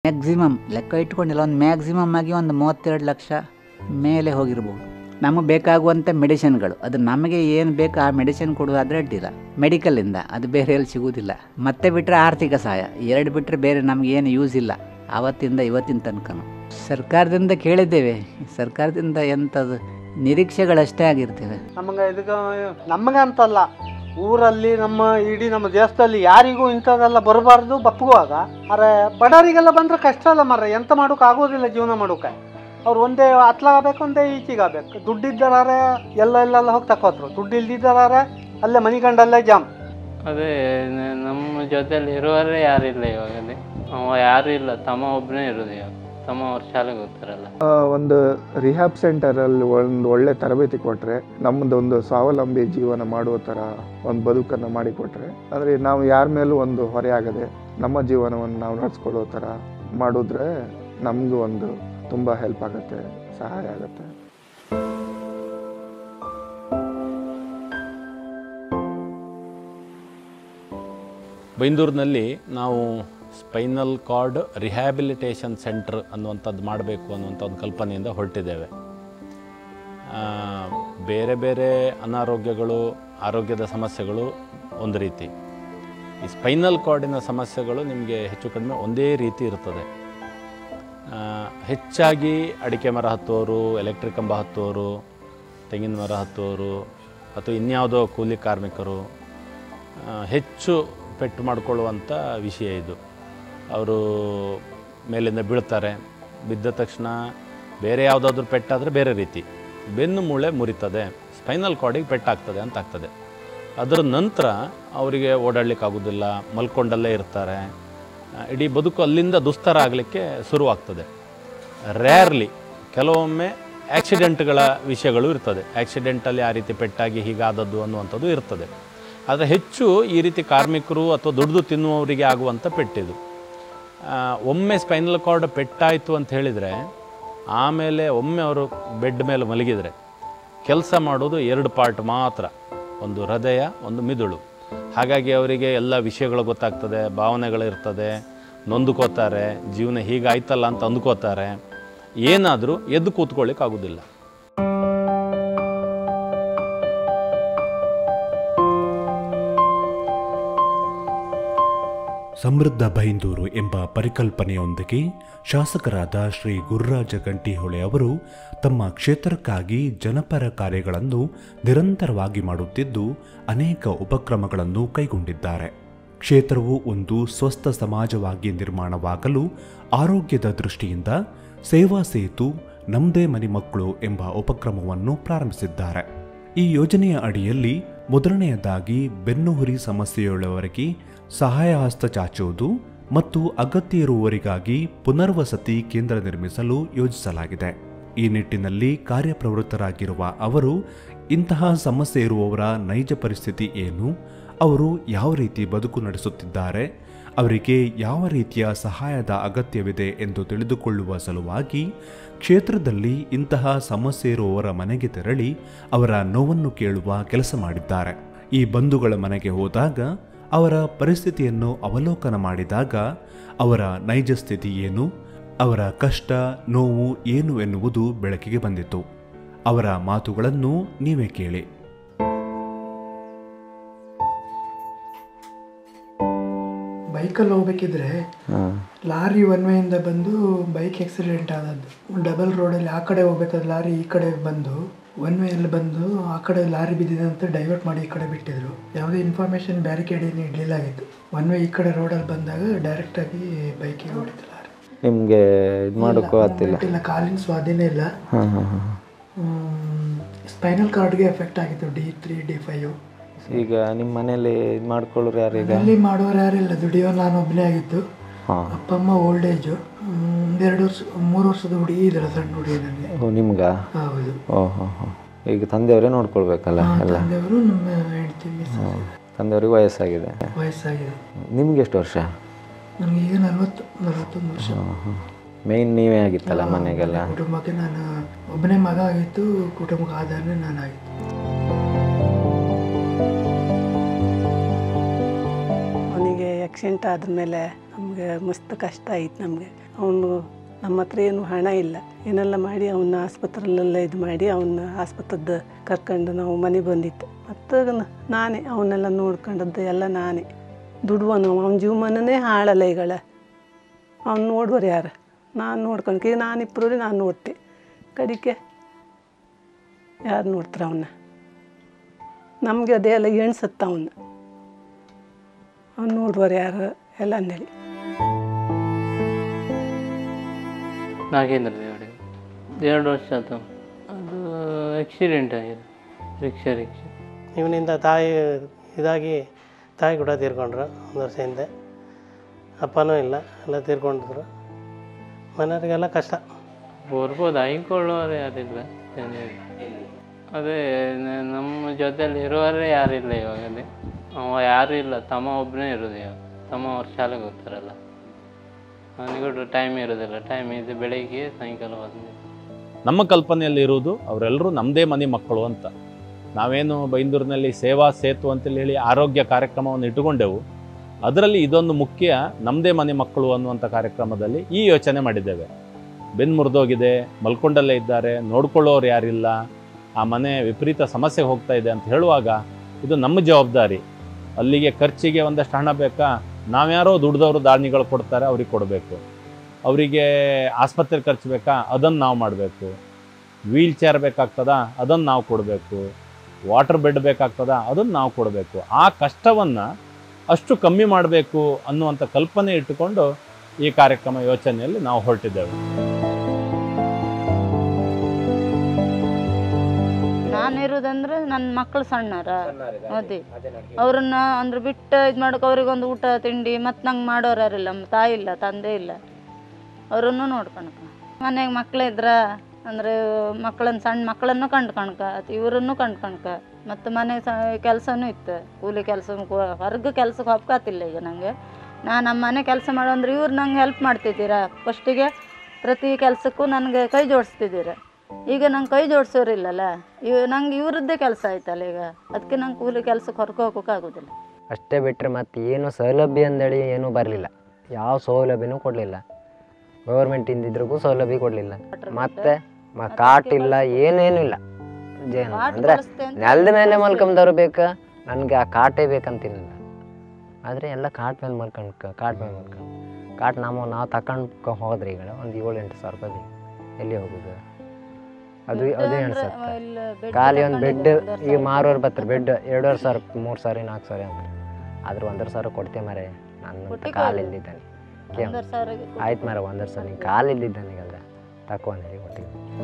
Maximum ಲೆಕ್ಕ ಇಟ್ಕೊಂಡಿಲ್ಲ ಒಂದು maximum ಆಗಿ ಒಂದು ಮೂವತ್ತೆರಡು ಲಕ್ಷ ಮೇಲೆ ಹೋಗಿರ್ಬೋದು ನಮಗೆ ಬೇಕಾಗುವಂಥ ಮೆಡಿಸಿನ್ಗಳು ಅದು ನಮಗೆ ಏನು ಬೇಕು ಆ ಮೆಡಿಸಿನ್ ಕೊಡೋದಾದರೆ ಅಡ್ಡಿಲ್ಲ ಮೆಡಿಕಲಿಂದ ಅದು ಬೇರೆ ಎಲ್ಲಿ ಸಿಗುವುದಿಲ್ಲ ಮತ್ತೆ ಬಿಟ್ಟರೆ ಆರ್ಥಿಕ ಸಹಾಯ ಎರಡು ಬಿಟ್ಟರೆ ಬೇರೆ ನಮಗೆ ಏನು ಯೂಸ್ ಇಲ್ಲ ಆವತ್ತಿಂದ ಇವತ್ತಿನ ತನಕನೂ ಸರ್ಕಾರದಿಂದ ಕೇಳಿದ್ದೇವೆ ಸರ್ಕಾರದಿಂದ ಎಂಥದ್ದು ನಿರೀಕ್ಷೆಗಳಷ್ಟೇ ಆಗಿರ್ತೇವೆ ನಮಗೆ ಇದಕ್ಕೆ ನಮಗೆ ಅಂತಲ್ಲ ಊರಲ್ಲಿ ನಮ್ಮ ಇಡೀ ನಮ್ಮ ದೇಶದಲ್ಲಿ ಯಾರಿಗೂ ಇಂಥದ್ದೆಲ್ಲ ಬರಬಾರ್ದು ಬಪ್ಪುವಾಗ ಅರೆ ಬಡವರಿಗೆಲ್ಲ ಬಂದರೆ ಕಷ್ಟ ಅಲ್ಲ ಮರ ಎಂತ ಮಾಡೋಕೆ ಆಗೋದಿಲ್ಲ ಜೀವನ ಮಾಡೋಕೆ ಅವ್ರು ಒಂದೇ ಅತ್ಲಾಗಬೇಕು ಒಂದೇ ಈಚೆಗಾಗಬೇಕು ದುಡ್ಡಿದ್ದಾರೆ ಎಲ್ಲ ಎಲ್ಲೆಲ್ಲ ಹೋಗಿ ತಕೋತ್ರು ದುಡ್ಡು ಇಲ್ದಿದ್ದಾರೆ ಅಲ್ಲೇ ಮನಿಗಂಡಲ್ಲೇ ಜಾಮ್ ಅದೇ ನ- ನಮ್ಮ ಜೊತೆಲಿ ಇರುವವರೇ ಯಾರಿಲ್ಲ ಇವಾಗಲ್ಲಿ ಅವ ಯಾರು ಇಲ್ಲ ತಮ್ಮ ಒಬ್ಬನೇ ಇರೋದು ಇವಾಗ ತಮ್ಮ ಅವ್ರ ಶಾಲೆಗೆ ಹೋಗ್ತಾರಲ್ಲ ಆ, ಒಂದು ರಿಹ್ಯಾಬ್ ಸೆಂಟರಲ್ಲಿ ಒಂದು ಒಳ್ಳೆ ತರಬೇತಿ ಕೊಟ್ಟರೆ ನಮ್ಮದೊಂದು ಸ್ವಾವಲಂಬಿ ಜೀವನ ಮಾಡುವ ಥರ ಒಂದು ಬದುಕನ್ನು ಮಾಡಿಕೊಟ್ರೆ ಅಂದರೆ ನಾವು ಯಾರ ಮೇಲೂ ಒಂದು ಹೊರೆ ಆಗದೆ ನಮ್ಮ ಜೀವನವನ್ನು ನಾವು ನಡೆಸ್ಕೊಳ್ಳೋ ಥರ ಮಾಡಿದ್ರೆ ನಮಗೂ ಒಂದು ತುಂಬ ಹೆಲ್ಪ್ ಆಗುತ್ತೆ ಸಹಾಯ ಆಗುತ್ತೆ ಬೈಂದೂರಿನಲ್ಲಿ ನಾವು ಸ್ಪೈನಲ್ ಕಾರ್ಡ್ ರಿಹ್ಯಾಬಿಲಿಟೇಷನ್ ಸೆಂಟರ್ ಅನ್ನುವಂಥದ್ದು ಮಾಡಬೇಕು ಅನ್ನುವಂಥ ಒಂದು ಕಲ್ಪನೆಯಿಂದ ಹೊರಟಿದ್ದೇವೆ ಆ, ಬೇರೆ ಬೇರೆ ಅನಾರೋಗ್ಯಗಳು ಆರೋಗ್ಯದ ಸಮಸ್ಯೆಗಳು ಒಂದು ರೀತಿ ಈ ಸ್ಪೈನಲ್ ಕಾರ್ಡಿನ ಸಮಸ್ಯೆಗಳು ನಿಮಗೆ ಹೆಚ್ಚು ಕಡಿಮೆ ಒಂದೇ ರೀತಿ ಇರ್ತದೆ ಆ, ಹೆಚ್ಚಾಗಿ ಅಡಿಕೆ ಮರ ಹತ್ತೋರು ಎಲೆಕ್ಟ್ರಿಕ್ ಕಂಬ ಹತ್ತೋರು ತೆಂಗಿನ ಮರ ಹತ್ತೋರು ಅಥವಾ ಇನ್ಯಾವುದೋ ಕೂಲಿ ಕಾರ್ಮಿಕರು ಆ, ಹೆಚ್ಚು ಪೆಟ್ಟು ಮಾಡಿಕೊಳ್ಳುವಂಥ ವಿಷಯ ಇದು ಅವರು ಮೇಲಿಂದ ಬೀಳ್ತಾರೆ ಬಿದ್ದ ತಕ್ಷಣ ಬೇರೆ ಯಾವುದಾದ್ರೂ ಪೆಟ್ಟಾದರೆ ಬೇರೆ ರೀತಿ ಬೆನ್ನು ಮೂಳೆ ಮುರಿತದೆ ಸ್ಪೈನಲ್ ಕಾರ್ಡಿಗೆ ಪೆಟ್ಟಾಗ್ತದೆ ಅಂತ ಆಗ್ತದೆ ಅದರ ನಂತರ ಅವರಿಗೆ ಓಡಾಡಲಿಕ್ಕಾಗೋದಿಲ್ಲ ಮಲ್ಕೊಂಡಲ್ಲೇ ಇರ್ತಾರೆ ಆ, ಇಡೀ ಬದುಕು ಅಲ್ಲಿಂದ ದುಸ್ತರ ಆಗಲಿಕ್ಕೆ ಶುರುವಾಗ್ತದೆ ರೇರ್ಲಿ ಕೆಲವೊಮ್ಮೆ ಆಕ್ಸಿಡೆಂಟ್ಗಳ ವಿಷಯಗಳು ಇರ್ತದೆ ಆಕ್ಸಿಡೆಂಟಲ್ಲಿ ಆ ರೀತಿ ಪೆಟ್ಟಾಗಿ ಹೀಗಾದದ್ದು ಅನ್ನುವಂಥದ್ದು ಇರ್ತದೆ ಆದರೆ ಹೆಚ್ಚು ಈ ರೀತಿ ಕಾರ್ಮಿಕರು ಅಥವಾ ದುಡಿದು ತಿನ್ನುವವರಿಗೆ ಆಗುವಂಥ ಪೆಟ್ಟಿದು ಆ, ಒಮ್ಮೆ ಸ್ಪೈನಲ್ ಕಾರ್ಡ್ ಪೆಟ್ಟಾಯಿತು ಅಂತ ಹೇಳಿದರೆ ಆಮೇಲೆ ಒಮ್ಮೆ ಅವರು ಬೆಡ್ ಮೇಲೆ ಮಲಗಿದರೆ ಕೆಲಸ ಮಾಡೋದು ಎರಡು ಪಾರ್ಟ್ ಮಾತ್ರ ಒಂದು ಹೃದಯ ಒಂದು ಮಿದುಳು ಹಾಗಾಗಿ ಅವರಿಗೆ ಎಲ್ಲ ವಿಷಯಗಳು ಗೊತ್ತಾಗ್ತದೆ ಭಾವನೆಗಳಿರ್ತದೆ ನೊಂದ್ಕೋತಾರೆ ಜೀವನ ಹೀಗಾಯ್ತಲ್ಲ ಅಂತ ಅಂದ್ಕೋತಾರೆ ಏನಾದರೂ ಎದ್ದು ಕೂತ್ಕೊಳ್ಳಿಕ್ಕೆ ಆಗೋದಿಲ್ಲ ಸಮೃದ್ಧ ಬೈಂದೂರು ಎಂಬ ಪರಿಕಲ್ಪನೆಯೊಂದಿಗೆ ಶಾಸಕರಾದ ಶ್ರೀ ಗುರುರಾಜ ಗಂಟಿಹೊಳೆ ಅವರು ತಮ್ಮ ಕ್ಷೇತ್ರಕ್ಕಾಗಿ ಜನಪರ ಕಾರ್ಯಗಳನ್ನು ನಿರಂತರವಾಗಿ ಮಾಡುತ್ತಿದ್ದು ಅನೇಕ ಉಪಕ್ರಮಗಳನ್ನು ಕೈಗೊಂಡಿದ್ದಾರೆ ಕ್ಷೇತ್ರವು ಒಂದು ಸ್ವಸ್ಥ ಸಮಾಜವಾಗಿ ನಿರ್ಮಾಣವಾಗಲು ಆರೋಗ್ಯದ ದೃಷ್ಟಿಯಿಂದ ಸೇವಾ ಸೇತು ನಮ್ದೇ ಮನೆ ಮಕ್ಕಳು ಎಂಬ ಉಪಕ್ರಮವನ್ನು ಪ್ರಾರಂಭಿಸಿದ್ದಾರೆ ಈ ಯೋಜನೆಯ ಅಡಿಯಲ್ಲಿ ಮೊದಲನೆಯದಾಗಿ ಬೆನ್ನುಹುರಿ ಸಮಸ್ಯೆಯುಳ್ಳವರಿಗೆ ಸಹಾಯ ಹಸ್ತ ಚಾಚುವುದು ಮತ್ತು ಅಗತ್ಯ ಇರುವವರಿಗಾಗಿ ಪುನರ್ವಸತಿ ಕೇಂದ್ರ ನಿರ್ಮಿಸಲು ಯೋಜಿಸಲಾಗಿದೆ ಈ ನಿಟ್ಟಿನಲ್ಲಿ ಕಾರ್ಯಪ್ರವೃತ್ತರಾಗಿರುವ ಅವರು ಇಂತಹ ಸಮಸ್ಯೆ ಇರುವವರ ನೈಜ ಪರಿಸ್ಥಿತಿ ಏನು ಅವರು ಯಾವ ರೀತಿ ಬದುಕು ನಡೆಸುತ್ತಿದ್ದಾರೆ ಅವರಿಗೆ ಯಾವ ರೀತಿಯ ಸಹಾಯದ ಅಗತ್ಯವಿದೆ ಎಂದು ತಿಳಿದುಕೊಳ್ಳುವ ಸಲುವಾಗಿ ಕ್ಷೇತ್ರದಲ್ಲಿ ಇಂತಹ ಸಮಸ್ಯೆ ಇರುವವರ ಮನೆಗೆ ತೆರಳಿ ಅವರ ನೋವನ್ನು ಕೇಳುವ ಕೆಲಸ ಮಾಡಿದ್ದಾರೆ ಈ ಬಂಧುಗಳ ಮನೆಗೆ ಹೋದಾಗ ಅವರ ಪರಿಸ್ಥಿತಿಯನ್ನು ಅವಲೋಕನ ಮಾಡಿದಾಗ ಅವರ ನೈಜ ಸ್ಥಿತಿ ಏನು ಅವರ ಕಷ್ಟ ನೋವು ಏನು ಎನ್ನುವುದು ಬೆಳಕಿಗೆ ಬಂದಿತು ಅವರ ಮಾತುಗಳನ್ನು ನೀವೇ ಕೇಳಿ ಬೈಕಲ್ಲಿ ಹೋಗ್ಬೇಕಿದ್ರೆ ಲಾರಿ ಒನ್ ವೇಯಿಂದ ಬಂದು ಬೈಕ್ ಆಕ್ಸಿಡೆಂಟ್ ಆದದ್ದು ಡಬಲ್ ರೋಡಲ್ಲಿ ಆ ಕಡೆ ಹೋಗ್ಬೇಕಾದ್ರೆ ಲಾರಿ ಈ ಕಡೆ ಬಂದು ಒನ್ ವೇಯಲ್ಲಿ ಬಂದು ಆ ಕಡೆ ಲಾರಿ ಬಿದ್ದಿದೆ ಅಂತ ಡೈವರ್ಟ್ ಮಾಡಿ ಈ ಕಡೆ ಬಿಟ್ಟಿದ್ರು ಯಾವುದೇ ಇನ್ಫಾರ್ಮೇಷನ್ ಬ್ಯಾರಿಕೇಡ್ ಏನು ಇಡಲಿಲ್ಲ ಆಗಿತ್ತು ಒನ್ ವೇ ಈ ಕಡೆ ರೋಡಲ್ಲಿ ಬಂದಾಗ ಡೈರೆಕ್ಟಾಗಿ ಬೈಕಿಗೆ ಹೊಡಿತು ಲಾರಿ ನಿಮಗೆ ಇದು ಮಾಡೋಕ್ಕೂ ಆಗ್ತಿಲ್ಲ ಇಲ್ಲ ಕಾಲಿನ ಸ್ವಾಧೀನ ಇಲ್ಲ ಹಾಂ ಹಾಂ ಹಾಂ ಸ್ಪೈನಲ್ ಕಾರ್ಡ್ಗೆ ಎಫೆಕ್ಟ್ ಆಗಿತ್ತು ಡಿ ತ್ರೀ ಡಿ ಫೈವ್ ಈಗ ನಿಮ್ಮ ಮನೇಲಿ ಇದು ಮಾಡ್ಕೊಳ್ಳೋರು ಯಾರು ಈಗ ಅಲ್ಲಿ ಮಾಡೋರು ಯಾರಿಲ್ಲ ದುಡಿಯೋ ನಾನು ಒಬ್ಬನೇ ಆಗಿತ್ತು ಹಾಂ ಅಪ್ಪ ಅಮ್ಮ ಓಲ್ಡ್ ಏಜು ಒಂದೆರಡು ವರ್ಷ ಮೂರು ವರ್ಷದ ಹುಡುಗಿ ಇದ್ದಾರೆ ಸಣ್ಣ ಹುಡುಗಿ ನನಗೆ ಓ ನಿಮ್ಗಾ ಹೌದು ಓ ಹೋ ಹೋ ಈಗ ತಂದೆಯವರೇ ನೋಡ್ಕೊಳ್ಬೇಕಲ್ಲ ಎಲ್ಲ ತಂದೆಯವರು ನಮ್ಮ ಹೆಂಡತಿ ಮಿಸ್ ತಂದೆಯವ್ರಿಗೆ ವಯಸ್ಸಾಗಿದೆ ವಯಸ್ಸಾಗಿದೆ ನಿಮ್ಗೆ ಎಷ್ಟು ವರ್ಷ ನನಗೆ ಈಗ ನಲ್ವತ್ತು ನಲವತ್ತೊಂದು ವರ್ಷ ಮೇಯ್ನ್ ನೀವೇ ಆಗಿತ್ತಲ್ಲ ಮನೆಗೆಲ್ಲ ಕುಟುಂಬಕ್ಕೆ ನಾನು ಒಬ್ಬನೇ ಮಗ ಆಗಿತ್ತು ಕುಟುಂಬಕ್ಕೆ ಆಧಾರನೇ ನಾನಾಗಿತ್ತು ಅವನಿಗೆ ಆಕ್ಸಿಡೆಂಟ್ ಆದಮೇಲೆ ನಮಗೆ ಮಸ್ತ್ ಕಷ್ಟ ಆಯ್ತು ನಮಗೆ ಅವನು ನಮ್ಮ ಹತ್ರ ಏನು ಹಣ ಇಲ್ಲ ಏನೆಲ್ಲ ಮಾಡಿ ಅವನ್ನ ಆಸ್ಪತ್ರೆಯಲ್ಲೆಲ್ಲ ಇದು ಮಾಡಿ ಅವನ್ನ ಆಸ್ಪತ್ರೆದ ಕರ್ಕೊಂಡು ನಾವು ಮನೆ ಬಂದಿತ್ತು ಮತ್ತು ನಾನೇ ಅವನ್ನೆಲ್ಲ ನೋಡ್ಕೊಂಡದ್ದು ಎಲ್ಲ ನಾನೇ ದುಡ್ವನು ಅವನ ಜೀವಮಾನನೇ ಹಾಳಲ್ಲ ಈಗಳ ಅವ್ನು ನೋಡುವರು ಯಾರು ನಾನು ನೋಡ್ಕೊಂಡು ಈಗ ನಾನು ಇಬ್ಬರು ನಾನು ನೋಡ್ತೆ ಕಡಿಕೆ ಯಾರು ನೋಡ್ತಾರೆ ಅವನ್ನ ನಮಗೆ ಅದೇ ಎಲ್ಲ ಎಣ್ಸತ್ತ ಅವನ್ನ ಅವ್ನು ನೋಡುವರು ಯಾರು ಎಲ್ಲ ಅಂದೇಳಿ ನಾಗೇಂದ್ರ ದೇವಡಿಗೆ ಎರಡು ವರ್ಷ ಆಯ್ತು ಅದು ಆಕ್ಸಿಡೆಂಟ್ ಆಗಿದೆ ರಿಕ್ಷಾ ರಿಕ್ಷಾ ಇವನಿಂದ ತಾಯಿ ಇದಾಗಿ ತಾಯಿ ಕೂಡ ತೀರ್ಕೊಂಡ್ರು ಒಂದು ವರ್ಷ ಹಿಂದೆ ಅಪ್ಪನೂ ಇಲ್ಲ ಎಲ್ಲ ತೀರ್ಕೊಂಡಿದ್ರು ಮನೆಯವರಿಗೆಲ್ಲ ಕಷ್ಟ ಬರ್ಬೋದು ಹೈಕೊಳ್ಳೋರು ಯಾರಿಲ್ಲ ಜನರು ಅದೇ ನ- ನಮ್ಮ ಜೊತೆಲಿ ಇರುವವರೇ ಯಾರಿಲ್ಲ ಇವಾಗ ಅದೇ ಅವ ಯಾರೂ ಇಲ್ಲ ತಮ್ಮ ಒಬ್ಬನೇ ಇರೋದು ಇವಾಗ ತಮ್ಮ ಅವ್ರ ಶಾಲೆಗೆ ಹೋಗ್ತಾರಲ್ಲ ಅವನಿಗೂ ಟೈಮ್ ಇರೋದಿಲ್ಲ ಟೈಮ್ ಇದೆ ಬೆಳಿಗ್ಗೆ ಸಾಯಂಕಾಲ ಬಂದು ನಮ್ಮ ಕಲ್ಪನೆಯಲ್ಲಿ ಇರುವುದು ಅವರೆಲ್ಲರೂ ನಮ್ಮದೇ ಮನೆ ಮಕ್ಕಳು ಅಂತ ನಾವೇನು ಬೈಂದೂರಿನಲ್ಲಿ ಸೇವಾ ಸೇತು ಅಂತೇಳಿ ಹೇಳಿ ಆರೋಗ್ಯ ಕಾರ್ಯಕ್ರಮವನ್ನು ಇಟ್ಟುಕೊಂಡೆವು ಅದರಲ್ಲಿ ಇದೊಂದು ಮುಖ್ಯ ನಮ್ಮದೇ ಮನೆ ಮಕ್ಕಳು ಅನ್ನುವಂಥ ಕಾರ್ಯಕ್ರಮದಲ್ಲಿ ಈ ಯೋಚನೆ ಮಾಡಿದ್ದೇವೆ ಬೆನ್ನು ಮುರಿದೋಗಿದೆ ಮಲ್ಕೊಂಡಲ್ಲೇ ಇದ್ದಾರೆ ನೋಡ್ಕೊಳ್ಳೋರು ಯಾರಿಲ್ಲ ಆ ಮನೆ ವಿಪರೀತ ಸಮಸ್ಯೆ ಹೋಗ್ತಾ ಇದೆ ಅಂತ ಹೇಳುವಾಗ ಇದು ನಮ್ಮ ಜವಾಬ್ದಾರಿ ಅಲ್ಲಿಗೆ ಖರ್ಚಿಗೆ ಒಂದಷ್ಟು ಹಣ ಬೇಕಾ ನಾವ್ಯಾರೋ ದುಡ್ದವರು ದಾನಿಗಳು ಕೊಡ್ತಾರೆ ಅವ್ರಿಗೆ ಕೊಡಬೇಕು ಅವರಿಗೆ ಆಸ್ಪತ್ರೆ ಖರ್ಚು ಬೇಕಾ ಅದನ್ನು ನಾವು ಮಾಡಬೇಕು ವೀಲ್ ಚೇರ್ ಬೇಕಾಗ್ತದಾ ಅದನ್ನು ನಾವು ಕೊಡಬೇಕು ವಾಟರ್ ಬೆಡ್ ಬೇಕಾಗ್ತದಾ ಅದನ್ನು ನಾವು ಕೊಡಬೇಕು ಆ ಕಷ್ಟವನ್ನು ಅಷ್ಟು ಕಮ್ಮಿ ಮಾಡಬೇಕು ಅನ್ನುವಂಥ ಕಲ್ಪನೆ ಇಟ್ಟುಕೊಂಡು ಈ ಕಾರ್ಯಕ್ರಮ ಯೋಚನೆಯಲ್ಲಿ ನಾವು ಹೊರಟಿದ್ದೇವೆ ನಾನಿರೋದಂದ್ರೆ ನನ್ನ ಮಕ್ಕಳು ಸಣ್ಣರ ಅದೇ ಅವ್ರನ್ನ ಅಂದ್ರೆ ಬಿಟ್ಟು ಇದು ಮಾಡೋಕೆ ಅವ್ರಿಗೊಂದು ಊಟ ತಿಂಡಿ ಮತ್ತು ನಂಗೆ ಮಾಡೋರು ಯಾರಿಲ್ಲ ನಮ್ಮ ತಾಯಿ ಇಲ್ಲ ತಂದೆ ಇಲ್ಲ ಅವರನ್ನು ನೋಡ್ಕೊಳಕ ಮನೆಗೆ ಮಕ್ಳಿದ್ರ ಅಂದರೆ ಮಕ್ಕಳನ್ನ ಸಣ್ಣ ಮಕ್ಕಳನ್ನು ಕಂಡ್ಕೊಳಕ ಇವರನ್ನು ಕಂಡ್ಕೊಳಕ ಮತ್ತು ಮನೆ ಸ ಕೆಲಸನೂ ಇತ್ತು ಕೂಲಿ ಕೆಲಸ ಹೊರಗೆ ಕೆಲ್ಸಕ್ಕೆ ಹೋಗ್ಕಾತಿಲ್ಲ ಈಗ ನನಗೆ ನಾನು ನಮ್ಮ ಮನೆ ಕೆಲಸ ಮಾಡೋ ಅಂದ್ರೆ ಇವ್ರು ನಂಗೆ ಹೆಲ್ಪ್ ಮಾಡ್ತಿದ್ದೀರಾ ಫಸ್ಟಿಗೆ ಪ್ರತಿ ಕೆಲಸಕ್ಕೂ ನನಗೆ ಕೈ ಜೋಡಿಸ್ತಿದ್ದೀರ ಈಗ ನಂಗೆ ಕೈ ಜೋಡಿಸೋರಿಲ್ಲಲ್ಲ ಇವ್ ನಂಗೆ ಇವ್ರದ್ದೇ ಕೆಲಸ ಆಯ್ತಲ್ಲ ಈಗ ಅದಕ್ಕೆ ನಂಗೆ ಕೂಲಿ ಕೆಲ್ಸಕ್ಕೆ ಹೊರಗೆ ಹೋಗೋಕ್ಕಾಗೋದಿಲ್ಲ ಅಷ್ಟೇ ಬಿಟ್ಟರೆ ಮತ್ತೆ ಏನು ಸೌಲಭ್ಯ ಅಂದೇಳಿ ಏನೂ ಬರಲಿಲ್ಲ ಯಾವ ಸೌಲಭ್ಯನೂ ಕೊಡಲಿಲ್ಲ ಗೌರ್ಮೆಂಟಿಂದ ಇದ್ರಿಗೂ ಸೌಲಭ್ಯ ಕೊಡಲಿಲ್ಲ ಮತ್ತೆ ಮ ಕಾಟ್ ಇಲ್ಲ ಏನೇನು ಇಲ್ಲ ಜೇನು ಕಾಟ್ ಅಂದರೆ ಕೊಡಿಸ್ತೆ ಅಂತ ನೆಲದ ಮೇಲೆ ಮಲ್ಕೊಂಬದವ್ರು ಬೇಕಾ ನನಗೆ ಆ ಕಾಟೇ ಬೇಕಂತಿಲ್ಲ ಆದರೆ ಎಲ್ಲ ಕಾಟ್ ಮೇಲೆ ಮಲ್ಕೊಂಡು ಕಾಟ್ ಮೇಲೆ ಮಲ್ಕೊಂಡು ಕಾಟ್ ನಾವು ನಾವು ತಗೊಂಡು ಹೋದ್ರಿ ಈಗ ಒಂದು ಏಳು ಎಂಟು ಸಾವಿರ ರೂಪಾಯಿ ಬೇಕು ಎಲ್ಲಿ ಹೋಗೋದು ಅದು ದುಡ್ಡು ಅದೇ ಅಂದ್ರೆ ಅನ್ಸುತ್ತೆ ಇಲ್ಲ bed ಖಾಲಿ ಒಂದು ಬೆಡ್ ತಗೊಂಡಿದ್ದು ಒಂದೂವರೆ ಈಗ ಸಾವಿರ ಮಾರೋರು ಬರ್ತಾರೆ ಬೆಡ್ ಎರಡೂವರೆ ಸಾವಿರ ಮೂರು ಸಾವಿರ ನಾಲ್ಕು ಸಾವಿರ ಅಂತಾರೆ ಆದ್ರೆ ಒಂದೂವರೆ ಸಾವಿರ ಕೊಡ್ತೇ ಮರೆ ನನ್ನ ಕೊಟ್ಟಿಗೆ ಕಾಲು ಅಲ್ಲ. ಇಲ್ಲಿದ್ದಾನೆ ಒಂದೂವರೆ ಸಾವಿರಕ್ಕೆ ಕೊಟ್ಟು- ಆಯ್ತು ಮರ ಒಂದೂವರೆ ಸಾವಿರ ನೀನು ಕಾಲು ಇಲ್ಲಿದ್ದಾನೀಗಲ್ಲ ತಕೊಂಡಿ ಕೊಟ್ಟಿಗೆ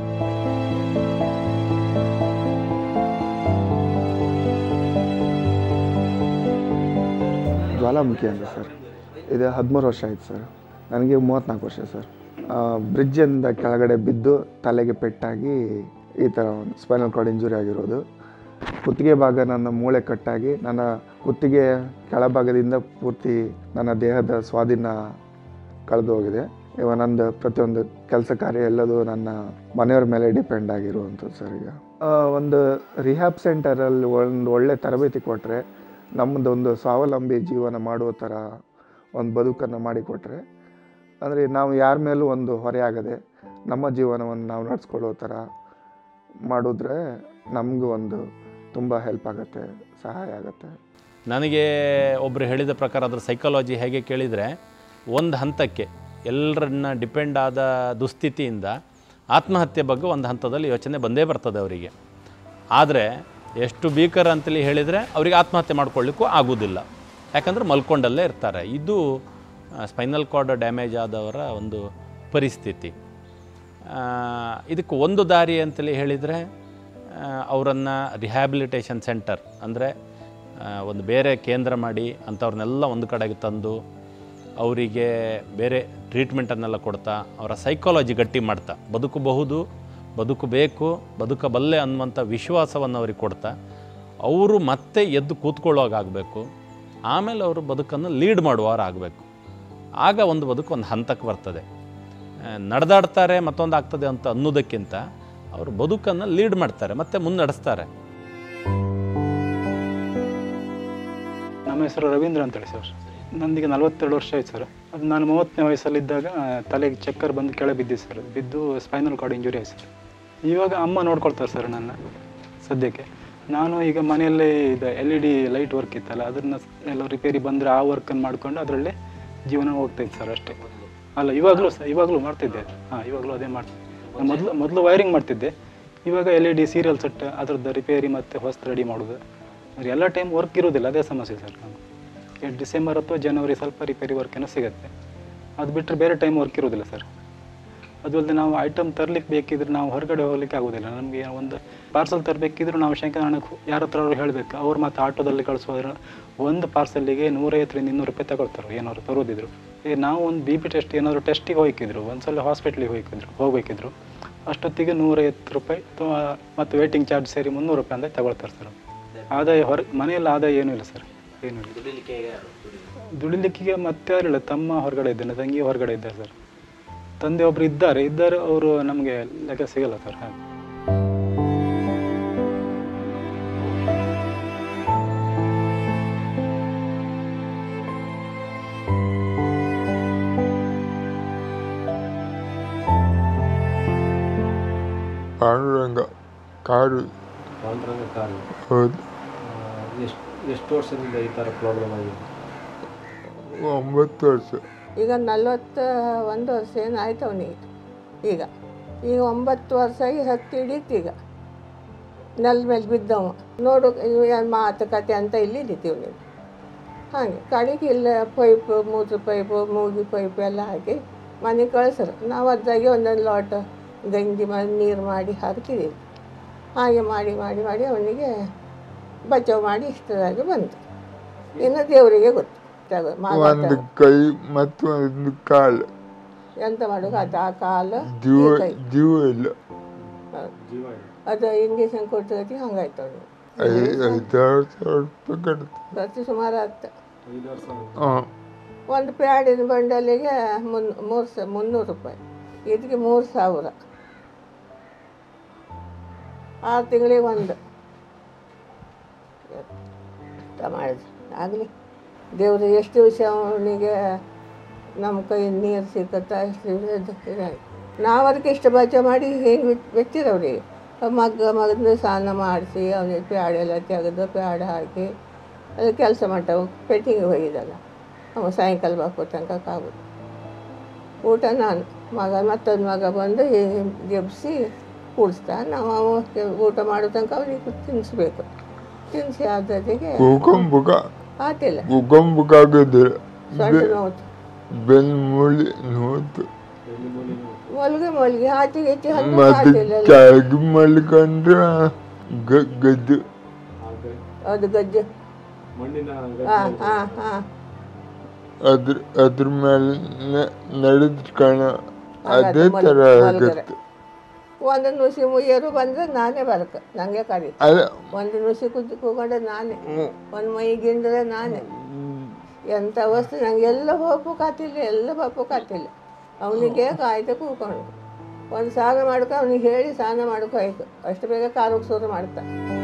ಜ್ವಾಲಾಮುಖಿ ಅಂತ ಸರ್ ಇದು ಹದಿಮೂರು ವರ್ಷ ಆಯ್ತು ಸರ್ ನನಗೆ ಮೂವತ್ತ್ನಾಲ್ಕು ವರ್ಷ ಸರ್ ಬ್ರಿಡ್ಜಿಂದ ಕೆಳಗಡೆ ಬಿದ್ದು ತಲೆಗೆ ಪೆಟ್ಟಾಗಿ ಈ ಥರ ಒಂದು ಸ್ಪೈನಲ್ ಕಾರ್ಡ್ ಇಂಜುರಿ ಆಗಿರೋದು ಕುತ್ತಿಗೆ ಭಾಗ ನನ್ನ ಮೂಳೆ ಕಟ್ಟಾಗಿ ನನ್ನ ಕುತ್ತಿಗೆ ಕೆಳಭಾಗದಿಂದ ಪೂರ್ತಿ ನನ್ನ ದೇಹದ ಸ್ವಾಧೀನ ಕಳೆದು ಹೋಗಿದೆ ಇವಾಗ ನಂದು ಪ್ರತಿಯೊಂದು ಕೆಲಸ ಕಾರ್ಯ ಎಲ್ಲದೂ ನನ್ನ ಮನೆಯವ್ರ ಮೇಲೆ ಡಿಪೆಂಡ್ ಆಗಿರುವಂಥದ್ದು ಸರ್ ಈಗ ಆ, ಒಂದು ರಿಹ್ಯಾಬ್ ಸೆಂಟರಲ್ಲಿ ಒಂದು ಒಳ್ಳೆ ತರಬೇತಿ ಕೊಟ್ಟರೆ ನಮ್ಮದೊಂದು ಸ್ವಾವಲಂಬಿ ಜೀವನ ಮಾಡುವ ಥರ ಒಂದು ಬದುಕನ್ನು ಮಾಡಿಕೊಟ್ರೆ ಅಂದರೆ ನಾವು ಯಾರ ಮೇಲೂ ಒಂದು ಹೊರೆಯಾಗದೆ ನಮ್ಮ ಜೀವನವನ್ನು ನಾವು ನಡೆಸ್ಕೊಳ್ಳೋ ಥರ ಮಾಡಿದ್ರೆ ನಮಗೂ ಒಂದು ತುಂಬ ಹೆಲ್ಪ್ ಆಗುತ್ತೆ ಸಹಾಯ ಆಗುತ್ತೆ ನನಗೆ ಒಬ್ಬರು ಹೇಳಿದ ಪ್ರಕಾರ ಅದರ ಸೈಕಾಲಜಿ ಹೇಗೆ ಕೇಳಿದರೆ ಒಂದು ಹಂತಕ್ಕೆ ಎಲ್ಲರನ್ನ ಡಿಪೆಂಡ್ ಆದ ದುಸ್ಥಿತಿಯಿಂದ ಆತ್ಮಹತ್ಯೆ ಬಗ್ಗೆ ಒಂದು ಹಂತದಲ್ಲಿ ಯೋಚನೆ ಬಂದೇ ಬರ್ತದೆ ಅವರಿಗೆ ಆದರೆ ಎಷ್ಟು ಭೀಕರ ಅಂತೇಳಿ ಹೇಳಿದರೆ ಅವರಿಗೆ ಆತ್ಮಹತ್ಯೆ ಮಾಡ್ಕೊಳ್ಳಿಕ್ಕೂ ಆಗೋದಿಲ್ಲ ಯಾಕಂದರೆ ಮಲ್ಕೊಂಡಲ್ಲೇ ಇರ್ತಾರೆ ಇದು ಸ್ಪೈನಲ್ ಕಾರ್ಡ್ ಡ್ಯಾಮೇಜ್ ಆದವರ ಒಂದು ಪರಿಸ್ಥಿತಿ ಆ, ಇದಕ್ಕೆ ಒಂದು ದಾರಿ ಅಂತೇಳಿ ಹೇಳಿದರೆ ಅವರನ್ನು ರಿಹ್ಯಾಬಿಲಿಟೇಷನ್ ಸೆಂಟರ್ ಅಂದರೆ ಒಂದು ಬೇರೆ ಕೇಂದ್ರ ಮಾಡಿ ಅಂಥವ್ರನ್ನೆಲ್ಲ ಒಂದು ಕಡೆಗೆ ತಂದು ಅವರಿಗೆ ಬೇರೆ ಟ್ರೀಟ್ಮೆಂಟನ್ನೆಲ್ಲ ಕೊಡ್ತಾ ಅವರ ಸೈಕಾಲಜಿ ಗಟ್ಟಿ ಮಾಡ್ತಾ ಬದುಕಬಹುದು ಬದುಕಬೇಕು ಬದುಕಬಲ್ಲೆ ಅನ್ನುವಂಥ ವಿಶ್ವಾಸವನ್ನು ಅವ್ರಿಗೆ ಕೊಡ್ತಾ ಅವರು ಮತ್ತೆ ಎದ್ದು ಕೂತ್ಕೊಳ್ಳೋಗಾಗಬೇಕು ಆಮೇಲೆ ಅವರು ಬದುಕನ್ನು ಲೀಡ್ ಮಾಡುವವರು ಆಗಬೇಕು ಆಗ ಒಂದು ಬದುಕು ಒಂದು ಹಂತಕ್ಕೆ ಬರ್ತದೆ ಆ, ನಡೆದಾಡ್ತಾರೆ ಮತ್ತೊಂದು ಆಗ್ತದೆ ಅಂತ ಅನ್ನೋದಕ್ಕಿಂತ ಅವರು ಬದುಕನ್ನು ಲೀಡ್ ಮಾಡ್ತಾರೆ ಮತ್ತು ಮುನ್ನಡೆಸ್ತಾರೆ ನಮ್ಮ ಹೆಸರು ರವೀಂದ್ರ ಅಂತೇಳಿ ಸರ್ ನಂದೀಗ ನಲವತ್ತೆರಡು ವರ್ಷ ಆಯ್ತು ಸರ್ ಅದು ನಾನು ಮೂವತ್ತನೇ ವಯಸ್ಸಲ್ಲಿದ್ದಾಗ ತಲೆಗೆ ಚಕ್ಕರ್ ಬಂದು ಕೆಳಗೆ ಬಿದ್ದಿದೆ ಸರ್ ಬಿದ್ದು ಸ್ಪೈನಲ್ ಕಾರ್ಡ್ ಇಂಜುರಿ ಆಯ್ತು ಸರ್ ಇವಾಗ ಅಮ್ಮ ನೋಡ್ಕೊಳ್ತಾರೆ ಸರ್ ನನ್ನ ಸದ್ಯಕ್ಕೆ ನಾನು ಈಗ ಮನೆಯಲ್ಲೇ ಇದು L E D light work ಇತ್ತಲ್ಲ ಅದನ್ನ ಎಲ್ಲ ರಿಪೇರಿ ಬಂದರೆ ಆ ವರ್ಕನ್ನು ಮಾಡ್ಕೊಂಡು ಅದರಲ್ಲೇ ಜೀವನ ಹೋಗ್ತಾಯಿತ್ತು ಸರ್ ಅಷ್ಟೇ ಅಲ್ಲ ಇವಾಗಲೂ ಸಹ ಇವಾಗಲೂ ಮಾಡ್ತಿದ್ದೆ ಹಾಂ ಇವಾಗಲೂ ಅದೇ ಮಾಡ್ತಿದ್ದೆ ನಾನು ಮೊದಲು ಮೊದಲು ವೈರಿಂಗ್ ಮಾಡ್ತಿದ್ದೆ ಇವಾಗ L E D serial set ಅದರದ್ದು ರಿಪೇರಿ ಮತ್ತು ಹೊಸ ರೆಡಿ ಮಾಡೋದು ಅಂದ್ರೆ ಎಲ್ಲ ಟೈಮ್ ವರ್ಕ್ ಇರೋದಿಲ್ಲ ಅದೇ ಸಮಸ್ಯೆ ಸರ್ ನಮ್ಗೆ ಡಿಸೆಂಬರ್ ಅಥವಾ ಜನವರಿ ಸ್ವಲ್ಪ ರಿಪೇರಿ ವರ್ಕ್ ಏನೋ ಸಿಗುತ್ತೆ ಅದು ಬಿಟ್ಟರೆ ಬೇರೆ ಟೈಮ್ ವರ್ಕ್ ಇರೋದಿಲ್ಲ ಸರ್ ಅದು ಅಲ್ಲದೆ ನಾವು ಐಟಮ್ ತರ್ಲಿಕ್ಕೆ ಬೇಕಿದ್ರೆ ನಾವು ಹೊರಗಡೆ ಹೋಗ್ಲಿಕ್ಕೆ ಆಗೋದಿಲ್ಲ ನಮಗೆ ಒಂದು ಪಾರ್ಸಲ್ ತರಬೇಕಿದ್ರು ನಾವು ಶಂಕರನಾಳಕ್ಕೆ ಯಾರ ಹತ್ರ ಅವ್ರು ಹೇಳಬೇಕು ಅವ್ರು ಮತ್ತೆ ಆಟೋದಲ್ಲಿ ಕಳಿಸೋದ್ರೆ ಒಂದು ಪಾರ್ಸಲ್ಲಿಗೆ ನೂರೈವತ್ತರಿಂದ ಇನ್ನೂರು ರೂಪಾಯಿ ತಗೊಳ್ತಾರೆ ಏನಾದ್ರು ತರೋದಿದ್ರು ಈಗ ನಾವು ಒಂದು ಬಿ ಪಿ ಟೆಸ್ಟ್ ಏನಾದ್ರು ಟೆಸ್ಟಿಗೆ ಹೋಗಿದ್ರು ಒಂದ್ಸಲ ಹಾಸ್ಪಿಟ್ಲಿಗೆ ಹೋಗಿದ್ರು ಹೋಗ್ಬೇಕಿದ್ರು ಅಷ್ಟೊತ್ತಿಗೆ ನೂರೈವತ್ತು ರೂಪಾಯಿ ಅಥವಾ ಮತ್ತು ವೇಟಿಂಗ್ ಚಾರ್ಜ್ ಸೇರಿ ಮುನ್ನೂರು ರೂಪಾಯಿ ಅಂತ ತಗೊಳ್ತಾರೆ ಸರ್ ಆದಾಯ ಹೊರ ಮನೆಯಲ್ಲಿ ಆದಾಯ ಏನೂ ಇಲ್ಲ ಸರ್ ಏನೂ ಇಲ್ಲ ದುಡಿಲಿಕ್ಕೆ ಮತ್ತೆ ಯಾರಿಲ್ಲ ತಮ್ಮ ಹೊರಗಡೆ ಇದ್ದಾನೆ ತಂಗಿ ಹೊರಗಡೆ ಇದ್ದಾರೆ ಸರ್ ತಂದೆ ಒಬ್ರು ಇದ್ದಾರೆ ಇದ್ದಾರೆ ಅವರು ನಮಗೆ ಲೆಕ್ಕ ಸಿಗಲ್ಲ ಸರ್ ಹಾಗೆ ಪಾಂಡುರಂಗ ಕಾರು ಪಾಂಡುರಂಗ ಕಾಲು ಹೌದು ಎಷ್ಟು ಎಷ್ಟು ವರ್ಷದಿಂದ ಈ ಥರ ಪ್ರಾಬ್ಲಮ್ ಆಗಿದೆ ಒಂಬತ್ತು ವರ್ಷ ಈಗ ನಲ್ವತ್ತ ಒಂದು ವರ್ಷ ಏನು ಆಯ್ತು ಅವನಿಗೆ ಈಗ ಈಗ ಒಂಬತ್ತು ವರ್ಷ ಆಗಿ ಹತ್ತಿ ಹಿಡೀತು ಈಗ ನೆಲದ ಮೇಲೆ ಬಿದ್ದವ ನೋಡು ಇವ್ ಏನ್ ಮಾತುಕತೆ ಅಂತ ಇಲ್ಲಿ ಇದ್ದೀವಿ ನೀವು ಹಾಗೆ ಕಡೆಗೆ ಇಲ್ಲ ಪೈಪು ಮೂತ್ರ ಪೈಪು ಮೂಗಿ ಪೈಪು ಎಲ್ಲ ಹಾಕಿ ಮನೆಗೆ ಕಳಿಸ್ರು ನಾವು ಅದಾಗಿ ಒಂದೊಂದು ಲೋಟ ಗಂಜಿ ಮಾಡಿ ನೀರು ಮಾಡಿ ಹಾಕ್ತಿದ್ದೀವಿ ಹಾಗೆ ಮಾಡಿ ಮಾಡಿ ಮಾಡಿ ಅವನಿಗೆ ಬಚಾವ್ ಮಾಡಿ ಇಷ್ಟದಾಗಿ ಬಂತು ಇನ್ನು ದೇವರಿಗೆ ಗೊತ್ತು ತಗೋ, ಮಗ ಒಂದು ತಗೋ. ಕೈ ಮತ್ತು ಒಂದು ಕಾಲು ಎಂತ ಮಾಡೋದು ಅದು ಆ ಕಾಲು ಜೀವ ಈ ಕೈ. ಜೀವ ಇಲ್ಲ ಹೌದು. ಅದು ಇಂಜೆಕ್ಷನ್ ಕೊಡ್ತೀವಿ ಹಂಗಾಯ್ತು ಅವನು ಐ- ಐದಾರು ಸಾವಿರ ರೂಪಾಯಿ ಕಟ್ತು ಖರ್ಚು ಸುಮಾರು ಆಗ್ತದೆ ಹಾಂ ಒಂದು ಪ್ಯಾಡಿನ ಬಂಡಲಿಗೆ ಮುನ್ ಮೂರು ಸ ಮುನ್ನೂರು ರೂಪಾಯಿ ಇದಕ್ಕೆ ಮೂರು ಸಾವಿರ ಆರು ತಿಂಗಳಿಗೆ ಒಂದು ಎಂತ ಮಾಡಿದ್ರು ಆಗಲಿ ದೇವರು ಎಷ್ಟು ವಿಷಯ ಅವನಿಗೆ ನಮ್ಮ ಕೈ ನೀರು ಸಿಕ್ಕತ್ತಾ ಅಷ್ಟು ಇದಾಗಿ ನಾವು ಅದಕ್ಕೆ ಇಷ್ಟ ಬಚ್ಚ ಮಾಡಿ ಹೆಂಗೆ ಬೆಚ್ಚಿರವ್ರಿಗೆ ಮಗ್ಗ ಮಗನ ಸ್ನಾನ ಮಾಡಿಸಿ ಅವನಿಗೆ ಪ್ಯಾಡ್ ಎಲ್ಲ ತೆಗೆದು ಪ್ಯಾಡ್ ಹಾಕಿ ಅದು ಕೆಲಸ ಮಾಡ್ತಾವೆ ಪೆಟ್ಟಿಗೆ ಹೋಗಿದ್ದಲ್ಲ ಅವ ಸಾಯಂಕಾಲ ಬಾಕೋ ತನಕ ಆಗೋದು ಊಟ ನಾನು ಮಗ ಮತ್ತೊಂದು ಮಗ ಬಂದು ಜಬ್ಸಿ ಕೂಡಿಸ್ತಾ ನಾವು ಅವ ಊಟ ಮಾಡೋ ತನಕ ಅವನಿಗೆ ತಿನ್ನಿಸ್ಬೇಕು ತಿನ್ನಿಸಿ ಆದ ಜೊತೆಗೆ ಭೂಕಂಪಕ ಆತಿಲ್ಲ ಭೂಕಂಪಕ ಆಗೋದಿಲ್ಲ ಸೊಂಟ ನೋವು ಬೆನ್ನು ಮೂಳೆ ನೋವು ಮೊಲ್ಗೆ ಮೊಲ್ಗೆ ಆಚೆಗೆ ಹೆಚ್ಚು ಹಣ್ಣು ಮತ್ತೆ ಆತಿಲ್ಲ ಕೆಳಗೆ ಮಲ್ಕೊಂಡ್ರೆ ಗ- ಗದ್ದು ಅದು ಗಜ್ಜೆ ಹಾಂ ಹಾಂ ಹಾಂ ಅದ್ರ ಅದ್ರ ಮೇಲೆ ನಡೆದ ಕಣ ಅದೇ ಥರ ಆಗುತ್ತೆ ಒಂದು ನುಸಿ ಮುಯ್ಯರು ಬಂದ್ರೆ ನಾನೇ ಬರಕ ನನಗೆ ಕರಿ ಅಲ್ಲ ಒಂದು ನುಸಿ ಕುದ್ದು ಕೂಗೊಂಡ್ರೆ ನಾನೇ ಒಂದು ಮೈ ಗಿಂದ್ರೆ ನಾನೇ ಎಂಥ ವಸ್ತು ನಂಗೆ ಎಲ್ಲ ಹೋಗ್ಬೇಕಾತಿಲ್ಲ ಎಲ್ಲ ಬಪ್ಪಕಾತಿಲ್ಲ ಅವನಿಗೆ ಕಾಯ್ದೆ ಕೂಕೊಂಡು ಒಂದು ಸ್ನಾನ ಮಾಡ್ಕೊ ಅವ್ನಿಗೆ ಹೇಳಿ ಸ್ನಾನ ಮಾಡ್ಕೊ ಆಯ್ತು ಅಷ್ಟು ಬೇಗ ಕಾಲು ಶುರು ಮಾಡ್ತಾ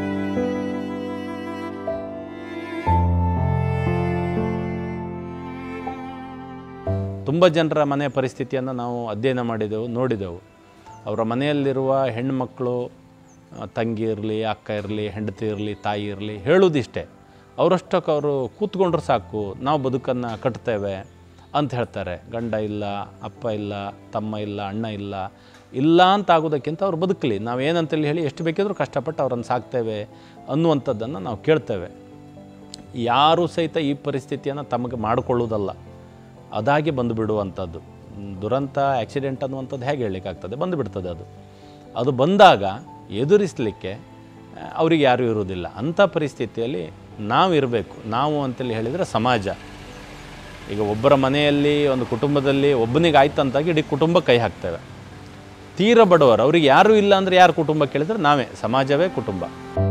ತುಂಬ ಜನರ ಮನೆ ಪರಿಸ್ಥಿತಿಯನ್ನು ನಾವು ಅಧ್ಯಯನ ಮಾಡಿದೆವು ನೋಡಿದೆವು ಅವರ ಮನೆಯಲ್ಲಿರುವ ಹೆಣ್ಣುಮಕ್ಕಳು ಆ, ತಂಗಿ ಇರಲಿ ಅಕ್ಕ ಇರಲಿ ಹೆಂಡತಿ ಇರಲಿ ತಾಯಿ ಇರಲಿ ಹೇಳೋದಿಷ್ಟೇ ಅವರಷ್ಟಕ್ಕೆ ಅವರು ಕೂತ್ಕೊಂಡ್ರೆ ಸಾಕು ನಾವು ಬದುಕನ್ನು ಕಟ್ತೇವೆ ಅಂತ ಹೇಳ್ತಾರೆ ಗಂಡ ಇಲ್ಲ ಅಪ್ಪ ಇಲ್ಲ ತಮ್ಮ ಇಲ್ಲ ಅಣ್ಣ ಇಲ್ಲ ಇಲ್ಲ ಅಂತ ಆಗೋದಕ್ಕಿಂತ ಅವ್ರು ಬದುಕಲಿ ನಾವು ಏನಂತೇಳಿ ಹೇಳಿ ಎಷ್ಟು ಬೇಕಿದ್ರೂ ಕಷ್ಟಪಟ್ಟು ಅವ್ರನ್ನ ಸಾಕ್ತೇವೆ ಅನ್ನುವಂಥದ್ದನ್ನು ನಾವು ಕೇಳ್ತೇವೆ ಯಾರೂ ಸಹಿತ ಈ ಪರಿಸ್ಥಿತಿಯನ್ನು ತಮಗೆ ಮಾಡಿಕೊಳ್ಳೋದಲ್ಲ ಅದಾಗಿ ಬಂದು ಬಿಡುವಂಥದ್ದು ಮ್, ದುರಂತ ಆಕ್ಸಿಡೆಂಟ್ ಅನ್ನುವಂಥದ್ದು ಹೇಗೆ ಹೇಳಲಿಕ್ಕಾಗ್ತದೆ ಬಂದು ಬಿಡ್ತದೆ ಅದು ಅದು ಬಂದಾಗ ಎದುರಿಸಲಿಕ್ಕೆ ಆ, ಅವ್ರಿಗೆ ಯಾರೂ ಇರೋದಿಲ್ಲ ಅಂಥ ಪರಿಸ್ಥಿತಿಯಲ್ಲಿ ನಾವು ಇರಬೇಕು ನಾವು ಅಂತೇಳಿ ಹೇಳಿದರೆ ಸಮಾಜ ಈಗ ಒಬ್ಬರ ಮನೆಯಲ್ಲಿ ಒಂದು ಕುಟುಂಬದಲ್ಲಿ ಒಬ್ಬನಿಗೆ ಆಯ್ತಂತಾಗಿ ಇಡೀ ಕುಟುಂಬ ಕೈ ಹಾಕ್ತೇವೆ ತೀರ ಬಡವರು ಅವ್ರಿಗೆ ಯಾರೂ ಇಲ್ಲ ಅಂದರೆ ಯಾರು ಕುಟುಂಬ ಕೇಳಿದ್ರೆ ನಾವೇ ಸಮಾಜವೇ ಕುಟುಂಬ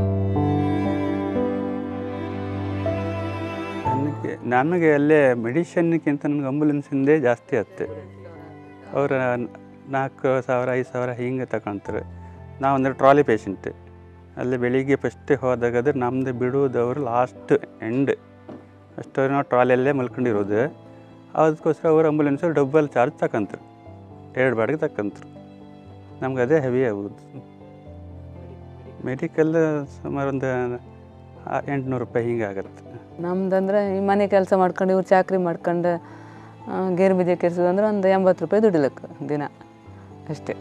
ನನಗೆ ನನಗೆ ಅಲ್ಲೇ ಮೆಡಿಷನ್ಗಿಂತ ನನಗೆ ಆಂಬುಲೆನ್ಸಿಂದೇ ಜಾಸ್ತಿ ಆಗುತ್ತೆ ಅವರ ನಾಲ್ಕು ಸಾವಿರ ಐದು ಸಾವಿರ ಹಿಂಗೆ ತಗೊಳ್ತಾರೆ ನಾವು ಅಂದರೆ ಟ್ರಾಲಿ ಪೇಷಂಟ್ ಅಲ್ಲಿ ಬೆಳಿಗ್ಗೆ ಫಸ್ಟೇ ಹೋದಾಗಾದ್ರೆ ನಮ್ಮದು ಬಿಡುವುದು ಅವರು ಲಾಸ್ಟ್ ಎಂಡ್ ಅಷ್ಟವರು ನಾವು ಟ್ರಾಲಿಯಲ್ಲೇ ಮಲ್ಕೊಂಡಿರೋದು ಅದಕ್ಕೋಸ್ಕರ ಅವರು ಆಂಬುಲೆನ್ಸಲ್ಲಿ ಡಬ್ಬಲ್ ಚಾರ್ಜ್ ತಗೊಂತಾರೆ ಎರಡು ಬಾಡಿಗೆ ತಕ್ಕಂತಾರೆ ನಮ್ಗೆ ಅದೇ ಹೆವಿ ಆಗೋದು ಮೆಡಿಕಲ್ ಸುಮಾರು ಒಂದು ಆ- ಎಂಟುನೂರು ರೂಪಾಯಿ ಹಿಂಗೆ ಆಗುತ್ತೆ ನಮ್ದಂದ್ರೆ ಈ ಮನೆ ಕೆಲಸ ಮಾಡ್ಕೊಂಡು ಇವ್ರು ಚಾಕ್ರಿ ಮಾಡ್ಕೊಂಡು ಆ, ಗೇರು ಬೀಜ ಕೆರ್ಸೋದು ಅಂದ್ರೆ ಒಂದು ಎಂಬತ್ತು ರೂಪಾಯಿ ದುಡಿಲಕ್ಕೆ ದಿನ ಅಷ್ಟೇ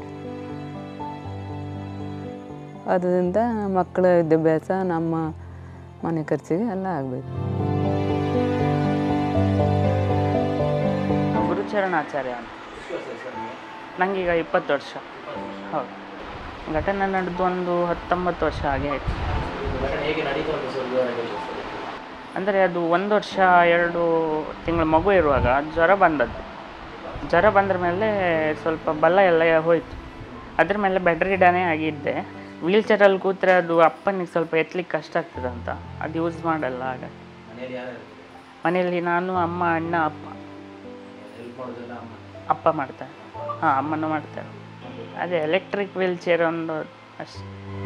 ಅದರಿಂದ ಮಕ್ಕಳ ವಿದ್ಯಾಭ್ಯಾಸ ನಮ್ಮ ಮನೆ ಖರ್ಚಿಗೆ ಎಲ್ಲ ಆಗಬೇಕು ಗುರುಚರಣ ಆಚಾರ್ಯ ಅಂತ ನನಗೀಗ ಇಪ್ಪತ್ತು ವರ್ಷ ಹೌದು ಘಟನೆ ನಡೆದು ಒಂದು ಹತ್ತೊಂಬತ್ತು ವರ್ಷ ಹಾಗೆ ಆಯಿತು ಅಂದರೆ ಅದು ಒಂದು ವರ್ಷ ಎರಡು ತಿಂಗಳ ಮಗು ಇರುವಾಗ ಜ್ವರ ಬಂದದ್ದು ಜ್ವರ ಬಂದ್ರ ಮೇಲೆ ಸ್ವಲ್ಪ ಬಲ ಎಲ್ಲ ಹೋಯಿತು ಅದ್ರ ಮೇಲೆ ಬೆಡ್ ರಿಡನೇ ಆಗಿದ್ದೆ ವೀಲ್ ಚೇರಲ್ಲಿ ಕೂತ್ರೆ ಅದು ಅಪ್ಪನಿಗೆ ಸ್ವಲ್ಪ ಎತ್ತಲಿಕ್ಕೆ ಕಷ್ಟ ಆಗ್ತದೆ ಅಂತ ಅದು ಯೂಸ್ ಮಾಡಲ್ಲ ಆಗ ಮನೆಯಲ್ಲಿ ನಾನು ಅಮ್ಮ ಅಣ್ಣ ಅಪ್ಪ ಅಪ್ಪ ಮಾಡ್ತಾರೆ ಹಾಂ ಅಮ್ಮನೂ ಮಾಡ್ತಾರೆ ಅದೇ ಎಲೆಕ್ಟ್ರಿಕ್ ವೀಲ್ ಚೇರ್ ಒಂದು ಅಷ್ಟೇ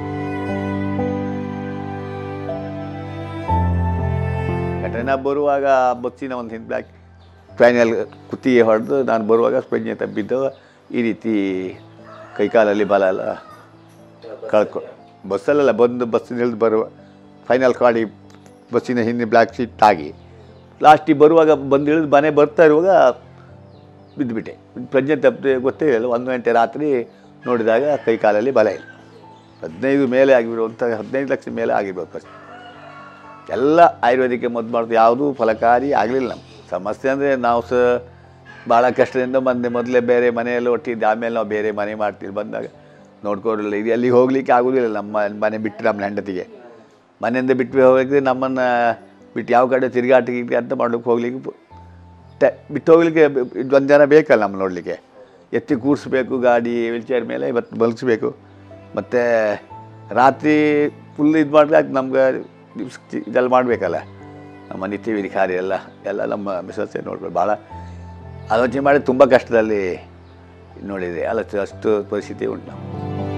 ಘಟನೆ ಬರುವಾಗ ಬಸ್ಸಿನ ಒಂದು ಹಿಂದೆ ಬ್ಯಾಕ್ ಟ್ರೈನಲ್ಲಿ ಕುತ್ತಿಗೆ ಹೊಡೆದು ನಾನು ಬರುವಾಗ ಸ್ಪಂಜೆ ತಬ್ಬಿದ್ದು ಈ ರೀತಿ ಕೈಕಾಲಲ್ಲಿ ಬಲ ಎಲ್ಲ ಕಳ್ಕೊ ಬಸ್ಸಲ್ಲೆಲ್ಲ ಬಂದು ಬಸ್ಸಿನ ಇಳಿದು ಬರುವ ಫೈನಲ್ ಕಾಡಿ ಬಸ್ಸಿನ ಹಿಂದೆ ಬ್ಲ್ಯಾಕ್ ಸೀಟ್ ತಾಗಿ ಲಾಸ್ಟಿಗೆ ಬರುವಾಗ ಬಂದು ಇಳಿದು ಮನೆ ಬರ್ತಾ ಇರುವಾಗ ಬಿದ್ದುಬಿಟ್ಟೆ ಪ್ರಜ್ಞೆ ತಪ್ಪದೆ ಗೊತ್ತೇ ಇಲ್ಲ ಒಂದು ಗಂಟೆ ರಾತ್ರಿ ನೋಡಿದಾಗ ಕೈಕಾಲಲ್ಲಿ ಬಲ ಇಲ್ಲ ಹದಿನೈದು ಮೇಲೆ ಆಗಿರುವಂಥ ಹದಿನೈದು ಲಕ್ಷ ಮೇಲೆ ಆಗಿರ್ಬೋದು ಫಸ್ಟ್ ಎಲ್ಲ ಆಯುರ್ವೇದಿಕ್ ಮದ್ದು ಮಾಡೋದು ಯಾವುದೂ ಫಲಕಾರಿ ಆಗಲಿಲ್ಲ ನಮ್ಮ ಸಮಸ್ಯೆ ಅಂದರೆ ನಾವು ಸಹ ಭಾಳ ಕಷ್ಟದಿಂದ ಬಂದೆ ಮೊದಲೇ ಬೇರೆ ಮನೆಯಲ್ಲಿ ಒಟ್ಟಿದ್ದೆ ಆಮೇಲೆ ನಾವು ಬೇರೆ ಮನೆ ಮಾಡ್ತೀವಿ ಬಂದಾಗ ನೋಡ್ಕೊಡಿಲ್ಲ ಇದು ಎಲ್ಲಿಗೆ ಹೋಗಲಿಕ್ಕೆ ಆಗೋದಿಲ್ಲ ನಮ್ಮ ಮನೆ ಬಿಟ್ಟು ನಮ್ಮ ಹೆಂಡತಿಗೆ ಮನೆಯಿಂದ ಬಿಟ್ಟು ಹೋಗಲಿಕ್ಕೆ ನಮ್ಮನ್ನು ಬಿಟ್ಟು ಯಾವ ಕಡೆ ತಿರುಗಾಟಕ್ಕೆ ಅಂತ ಮಾಡ್ಲಿಕ್ಕೆ ಹೋಗ್ಲಿಕ್ಕೆ ಪು- ಟೆ ಬಿಟ್ಟು ಹೋಗ್ಲಿಕ್ಕೆ ಒಂದು ಜನ ಬೇಕಲ್ಲ ನಮ್ಮ ನೋಡಲಿಕ್ಕೆ ಎತ್ತಿ ಕೂರಿಸ್ಬೇಕು ಗಾಡಿ ವೀಲ್ಚೇರ್ ಮೇಲೆ ಇವತ್ತು ಮಲಗಿಸ್ಬೇಕು ಮತ್ತು ರಾತ್ರಿ ಫುಲ್ ಇದು ಮಾಡಬೇಕು ನಮ್ಗೆ ದಿವ್ಸ ಇದೆಲ್ಲ ಮಾಡಬೇಕಲ್ಲ ನಮ್ಮ ನಿತ್ಯ ವಿಧಿ ಕಾರ್ಯ ಎಲ್ಲ ಎಲ್ಲ ನಮ್ಮ ಮಿಸಸ್ಸೇ ನೋಡ್ಕೊಂಡು ಭಾಳ ಆಲೋಚನೆ ಮಾಡಿ ತುಂಬ ಕಷ್ಟದಲ್ಲಿ ನೋಡಿದೆ ಅಲ್ಲ ಅಷ್ಟು ಪರಿಸ್ಥಿತಿ ಉಂಟು ನಾವು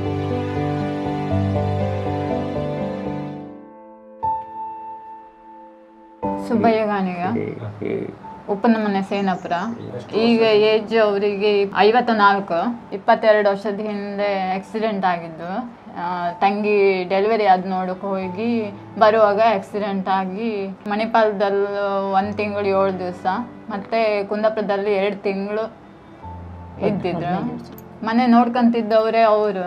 ಸುಬ್ಬಯ್ಯ ಗಾಣಿಗ ಉಪನಮನೆ ಸೇನಾಪುರ ಈಗ ಏಜ್ ಅವರಿಗೆ ಐವತ್ತ ನಾಲ್ಕು ಇಪ್ಪತ್ತೆರಡು ವರ್ಷದ ಹಿಂದೆ ಆಕ್ಸಿಡೆಂಟ್ ಆಗಿದ್ದು ಆ, ತಂಗಿ ಡೆಲಿವರಿ ಆದ ನೋಡಕ್ಕೆ ಹೋಗಿ ಬರುವಾಗ ಆಕ್ಸಿಡೆಂಟ್ ಆಗಿ ಮಣಿಪಾಲದಲ್ಲಿ ಒಂದು ತಿಂಗಳು ಏಳು ದಿವಸ ಮತ್ತು ಕುಂದಾಪುರದಲ್ಲಿ ಎರಡು ತಿಂಗಳು ಇದ್ದಿದ್ರು ಮನೆ ನೋಡ್ಕೊಂತಿದ್ದವರೇ ಅವರು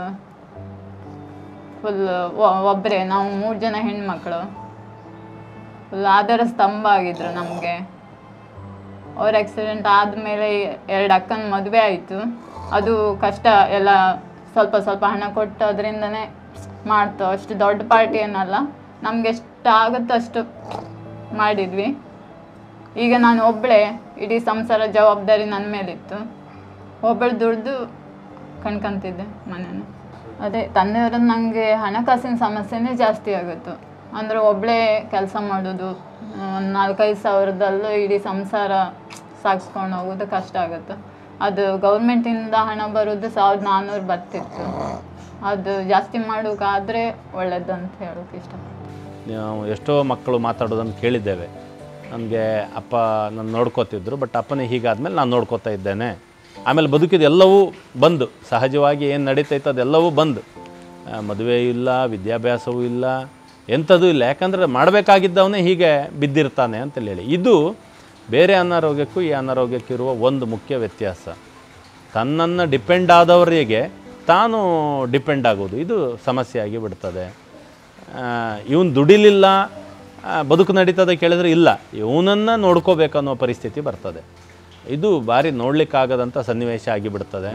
ಫುಲ್ ಒಬ್ಬರೇ ನಾವು ಮೂರು ಜನ ಹೆಣ್ಮಕ್ಳು ಫುಲ್ ಆಧಾರ ಸ್ತಂಭ ಆಗಿದ್ರು ನಮಗೆ ಅವ್ರ ಆಕ್ಸಿಡೆಂಟ್ ಆದಮೇಲೆ ಎರಡು ಅಕ್ಕನ ಮದುವೆ ಆಯಿತು ಅದು ಕಷ್ಟ ಎಲ್ಲ ಸ್ವಲ್ಪ ಸ್ವಲ್ಪ ಹಣ ಕೊಟ್ಟು ಅದರಿಂದನೇ ಮಾಡ್ತು ಅಷ್ಟು ದೊಡ್ಡ ಪಾರ್ಟಿ ಏನಲ್ಲ ನಮ್ಗೆ ಎಷ್ಟು ಆಗುತ್ತೋ ಅಷ್ಟು ಮಾಡಿದ್ವಿ ಈಗ ನಾನು ಒಬ್ಬಳೇ ಇಡೀ ಸಂಸಾರ ಜವಾಬ್ದಾರಿ ನನ್ನ ಮೇಲಿತ್ತು ಒಬ್ಬಳು ದುಡ್ದು ಕಣ್ಕೊಂತಿದ್ದೆ ಮನೇನ ಅದೇ ತಂದೆಯವ್ರದ್ದು ನನಗೆ ಹಣಕಾಸಿನ ಸಮಸ್ಯೆನೇ ಜಾಸ್ತಿ ಆಗುತ್ತೆ ಅಂದರೆ ಒಬ್ಬಳೇ ಕೆಲಸ ಮಾಡೋದು ಒಂದು ನಾಲ್ಕೈದು ಸಾವಿರದಲ್ಲೂ ಇಡೀ ಸಂಸಾರ ಸಾಗಿಸ್ಕೊಂಡು ಹೋಗೋದು ಕಷ್ಟ ಆಗುತ್ತೆ ಅದು ಗೌರ್ಮೆಂಟಿಂದ ಹಣ ಬರೋದು ಸಾವಿರದ ನಾನ್ನೂರು ಬರ್ತಿತ್ತು ಅದು ಜಾಸ್ತಿ ಮಾಡೋಕ್ಕಾದರೆ ಒಳ್ಳೇದಂತ ಹೇಳೋಕೆ ಇಷ್ಟಪಡ್ತೀನಿ ನಾವು ಎಷ್ಟೋ ಮಕ್ಕಳು ಮಾತಾಡೋದನ್ನು ಕೇಳಿದ್ದೇವೆ ನನಗೆ ಅಪ್ಪ ನಾನು ನೋಡ್ಕೋತಿದ್ರು ಬಟ್ ಅಪ್ಪನೇ ಹೀಗಾದ್ಮೇಲೆ ನಾನು ನೋಡ್ಕೋತಾ ಇದ್ದೇನೆ ಆಮೇಲೆ ಬದುಕಿದ ಎಲ್ಲವೂ ಬಂದು ಸಹಜವಾಗಿ ಏನು ನಡೀತೈತೆ ಅದೆಲ್ಲವೂ ಬಂದು ಆ, ಮದುವೆ ಇಲ್ಲ ವಿದ್ಯಾಭ್ಯಾಸವೂ ಇಲ್ಲ ಎಂಥದೂ ಇಲ್ಲ ಯಾಕಂದರೆ ಮಾಡಬೇಕಾಗಿದ್ದವನೇ ಹೀಗೆ ಬಿದ್ದಿರ್ತಾನೆ ಅಂತೇಳಿ ಹೇಳಿ ಇದು ಬೇರೆ ಅನಾರೋಗ್ಯಕ್ಕೂ ಈ ಅನಾರೋಗ್ಯಕ್ಕೂ ಇರುವ ಒಂದು ಮುಖ್ಯ ವ್ಯತ್ಯಾಸ ತನ್ನನ್ನು ಡಿಪೆಂಡ್ ಆದವರಿಗೆ ತಾನು ಡಿಪೆಂಡ್ ಆಗೋದು ಇದು ಸಮಸ್ಯೆ ಆಗಿ ಬಿಡ್ತದೆ ಇವನು ದುಡಿಲಿಲ್ಲ ಆ, ಬದುಕು ನಡೀತದೆ ಕೇಳಿದ್ರೆ ಇಲ್ಲ ಇವನನ್ನು ನೋಡ್ಕೋಬೇಕನ್ನೋ ಪರಿಸ್ಥಿತಿ ಬರ್ತದೆ ಇದು ಭಾರಿ ನೋಡಲಿಕ್ಕಾಗದಂಥ ಸನ್ನಿವೇಶ ಆಗಿಬಿಡ್ತದೆ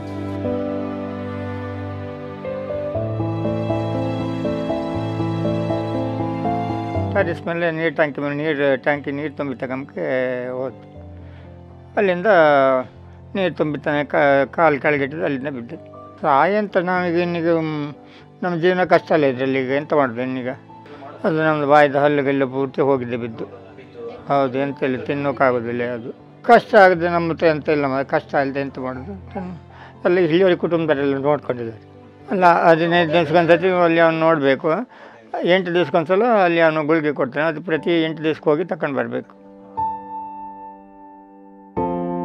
ಟೆರಿಸ್ ಮೇಲೆ ನೀರು ಟ್ಯಾಂಕಿ ಮೇಲೆ ನೀರು ಟ್ಯಾಂಕಿ ನೀರು ತುಂಬಿ ತಗೊಂಬಕ್ಕೆ ಹೋಯ್ತು ಅಲ್ಲಿಂದ ನೀರು ತುಂಬಿತಾನೆ ಕಾಲು ಕೆಳಗಿಟ್ಟಿದ್ದು ಅಲ್ಲಿಂದ ಬಿದ್ದು ಸಹಾಯ ಅಂತ ನಾವೀಗ ಇನ್ನೀಗ ಮ್, ನಮ್ಮ ಜೀವನ ಕಷ್ಟ ಅಲ್ಲ ಇದರಲ್ಲಿ ಈಗ ಎಂತ ಮಾಡೋದು ಇನ್ನೀಗ ಅದು ನಮ್ಮದು ಬಾಯಿದ ಹಲ್ಲುಗೆಲ್ಲ ಪೂರ್ತಿ ಹೋಗಿದೆ ಬಿದ್ದು ಹೌದು ಎಂತ ಇಲ್ಲ ತಿನ್ನೋಕ್ಕಾಗೋದಿಲ್ಲ ಅದು ಕಷ್ಟ ಆಗದೆ ನಮ್ಮ ಹತ್ರ ಎಂತ ಇಲ್ಲ ಮ- ಕಷ್ಟ ಅಲ್ಲದೆ ಎಂತ ಮಾಡೋದು ತನ್ನ- ಎಲ್ಲ ಇಲ್ಲಿಯವರೆಗೆ ಕುಟುಂಬದವರೆಲ್ಲ ನೋಡ್ಕೊಂಡಿದ್ದಾರೆ ಅಲ್ಲ ಹದಿನೈದು ದಿವ್ಸಕ್ಕೊಂದ್ಸತಿ ಅಲ್ಲಿ ಅವ್ನು ನೋಡಬೇಕು ಎಂಟು ದಿವ್ಸಕ್ಕೊಂದ್ಸಲ ಅಲ್ಲಿ ಅವನು ಗುಳಿಗೆ ಕೊಡ್ತಾನೆ ಅದು ಪ್ರತಿ ಎಂಟು ದಿವ್ಸಕ್ಕೆ ಹೋಗಿ ತಗೊಂಡು ಬರಬೇಕು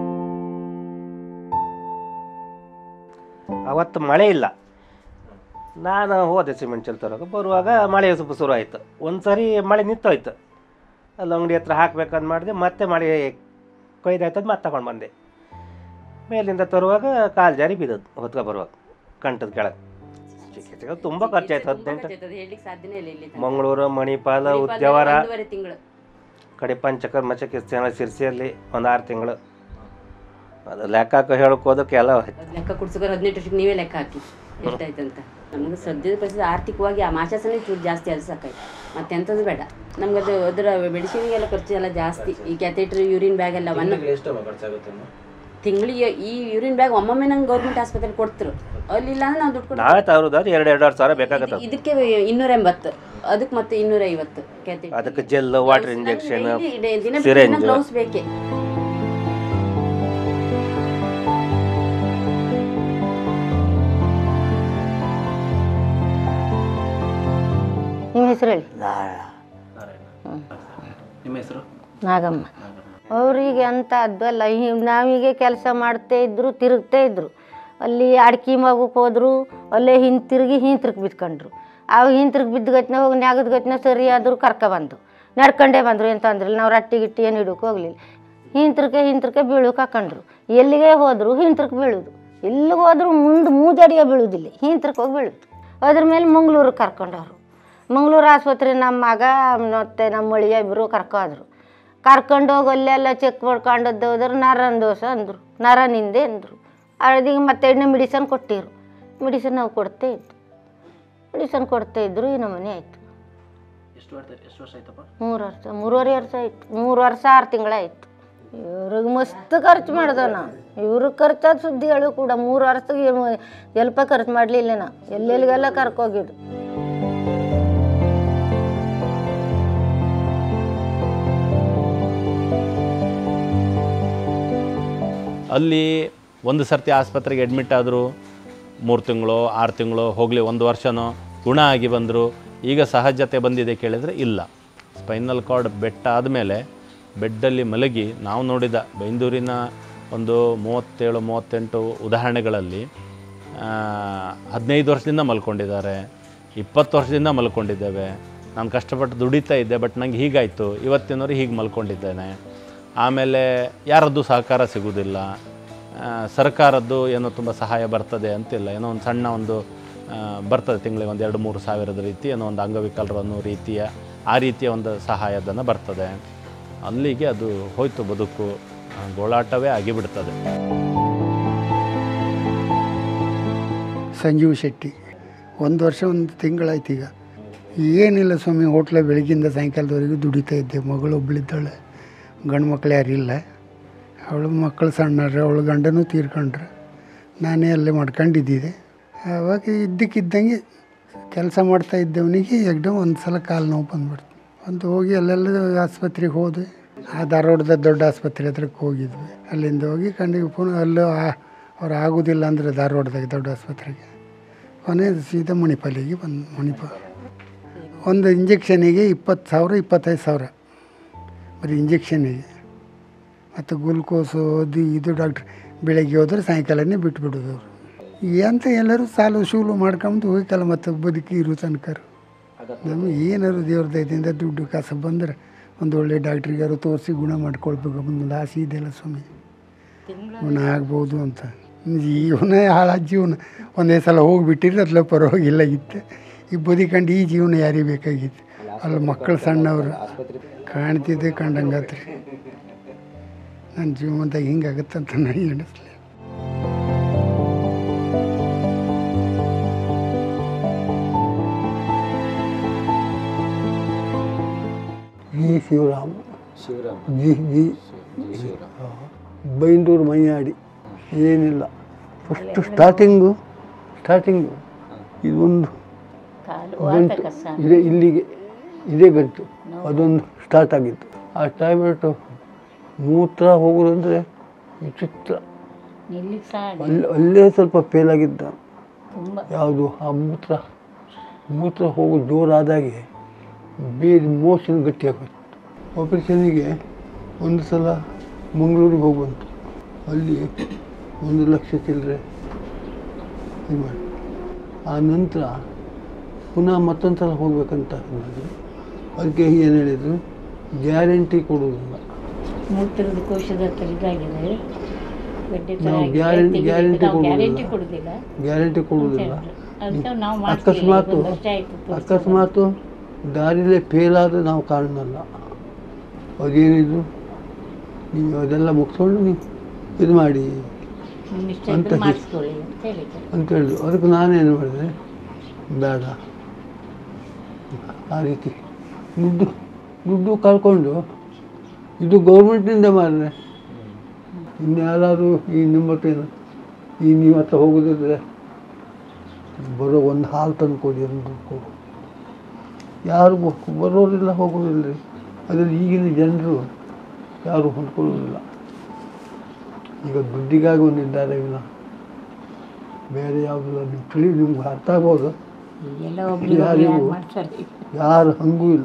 ಅವತ್ತು ಮಳೆ ಇಲ್ಲ ನಾನು ಹೋದೆ ಸಿಮೆಂಟ್ ಚಲ್ ತರೋಕೆ ಬರುವಾಗ ಮಳೆ ಸ್ವಲ್ಪ ಶುರು ಆಯಿತು ಒಂದು ಸರಿ ಮಳೆ ನಿಂತೋಯ್ತು ಅಲ್ಲಿ ಅಂಗಡಿ ಹತ್ರ ಹಾಕ್ಬೇಕಂತ ಮಾಡಿದೆ ಮತ್ತೆ ಮಳೆ ಕೊಯ್ದಾಯ್ತದ ಮತ್ತೆ ತಗೊಂಡು ಬಂದೆ ಮೇಲಿಂದ ತರುವಾಗ ಕಾಲು ಜಾರಿ ಬಿದ್ದದ್ದು ಹೊತ್ಕೊ ಬರುವಾಗ ಕಂಠದ ಕೆಳಗೆ ಚಿಕಿತ್ಸೆಗೆ ತುಂಬ ಖರ್ಚಾಯ್ತು ಹದಿನೆಂಟು ಹೇಳಲಿಕ್ಕೆ ಸಾಧ್ಯನೇ ಇಲ್ಲ ಇಲ್ಲಿ ತನಕ. ಮಂಗಳೂರು ಮಣಿಪಾಲ ಮಣಿಪಾಲದಲ್ಲಿ ಉದ್ಯಾವರ ಒಂದೂವರೆ ತಿಂಗಳು ಕಡೆ ಪಂಚಕರ್ಮ ಚಿಕಿತ್ಸೆ ಸಿರ್ಸಿಯಲ್ಲಿ ಒಂದು ಆರು ತಿಂಗಳು ಅದು ಲೆಕ್ಕ ಹಾಕೋ ಹೇಳಕ್ಕೆ ಹೋದಕ್ಕೆ ಎಲ್ಲ ಹೋಯ್ತು ಅದ್ ಲೆಕ್ಕ ಕುಡ್ಸೋಕೆ ಹದಿನೆಂಟು ವರ್ಷಕ್ಕೆ ನೀವೇ ಲೆಕ್ಕ ಹಾಕಿ ಎಷ್ಟಾಯ್ತಂತ ನಮಗೆ ಸದ್ಯದ ಪರಿಸ್ಥಿತಿ ಆರ್ಥಿಕವಾಗಿ ಆ ಮಾಶಾಸನೇ ಚೂರು ಜಾಸ್ತಿ ಅದು ಸಾಕಾಯ್ತು ಮತ್ತೆಂಥದ್ದು ಬೇಡ ನಮ್ಗೆ ಅದು ಅದರ ಮೆಡಿಸಿನ್ಗೆಲ್ಲ ಖರ್ಚು ಎಲ್ಲ ಜಾಸ್ತಿ ಈ ಕ್ಯಾಥೆಟ್ರ್ ಯೂರಿನ್ ಬ್ಯಾಗ್ ಎಲ್ಲ ಒನ್ ತಿಂಗಳಿಗೆ ಈ ಯೂರಿನ್ ಬ್ಯಾಗ್ ಒಮ್ಮೊಮ್ಮೆ ನಂಗೆ ಗೌರ್ಮೆಂಟ್ ಆಸ್ಪತ್ರೆಲಿ ಕೊಡ್ತರು ಅಲ್ಲಿ ಇಲ್ಲ ಅಂದ್ರೆ ನಾವು ದುಡ್ಡು ಕೊಡ್ತೀವಿ. ನಾವೇ ತರೋದಾದ್ರೆ ಎರಡು ಎರಡೂವರೆ ಸಾವಿರ ಬೇಕಾಗತ್ತೆ ಇದಕ್ಕೆ ಇನ್ನೂರ ಎಂಬತ್ತು ಅದಕ್ಕೆ ಮತ್ತೆ ಇನ್ನೂರ ಐವತ್ತು ಕ್ಯಾಥೆಟ್ರ್ ಅದಕ್ಕೆ ಜೆಲ್ ವಾಟರ್ ಇಂಜೆಕ್ಷನ್ ದಿನ ಸಿರೆಂಜ್ ಗ್ಲೌಸ್ ಬೇಕೇ ನಿಮ್ಮ ಹೆಸರು ಹೇಳಿ ನಿಮ್ಮ ಹೆಸರು ನಾಗಮ್ಮ ಅವರಿಗೆ ಅಂತ ಅದ್ವಲ್ಲ ನಾವೀಗೆ ಕೆಲಸ ಮಾಡ್ತಾ ಇದ್ರು ತಿರುಗ್ತಾ ಇದ್ರು ಅಲ್ಲಿ ಅಡ್ಕೆ ಮಗಕ್ಕೆ ಹೋದ್ರು ಅಲ್ಲೇ ಹಿಂತಿರುಗಿ ಹಿಂತಿರುಗಿ ಬಿದ್ಕೊಂಡ್ರು ಅವು ಹಿಂತಿರುಗಿ ಬಿದ್ದ ಗತ್ನ ಹೋಗಿ ನ್ಯಾಗದ ಗತ್ನ ಸರಿ ಆದರೂ ಕರ್ಕ ಬಂದು ನಡ್ಕೊಂಡೇ ಬಂದರು ಎಂತ ಅಂದ್ರಲ್ಲ ನಾವು ರಟ್ಟಿ ಗಿಟ್ಟಿ ಏನು ಹಿಡೋಕೆ ಹೋಗ್ಲಿಲ್ಲ ಹಿಂತಿರ್ಕೆ ಹಿಂತಿರ್ಕೆ ಬೀಳೋಕೆ ಹಾಕೊಂಡ್ರು ಎಲ್ಲಿಗೆ ಹೋದ್ರು ಹಿಂತಿರ್ಕೆ ಬೀಳೋದು ಎಲ್ಲಿಗೆ ಹೋದ್ರು ಮುಂದೆ ಮೂಜಡಿಗೆ ಬೀಳೋದಿಲ್ಲ ಹಿಂತಿರ್ಕೆ ಹೋಗಿ ಬೀಳೋದು ಅದ್ರ ಮೇಲೆ ಮಂಗಳೂರಿಗೆ ಕರ್ಕೊಂಡವ್ರು ಮಂಗಳೂರು ಆಸ್ಪತ್ರೆ ನಮ್ಮ ಮಗ ಮತ್ತು ನಮ್ಮ ಅಳಿಯ ಇಬ್ಬರು ಕರ್ಕೋದ್ರು ಕರ್ಕೊಂಡು ಹೋಗಿ ಅಲ್ಲೆಲ್ಲ ಚೆಕ್ ಮಾಡ್ಕೊಂಡದ್ದು ಹೋದ್ರೆ ನರನ ದೋಷ ಅಂದರು ನರನಿಂದೆ ಅಂದರು ಅದೀಗ ಮತ್ತೆ ಎಣ್ಣೆ ಮೆಡಿಸನ್ ಕೊಟ್ಟಿರು ಮೆಡಿಸನ್ ನಾವು ಕೊಡ್ತೇ ಇದ್ದು ಮೆಡಿಸನ್ ಕೊಡ್ತಾ ಇದ್ರು ಈ ನಮೂನೆ ಆಯಿತು ಎಷ್ಟು ವರ್ಷ ಎಷ್ಟು ವರ್ಷ ಆಯ್ತಪ್ಪ ಮೂರು ವರ್ಷ ಮೂರುವರೆ ವರ್ಷ ಆಯ್ತು ಮೂರು ವರ್ಷ ಆರು ತಿಂಗಳಾಯ್ತು ಇವ್ರಿಗೆ ಮಸ್ತ್ ಖರ್ಚು ಮಾಡ್ದೆ ನಾ ಇವ್ರಿಗೆ ಖರ್ಚಾದ ಸುದ್ದಿಗಳು ಕೂಡ ಮೂರು ವರ್ಷಕ್ಕೆ ಎಲ್ಪ ಖರ್ಚು ಮಾಡಲಿಲ್ಲ ನಾ ಎಲ್ಲೆಲ್ಲಿಗೆಲ್ಲ ಕರ್ಕೋಗಿದ್ದು ಅಲ್ಲಿ ಒಂದು ಸರ್ತಿ ಆಸ್ಪತ್ರೆಗೆ ಅಡ್ಮಿಟ್ ಆದರು ಮೂರು ತಿಂಗಳು ಆರು ತಿಂಗಳು ಹೋಗಲಿ ಒಂದು ವರ್ಷನೋ ಗುಣ ಆಗಿ ಬಂದರು ಈಗ ಸಹಜತೆ ಬಂದಿದೆ ಕೇಳಿದರೆ ಇಲ್ಲ ಸ್ಪೈನಲ್ ಕಾರ್ಡ್ ಬೆಟ್ಟ ಆದಮೇಲೆ ಬೆಡ್ಡಲ್ಲಿ ಮಲಗಿ ನಾವು ನೋಡಿದ ಬೈಂದೂರಿನ ಒಂದು ಮೂವತ್ತೇಳು ಮೂವತ್ತೆಂಟು ಉದಾಹರಣೆಗಳಲ್ಲಿ ಆ, ಹದಿನೈದು ವರ್ಷದಿಂದ ಮಲ್ಕೊಂಡಿದ್ದಾರೆ ಇಪ್ಪತ್ತು ವರ್ಷದಿಂದ ಮಲ್ಕೊಂಡಿದ್ದೇವೆ ನಾನು ಕಷ್ಟಪಟ್ಟು ದುಡಿತಾ ಇದ್ದೆ ಬಟ್ ನಂಗೆ ಹೀಗಾಯಿತು ಇವತ್ತಿನವರೆಗೆ ಹೀಗೆ ಮಲ್ಕೊಂಡಿದ್ದೇನೆ ಆಮೇಲೆ ಯಾರದ್ದು ಸಹಕಾರ ಸಿಗುವುದಿಲ್ಲ ಆ, ಸರ್ಕಾರದ್ದು ಏನೋ ತುಂಬ ಸಹಾಯ ಬರ್ತದೆ ಅಂತಿಲ್ಲ ಏನೋ ಒಂದು ಸಣ್ಣ ಒಂದು ಆ, ಬರ್ತದೆ ತಿಂಗಳಿಗೆ ಒಂದು ಎರಡು ಮೂರು ಸಾವಿರದ ರೀತಿ ಏನೋ ಒಂದು ಅಂಗವಿಕಲರು ಅನ್ನೋ ರೀತಿಯ ಆ ರೀತಿಯ ಒಂದು ಸಹಾಯಧನ ಬರ್ತದೆ ಅಲ್ಲಿಗೆ ಅದು ಹೋಯ್ತು ಬದುಕು ಆ, ಗೋಳಾಟವೇ ಆಗಿಬಿಡ್ತದೆ ಸಂಜೀವ್ ಶೆಟ್ಟಿ ಒಂದು ವರ್ಷ ಒಂದು ತಿಂಗಳಾಯ್ತು ಈಗ ಏನಿಲ್ಲ ಸ್ವಾಮಿ ಹೋಟ್ಲ ಬೆಳಗ್ಗಿಂದ ಸಾಯಂಕಾಲದವರೆಗೂ ದುಡಿತಾ ಇದ್ದೆ ಮಗಳು ಒಬ್ಬಳಿದ್ದಾಳೆ ಗಂಡು ಮಕ್ಳು ಯಾರಿಲ್ಲ ಅವಳು ಮಕ್ಕಳು ಸಣ್ಣರು ಅವಳು ಗಂಡನೂ ತೀರ್ಕೊಂಡ್ರು ನಾನೇ ಅಲ್ಲೇ ಮಾಡ್ಕೊಂಡಿದ್ದಿದೆ ಆವಾಗ ಇದ್ದಕ್ಕಿದ್ದಂಗೆ ಕೆಲಸ ಮಾಡ್ತಾ ಇದ್ದವನಿಗೆ ಎಗ್ಡಮ್ ಒಂದು ಸಲ ಕಾಲು ನೋವು ಬಂದ್ಬಿಡ್ತು ಒಂದು ಹೋಗಿ ಅಲ್ಲೆಲ್ಲ ಆಸ್ಪತ್ರೆಗೆ ಹೋದ್ವಿ ಆ ಧಾರವಾಡದ ದೊಡ್ಡ ಆಸ್ಪತ್ರೆ ಹತ್ರಕ್ಕೆ ಹೋಗಿದ್ವಿ ಅಲ್ಲಿಂದ ಹೋಗಿ ಕಂಡಿಗೆ ಪುನಃ ಅಲ್ಲೂ ಆ- ಅವ್ರು ಆಗೋದಿಲ್ಲ ಅಂದರೆ ಧಾರವಾಡದಾಗ ದೊಡ್ಡ ಆಸ್ಪತ್ರೆಗೆ ಕೊನೆ ಸೀದಾ ಮಣಿಪಾಲಿಗೆ ಬಂದು ಮಣಿಪಾಲ ಒಂದು ಇಂಜೆಕ್ಷನಿಗೆ ಇಪ್ಪತ್ತು ಸಾವಿರ ಇಪ್ಪತ್ತೈದು ಸಾವಿರ ಬರೀ ಇಂಜೆಕ್ಷನಿಗೆ ಮತ್ತು ಗ್ಲುಕೋಸು ಅದು ಇದು ಡಾಕ್ಟ್ರ್ ಬೆಳಗ್ಗೆ ಹೋದ್ರೆ ಸಾಯಂಕಾಲನೇ ಬಿಟ್ಬಿಡೋದು ಅವರು ಎಂತ ಎಲ್ಲರೂ ಸಾಲು ಶೂಲು ಮಾಡ್ಕೊಂಡು ಹೋಗ್ತಲ್ಲ ಮತ್ತು ಬದುಕಿ ಇರೋ ತನಕರು ನಮಗೆ ಏನಾದ್ರು ದೇವ್ರ ದಯದಿಂದ ದುಡ್ಡು ಕಾಸು ಬಂದರೆ ಒಂದು ಒಳ್ಳೆ ಡಾಕ್ಟ್ರಿಗಾರು ತೋರಿಸಿ ಗುಣ ಮಾಡ್ಕೊಳ್ಬೇಕು ಒಂದು ಆಸೆ ಇದೆಯಲ್ಲ ಸ್ವಾಮಿ ಗುಣ ಆಗ್ಬೋದು ಅಂತ ಜೀವನ ಹಾಳಾದ ಜೀವನ ಒಂದೇ ಸಲ ಹೋಗಿಬಿಟ್ಟಿದ್ರೆ ಅದ್ಲ ಪರವಾಗಿಲ್ಲ ಇತ್ತು ಈ ಬದುಕಂಡು ಈ ಜೀವನ ಯಾರಿಗೆ ಬೇಕಾಗಿತ್ತು ಅಲ್ಲಿ ಮಕ್ಕಳು ಸಣ್ಣವರು ಕಾಣ್ತಿದ್ದೆ ಕಂಡಂಗಾತ್ರಿ ನನ್ನ ಜೀವನದಾಗ ಹಿಂಗಾಗತ್ತಂತ ನನಗೆ ಎಣಿಸ್ಲಿ G Shivaram Shivaram G G Byndoor Maiyadi ಏನಿಲ್ಲ ಫಸ್ಟು ಸ್ಟಾರ್ಟಿಂಗು ಸ್ಟಾರ್ಟಿಂಗು ಇದೊಂದು ಗಂಟು ಇದೆ ಇಲ್ಲಿಗೆ ಇದೇ ಗಂಟು ಅದೊಂದು ಸ್ಟಾರ್ಟ್ ಆಗಿತ್ತು ಆ ಟೈಮ್ ಇಟ್ಟು ಮೂತ್ರ ಹೋಗೋದಂದರೆ ವಿಚಿತ್ರ ಅಲ್ಲಿ ಅಲ್ಲೇ ಸ್ವಲ್ಪ ಫೇಲ್ ಆಗಿದ್ದ ಯಾವುದು ಆ ಮೂತ್ರ ಮೂತ್ರ ಹೋಗೋದು ಜೋರಾದಾಗೆ ಬೇರೆ ಮೋಷನ್ ಗಟ್ಟಿಯಾಗೋಯ್ತು ಆಪರೇಷನಿಗೆ ಒಂದು ಸಲ ಮಂಗಳೂರಿಗೆ ಹೋಗುವಂತು ಅಲ್ಲಿ ಒಂದು ಲಕ್ಷ ಚಿಲ್ಲರೆ ಇದು ಮಾಡಿ ಆ ನಂತರ ಪುನಃ ಮತ್ತೊಂದು ಸಲ ಹೋಗ್ಬೇಕಂತ ಹೇಳಿದ್ರು ಅದಕ್ಕೆ ಏನು ಹೇಳಿದರು ಗ್ಯಾರಂಟಿ ಕೊಡುವುದಿಲ್ಲ ಮೂತ್ರದ ಕೋಶದ ಹತ್ರ ಇದಾಗಿದೆ ಗಡ್ಡೆ ಥರ ನಾವು ಆಗಿದೆ, ಗ್ಯಾರಂಟಿ ತೆಗಿಲಿಕ್ಕೆ ಗ್ಯಾರಂಟಿ ನಾವು ಗ್ಯಾರಂಟಿ ಕೊಡುವುದಿಲ್ಲ ಕೊಡುದಿಲ್ಲ ಗ್ಯಾರಂಟಿ ಕೊಡುವುದಿಲ್ಲ ಅದಕ್ಕೆ ನಾವು ಮಾಡ್ತೀವಿ ಅಕಸ್ಮಾತು ಒಂದು ವರ್ಷ ಆಯ್ತು ತೋರ್ಸಿ. ಅಕಸ್ಮಾತು ದಾರಿಲೇ ಫೇಲ್ ಆದರೆ ನಾವು ಕಾರಣಲ್ಲ ಅದೇನಿದು ನೀವು ಅದೆಲ್ಲ ಮುಗಿಸ್ಕೊಂಡು ನೀವು ಇದು ಮಾಡಿ ನಿಮ್ ಇಷ್ಟ ಅಂತ ಇದ್ರೆ ಹಿ- ಮಾಡಿಸ್ಕೊಳ್ಳಿ ಅಂತ ಹೇಳಿದ್ರು ಅಂತ ಹೇಳಿದ್ರು ಅದಕ್ಕೆ ನಾನೇನು ಮಾಡಿದೆ ಬೇಡ ಆ ರೀತಿ ದುಡ್ಡು ದುಡ್ಡು ಕಳ್ಕೊಂಡು ಇದು ಗೌರ್ಮೆಂಟ್ನಿಂದ ಮಾಡಿದ್ರೆ ಇನ್ಯಾರಾದರೂ ಈ ನಿಮ್ಮ ಹತ್ರ ಏನು ಈ ನಿಮ್ಮ ಹತ್ರ ಹೋಗೋದಿದ್ರೆ ಬರೋ ಒಂದು ಹಾಲು ತಂದು ಕೊಡಿ ಅಂತ ದುಡ್ಡು ಕೊಡು ಯಾರು ಬ- ಬರೋರಿಲ್ಲ ಹೋಗೋದಿಲ್ಲ ರೀ ಅದರಲ್ಲಿ ಈಗಿನ ಜನರು ಯಾರು ಹೊಂದ್ಕೊಳ್ಳೋದಿಲ್ಲ ಈಗ ದುಡ್ಡಿಗಾಗಿ ಒಂದಿದ್ದಾರೆ ವಿನ ಬೇರೆ ಯಾವುದಿಲ್ಲ ನೀವು ತಿಳಿ ನಿಮ್ಗೆ ಅರ್ಥ ಆಗ್ಬೋದು ಎಲ್ಲ ಒಬ್ರಿಗೆ ಒಬ್ರು ಯಾರಿಗೂ ಯಾರು ಮಾಡ್ತಾರೆ ಯಾರು ಹಂಗೂ ಇಲ್ಲ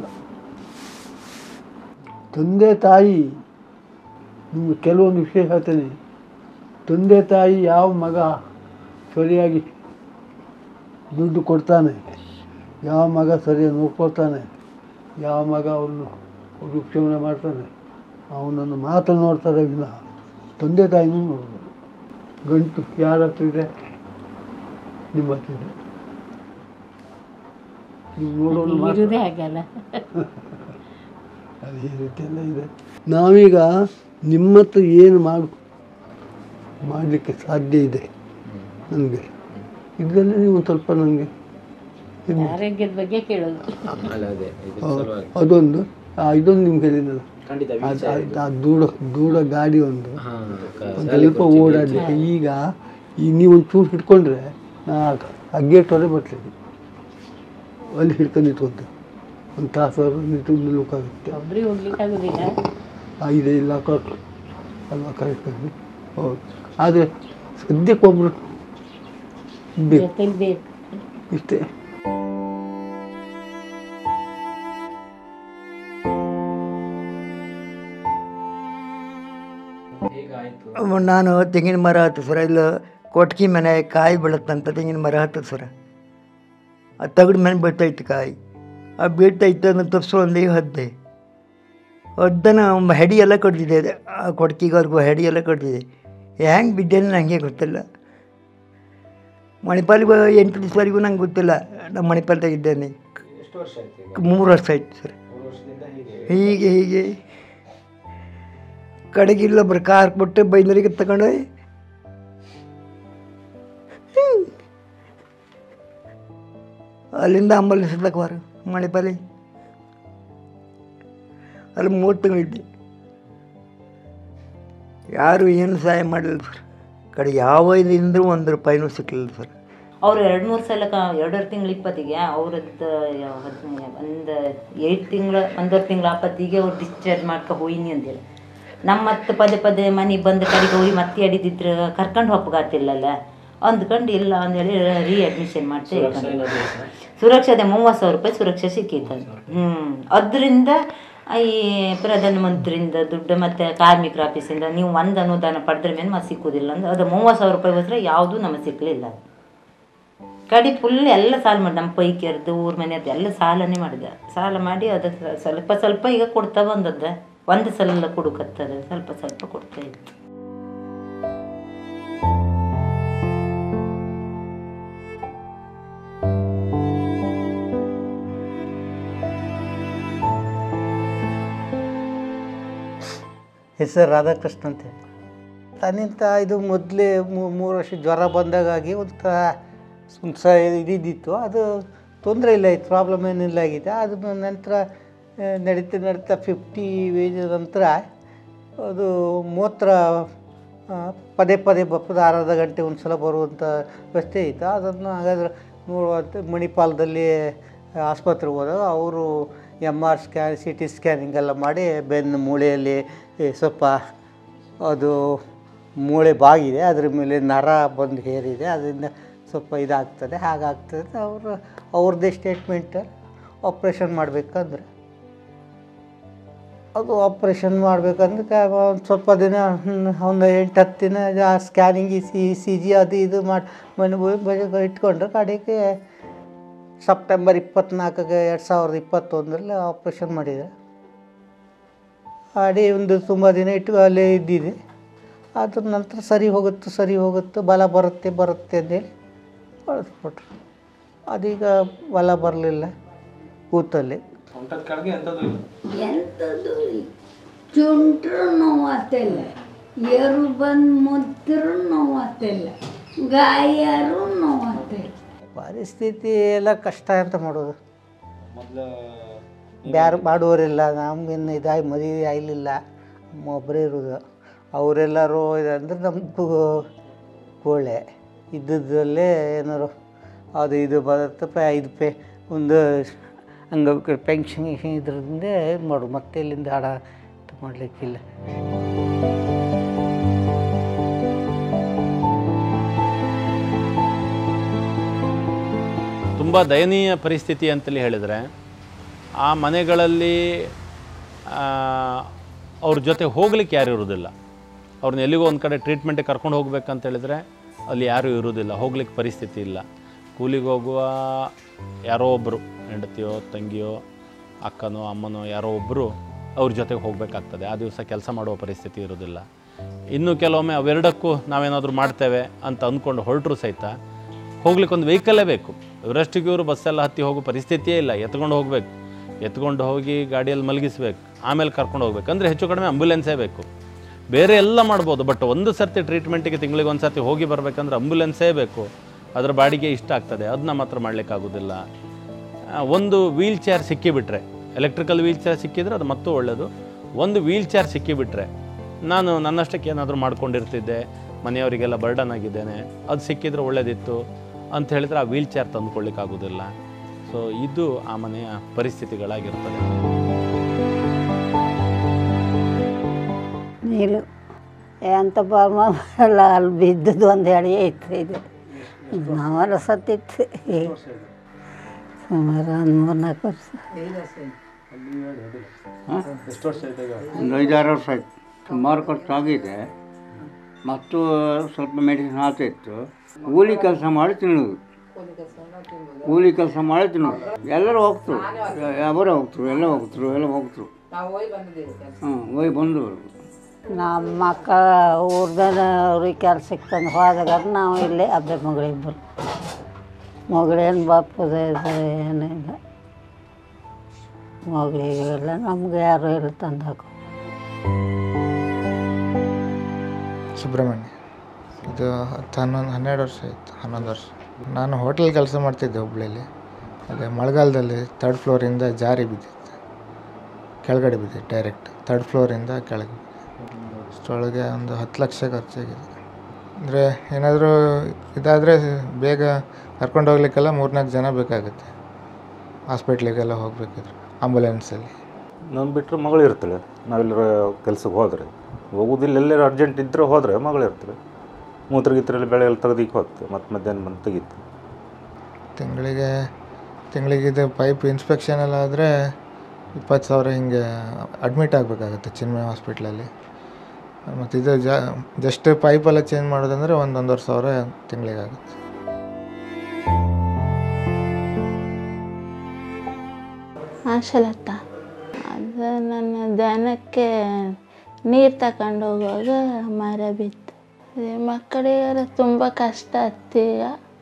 ತಂದೆ ತಾಯಿ ನಿಮ್ಗೆ ಕೆಲವೊಂದು ವಿಷಯ ಹೇಳ್ತೇನೆ ತಂದೆ ತಾಯಿ ಯಾವ ಮಗ ಸರಿಯಾಗಿ ದುಡ್ಡು ಕೊಡ್ತಾನೆ ಯಾವ ಮಗ ಸರಿಯಾಗಿ ನೋಡ್ಕೊಳ್ತಾನೆ ಯಾವ ಮಗ ಅವನು ವೃಕ್ಷಣೆ ಮಾಡ್ತಾನೆ ಅವನನ್ನು ಮಾತ್ರ ನೋಡ್ತಾರೆ ವಿನ ತಂದೆ ತಾಯಿನೂ ನೋಡೋದು ಗಂಟು ಯಾರ ಹತ್ರ ಇದೆ ನಿಮ್ಮ ಹತ್ರ ಇದೆ ನೀವು ನೋಡೋನು ಮಾತ್ರ ಇರುದೇ ಹಾಗಲ್ಲ ಅದು ಈ ರೀತಿಯೆಲ್ಲ ಇದೆ ನಾವೀಗ ನಿಮ್ಮ ಹತ್ರ ಏನು ಮಾಡು ಮಾಡಲಿಕ್ಕೆ ಸಾಧ್ಯ ಇದೆ ನನಗೆ ಇದರಲ್ಲಿ ನೀವು ಒಂದು ಸ್ವಲ್ಪ ನನಗೆ ಇದು ಮಾಡಿ. ಆರೋಗ್ಯದ ಬಗ್ಗೆ ಕೇಳೋದು ಅಲ್ಲ ಅದೇ ಇದ್ರ ಹೌದು. ಸಲುವಾಗಿ ಅದೊಂದು ಆ, ಇದೊಂದು ನಿಮ್ಗೆ ಹೇಳಿದ್ನಲ್ಲ ಖಂಡಿತ ಅದು- wheelchair ಅದು- ಆ ದೂಡ ದೂಡ ಗಾಡಿ ಒಂದು ಹಾ, ಕ- ಒಂದು ಶಾಲೆ ಸ್ವಲ್ಪ ಕೊಡ್ತೀವಿ. ಓಡಾಡಲಿಕ್ಕೆ ಈಗ ಈ ನೀವು ಒಂದು ಚೂರು ಹಿಡ್ಕೊಂಡ್ರೆ ನಾ ಅಗ್ಗೇಟವರೆ ಬರ್ತೀನಿ ಅಲ್ಲಿ ಹಿಡ್ಕೊಂಡು ನಿಂತ್ಕೊಂತೆ ಒಂದು ತಾಸು ನಿಂತು ನಿಲ್ಲೋಕ್ಕಾಗುತ್ತೆ ಒಬ್ರಿಗೆ ಹೋಗ್ಲಿಕ್ಕೆ ಆಗುದಿಲ್ಲ ಆ, ಇದೆ ಇಲ್ಲ ಕರೆಕ್ಟ್ ಅಲ್ವಾ ಕರೆಕ್ಟಾಗಿ ಹೌದು ಆದರೆ ಸದ್ಯಕ್ಕೊಬ್ಬರು ಬೇಕು ಜೊತೆಲಿ ಬೇಕು ಇಷ್ಟೇ ನಾನು ತೆಂಗಿನ ಮರ ಹತ್ತು ಸರ ಇಲ್ಲ ಕೊಟ್ಗಿ ಮನೆ ಕಾಯಿ ಬೀಳತ್ತಂತ ತೆಂಗಿನ ಮರ ಹತ್ತದ ಸರ ಆ ತಗಡು ಮನೆ ಬೀಳ್ತೈತೆ ಕಾಯಿ ಆ ಬೀಳ್ತೈತೆ ಅದನ್ನು ತಪ್ಸ್ಕೊಂಡೆ ಹದ್ದೆ ಹದ್ದನ ಹೆಡಿ ಎಲ್ಲ ಕಡ್ದಿದೆ ಅದು. ಆ ಕೊಡ್ಕಿಗವ್ರಿಗೂ ಹೆಡಿ ಎಲ್ಲ ಕಡ್ದಿದೆ ಹೆಂಗೆ ಬಿದ್ದೇನೆ ನನಗೆ ಗೊತ್ತಿಲ್ಲ ಮಣಿಪಾಲಿಗೆ ಎಂಟು ದಿವಸವರೆಗೂ ನಂಗೆ ಗೊತ್ತಿಲ್ಲ ನಮ್ಮ ಮಣಿಪಾಲ್ದಾಗ ಇದ್ದೇನೆ ಎಷ್ಟು ವರ್ಷ ಆಯ್ತು ಈಗ ಮೂರು ವರ್ಷ ಆಯ್ತು ಸರ್ ಮೂರು ವರ್ಷದಿಂದ ಹೀಗೆ ಹೀಗೆ ಹೀಗೆ ಕಡೆಗೆ ಇಲ್ಲೊಬ್ರು ಕಾರ್ ಕೊಟ್ಟು ಬೈಂದರಿಗೆ ತಗೊಂಡು ಅಲ್ಲಿಂದ ಅಂಬಲಿ ಸುತ್ತಕ್ಕೆ ಬಾರ ಮಣಿಪಾಲಿ ಅಲ್ಲಿ ಮೂರು ತಿಂಗಳಿದ್ದೆ ಯಾರು ಏನು ಸಹಾಯ ಮಾಡಲಿಲ್ಲ ಸರ್ ಕಡೆ ಯಾವ ಇದರಿಂದ ಒಂದು ರೂಪಾಯಿನೂ ಸಿಕ್ಕಲಿಲ್ಲ ಸರ್ ಅವ್ರು ಎರಡು ಮೂರು ಸಲ ಕ ಎರಡೂವರೆ ತಿಂಗಳು ಇಪ್ಪತ್ತಿಗೆ ಅವ್ರದ್ದು ಒಂದು ಏಳು ತಿಂಗಳ ಒಂದೂವರೆ ತಿಂಗಳ ಆಪತ್ತಿಗೆ ಅವ್ರು ಡಿಸ್ಚಾರ್ಜ್ ಮಾಡ್ಕೊ ಹೋಯ್ನಿ ಅಂದಿಲ್ಲ ನಮ್ಮ ಮತ್ತೆ ಪದೇ ಪದೇ ಮನೆಗೆ ಬಂದ ಕಡೆಗೆ ಹೋಗಿ ಮತ್ತೆ ಹಿಡಿದಿದ್ರು ಕರ್ಕೊಂಡು ಹೋಗ್ಗಾತಿಲ್ಲಲ್ಲ ಅಂದ್ಕೊಂಡು ಇಲ್ಲ ಅಂದೇಳಿ ರೀ ಅಡ್ಮಿಷನ್ ಮಾಡ್ತಾ ಸುರಕ್ಷಾ ಏನಾದ್ರು ಇತ್ತಾ? ಸುರಕ್ಷತೆ ಮೂವತ್ತು ಸಾವಿರ ರೂಪಾಯಿ ಸುರಕ್ಷೆ ಸಿಕ್ಕಿತ್ತು ಹ್ಞೂ ಅದರಿಂದ ಈ ಪ್ರಧಾನ ಮಂತ್ರಿಯಿಂದ ದುಡ್ಡು ಮತ್ತು ಕಾರ್ಮಿಕರ ಆಫೀಸಿಂದ ನೀವು ಒಂದು ಅನುದಾನ ಪಡೆದ್ರ ಮೇಲೆ ಮತ್ತೆ ಸಿಕ್ಕುದಿಲ್ಲ ಅಂದ್ರೆ ಅದು ಮೂವತ್ತು ಸಾವಿರ ರೂಪಾಯಿ ಹೋದ್ರೆ ಯಾವುದೂ ನಮಗೆ ಸಿಕ್ಕಲಿಲ್ಲ ಕಡಿ ಫುಲ್ ಎಲ್ಲ ಸಾಲ ಮಾಡಿ ನಮ್ಮ ಪೈಕಿಯರ್ದು ಊರ ಮನೆಯದ್ದು ಎಲ್ಲ ಸಾಲನೇ ಮಾಡಿದೆ ಸಾಲ ಮಾಡಿ ಅದು ಸ- ಸ್ವಲ್ಪ ಸ್ವಲ್ಪ ಈಗ ಕೊಡ್ತಾ ಬಂದದ್ದ ಒಂದು ಸಲ ಕೊಡುಕತ್ತದ ಸ್ವಲ್ಪ ಸ್ವಲ್ಪ ಕೊಡ್ತಾ ಇತ್ತು ಹೆಸರು ರಾಧಾಕೃಷ್ಣ ಅಂತ ಹೇಳಿ ತನ್ನಿಂತ ಇದು ಮೊದಲೇ ಮೂರು ವರ್ಷ ಜ್ವರ ಬಂದಾಗಾಗಿ ಒಂಥರ ಒಂದು ಸ ಇದಿದ್ದಿತ್ತು ಅದು ತೊಂದರೆ ಇಲ್ಲ ಇತ್ತು ಪ್ರಾಬ್ಲಮ್ ಏನಿಲ್ಲ ಆಗಿದೆ ಅದು ನಂತರ ಆ, ನಡೀತಾ ನಡೀತಾ ಫಿಫ್ಟಿ ವೇಜ್ ನಂತರ ಅದು ಮೂತ್ರ ಆ, ಪದೇ ಪದೇ ಬಪ್ಪದ ಅರ್ಧ ಗಂಟೆ ಒಂದು ಸಲ ಬರುವಂಥ ವ್ಯವಸ್ಥೆ ಇತ್ತು ಅದನ್ನು ಹಾಗಾದ್ರೆ ನೋಡುವಂಥ ಮಣಿಪಾಲದಲ್ಲಿ ಆಸ್ಪತ್ರೆಗೆ ಹೋದಾಗ ಅವರು M R scan C T scanning ಎಲ್ಲ ಮಾಡಿ ಬೆನ್ನು ಮೂಳೆಯಲ್ಲಿ ಈ ಸ್ವಲ್ಪ ಅದು ಮೂಳೆ ಬಾಗಿದೆ ಅದ್ರ ಮೇಲೆ ನರ ಬಂದು ಹೇರಿದೆ ಅದರಿಂದ ಸ್ವಲ್ಪ ಇದಾಗ್ತದೆ ಹಾಗಾಗ್ತದೆ ಅವರು ಅವ್ರದ್ದೇ ಸ್ಟೇಟ್ಮೆಂಟ್ ಆಪ್ರೇಷನ್ ಮಾಡಬೇಕಂದ್ರೆ ಅದು ಆಪ್ರೇಷನ್ ಮಾಡಬೇಕಂದ್ರೆ ಒಂದು ಸ್ವಲ್ಪ ದಿನ ಹ್ಮ್, ಒಂದು ಎಂಟು ಹತ್ತು ದಿನ ಆ ಸ್ಕ್ಯಾನಿಂಗ್ ಸಿ ಸಿ ಜಿ ಅದು ಇದು ಮಾಡಿ ಮನೆ ಹೋಗಿ ಬ- ಇಟ್ಕೊಂಡ್ರೆ ಕಡೆಗೆ ಸೆಪ್ಟೆಂಬರ್ ಇಪ್ಪತ್ತ್ನಾಲ್ಕಕ್ಕೆ ಎರಡು ಸಾವಿರದ ಇಪ್ಪತ್ತೊಂದರಲ್ಲಿ ಆಪ್ರೇಷನ್ ಮಾಡಿದೆ ಮಾಡಿ ಒಂದು ತುಂಬ ದಿನ ಇಟ್ಟು ಅಲ್ಲೇ ಇದ್ದಿದೆ ಅದ್ರ ನಂತರ ಸರಿ ಹೋಗುತ್ತೆ ಸರಿ ಹೋಗುತ್ತೆ ಬಲ ಬರುತ್ತೆ ಬರುತ್ತೆ ಅಂತೇಳಿ ಕಳಿಸ್ಬಿಟ್ರು ಅದೀಗ ಬಲ ಬರಲಿಲ್ಲ ಕೂತಲ್ಲಿ ಸೊಂಟದ ಕೆಳಗೆ ಎಂಥದ್ದು ಇಲ್ಲ ಎಂಥದ್ದು ಚುಂಟ್ರು ನೋವಾತಿಲ್ಲ ಏರು ಬಂದು ಮುದ್ರು ನೋವಾತಿಲ್ಲ ಗಾಯರು ನೋವಾತಿಲ್ಲ ಪರಿಸ್ಥಿತಿ ಎಲ್ಲ ಕಷ್ಟ ಅಂತ ಮಾಡೋದು ಬ್ಯಾರು ಮಾಡುವವರಿಲ್ಲ ನಮಗಿನ್ನು ಇದಾಗಿ ಮದುವೆ ಆಗಲಿಲ್ಲ ಒಬ್ಬರೇ ಇರೋದು ಅವರೆಲ್ಲರೂ ಇದಂದ್ರೆ ನಮ್ಮದು ಕೋಳೆ ಇದ್ದದ್ದಲ್ಲೇ ಏನಾರು ಅದು ಇದು ಬರುತ್ತೆ ಪೆ ಇದು ಪೆ ಒಂದು ಅಂಗವಿಕಲ ಪೆನ್ಷನ್ ಗಿನ್ಷನ್ ಇದ್ರಿಂದ ಇದು ಮಾಡು ಮತ್ತೆ ಇಲ್ಲಿಂದ ಹಣ ಇದು ಮಾಡಲಿಕ್ಕಿಲ್ಲ ತುಂಬ ದಯನೀಯ ಪರಿಸ್ಥಿತಿ ಅಂತಲೇ ಹೇಳಿದರೆ ಆ ಮನೆಗಳಲ್ಲಿ ಆ, ಅವ್ರ ಜೊತೆ ಹೋಗ್ಲಿಕ್ಕೆ ಯಾರು ಇರೋದಿಲ್ಲ ಅವ್ರನ್ನ ಎಲ್ಲಿಗೋ ಒಂದು ಕಡೆ ಟ್ರೀಟ್ಮೆಂಟಿಗೆ ಕರ್ಕೊಂಡು ಹೋಗ್ಬೇಕಂತ ಹೇಳಿದರೆ ಅಲ್ಲಿ ಯಾರೂ ಇರೋದಿಲ್ಲ ಹೋಗ್ಲಿಕ್ಕೆ ಪರಿಸ್ಥಿತಿ ಇಲ್ಲ ಕೂಲಿಗೆ ಹೋಗುವ ಯಾರೋ ಒಬ್ಬರು ಹೆಂಡತಿಯೋ ತಂಗಿಯೋ ಅಕ್ಕನೋ ಅಮ್ಮನೋ ಯಾರೋ ಒಬ್ಬರು ಅವ್ರ ಜೊತೆಗೆ ಹೋಗಬೇಕಾಗ್ತದೆ ಆ ದಿವಸ ಕೆಲಸ ಮಾಡುವ ಪರಿಸ್ಥಿತಿ ಇರೋದಿಲ್ಲ ಇನ್ನು ಕೆಲವೊಮ್ಮೆ ಅವೆರಡಕ್ಕೂ ನಾವೇನಾದರೂ ಮಾಡ್ತೇವೆ ಅಂತ ಅಂದ್ಕೊಂಡು ಹೊರಟರು ಸಹಿತ ಹೋಗ್ಲಿಕ್ಕೆ ಒಂದು ವೆಹಿಕಲ್ಲೇ ಬೇಕು ಇವರಷ್ಟಿಗೆ ಇವರು ಬಸ್ಸೆಲ್ಲ ಹತ್ತಿ ಹೋಗೋ ಪರಿಸ್ಥಿತಿಯೇ ಇಲ್ಲ ಎತ್ಕೊಂಡು ಹೋಗಬೇಕು ಎತ್ಕೊಂಡು ಹೋಗಿ ಗಾಡಿಯಲ್ಲಿ ಮಲಗಿಸ್ಬೇಕು ಆಮೇಲೆ ಕರ್ಕೊಂಡು ಹೋಗ್ಬೇಕು ಅಂದರೆ ಹೆಚ್ಚು ಕಡಿಮೆ ಆಂಬ್ಯುಲೆನ್ಸೇ ಬೇಕು ಬೇರೆ ಎಲ್ಲ ಮಾಡ್ಬೋದು ಬಟ್ ಒಂದು ಸರ್ತಿ ಟ್ರೀಟ್ಮೆಂಟಿಗೆ ತಿಂಗಳಿಗೆ ಒಂದು ಸರ್ತಿ ಹೋಗಿ ಬರಬೇಕಂದ್ರೆ ಆಂಬ್ಯುಲೆನ್ಸೇ ಬೇಕು ಅದರ ಬಾಡಿಗೆ ಇಷ್ಟ ಆಗ್ತದೆ ಅದನ್ನ ಮಾತ್ರ ಮಾಡಲಿಕ್ಕಾಗೋದಿಲ್ಲ ಆ, ಒಂದು ವೀಲ್ ಚೇರ್ ಸಿಕ್ಕಿಬಿಟ್ರೆ ಎಲೆಕ್ಟ್ರಿಕಲ್ ವೀಲ್ ಚೇರ್ ಸಿಕ್ಕಿದ್ರೆ ಅದು ಮತ್ತೂ ಒಳ್ಳೆಯದು ಒಂದು ವೀಲ್ ಚೇರ್ ಸಿಕ್ಕಿಬಿಟ್ರೆ ನಾನು ನನ್ನಷ್ಟಕ್ಕೆ ಏನಾದರೂ ಮಾಡ್ಕೊಂಡಿರ್ತಿದ್ದೆ ಮನೆಯವರಿಗೆಲ್ಲ ಬರ್ಡನ್ ಆಗಿದ್ದೇನೆ ಅದು ಸಿಕ್ಕಿದ್ರೆ ಒಳ್ಳೆಯದಿತ್ತು ಅಂತ ಹೇಳಿದ್ರೆ ಆ ವೀಲ್ ಚೇರ್ ತಂದುಕೊಳ್ಳಿಕ್ಕಾಗೋದಿಲ್ಲ ಸೊ ಇದು ಆ ಮನೆಯ ಪರಿಸ್ಥಿತಿಗಳಾಗಿರ್ತದೆ ನೀರು ಎಂತ ಬರ್ಮ ಎಲ್ಲ ಅಲ್ಲಿ ಬಿದ್ದದ್ದು ಒಂದು ಅಡಿ ಐತೆ ಇದು ನಾವೆಲ್ಲ ಸತ್ತಿತ್ತು ಸುಮಾರು ಒಂದು ಮೂರು ನಾಲ್ಕು ವರ್ಷ ಎಷ್ಟು ವರ್ಷ ಆಯ್ತು ಈಗ ಒಂದು ಐದಾರು ವರ್ಷ ಆಯ್ತು ಸುಮಾರು ಖರ್ಚು ಆಗಿದೆ ಮತ್ತು ಸ್ವಲ್ಪ ಮೆಡಿಸಿನ್ ಆಗ್ತಾಯಿತ್ತು ಕೂಲಿ ಕೆಲಸ ಮಾಡಿ ತಿನ್ನೋದು ಕೂಲಿ ಕೆಲಸ ಮಾಡಿ ತಿನ್ನೋದು ಎಲ್ಲರೂ ಹೋಗ್ತರು ಅವರೇ ಹೋಗ್ತರು ಎಲ್ಲ ಹೋಗ್ತರು ಎಲ್ಲ ಹೋಗ್ತರು ಹಾಂ ಹೋಗಿ ಬಂದವರು ನಮ್ಮ ಮಕ್ಕ ಊರ್ದನ ಅವ್ರಿಗೆ ಕೆಲ್ಸಕ್ಕೆ ತಂದು ಹೋದಾಗ ನಾವು ಇಲ್ಲೇ ಅಬ್ಬೆ ಮಗಳಿಬ್ಬರು ಮಗಳೇನು ಬಾಪದ ಏನಿಲ್ಲ ಮಗಳಿಗೆಲ್ಲ ನಮ್ಗೆ ಯಾರು ಇಲ್ಲ ತಂದು ಹಾಕೋ ಸುಬ್ರಹ್ಮಣ್ಯ ಇದು ಹತ್ತು ಹನ್ನೊಂದು ಹನ್ನೆರಡು ವರ್ಷ ಆಯಿತು ಹನ್ನೊಂದು ವರ್ಷ ನಾನು ಹೋಟೆಲ್ ಕೆಲಸ ಮಾಡ್ತಿದ್ದೆ ಹುಬ್ಳಿಯಲ್ಲಿ ಅದೇ ಮಳೆಗಾಲದಲ್ಲಿ ತರ್ಡ್ ಫ್ಲೋರಿಂದ ಜಾರಿ ಬಿದ್ದಿತ್ತು ಕೆಳಗಡೆ ಬಿದ್ದಿತ್ತು ಡೈರೆಕ್ಟ್ ತರ್ಡ್ ಫ್ಲೋರಿಂದ ಕೆಳಗೆ ಬಿದ್ದಿತ್ತು. ಅಷ್ಟರೊಳಗೆ ಒಂದು ಹತ್ತು ಲಕ್ಷ ಖರ್ಚಾಗಿದೆ ಅಂದರೆ ಏನಾದರೂ ಇದಾದರೆ ಬೇಗ ಕರ್ಕೊಂಡು ಹೋಗ್ಲಿಕ್ಕೆಲ್ಲ ಮೂರ್ನಾಲ್ಕು ಜನ ಬೇಕಾಗುತ್ತೆ ಹಾಸ್ಪಿಟ್ಲಿಗೆಲ್ಲ ಹೋಗಬೇಕಿದ್ರೆ ಆಂಬುಲೆನ್ಸಲ್ಲಿ ನಾನು ಬಿಟ್ಟರೆ ಮಗಳು ಇರ್ತಾಳೆ ನಾವೆಲ್ಲರ ಕೆಲ್ಸಕ್ಕೆ ಹೋದರೆ ಹೋಗೋದಿಲ್ಲ ಎಲ್ಲರೂ ಅರ್ಜೆಂಟ್ ಇದ್ದರೆ ಹೋದರೆ ಮಗಳು ಇರ್ತಾಳೆ ಮೂತ್ರ ಗೀತ್ರಲ್ಲಿ ಬೆಳೆ ಎಲ್ಲ ತೆಗ್ದಿಕ್ಕೆ ಹೋಗ್ತದೆ ಮತ್ತು ಮಧ್ಯಾಹ್ನ ಬಂದು ತೆಗಿತು ತಿಂಗಳಿಗೆ ತಿಂಗಳಿಗೆ ಇದು ಪೈಪ್ ಇನ್ಸ್ಪೆಕ್ಷನ್ ಎಲ್ಲ ಆದರೆ ಇಪ್ಪತ್ತು ಸಾವಿರ ಹಿಂಗೆ ಅಡ್ಮಿಟ್ ಆಗಬೇಕಾಗುತ್ತೆ ಚಿನ್ಮಯ ಹಾಸ್ಪಿಟ್ಲಲ್ಲಿ ಮತ್ತು ಇದು ಜ ಜಸ್ಟ್ ಪೈಪೆಲ್ಲ ಚೇಂಜ್ ಮಾಡೋದಂದರೆ ಒಂದು ಒಂದೂವರೆ ಸಾವಿರ ತಿಂಗಳಿಗೆ ಆಗುತ್ತೆ ಆಶಲತ್ತ ಅದು ನನ್ನ ದನಕ್ಕೆ ನೀರು ತಗೊಂಡು ಹೋಗುವಾಗ ಮರ ಬಿತ್ತು ಅದೇ ಮಕ್ಕಳಿಗೆಲ್ಲ ತುಂಬ ಕಷ್ಟ ಆಯ್ತು ಈಗ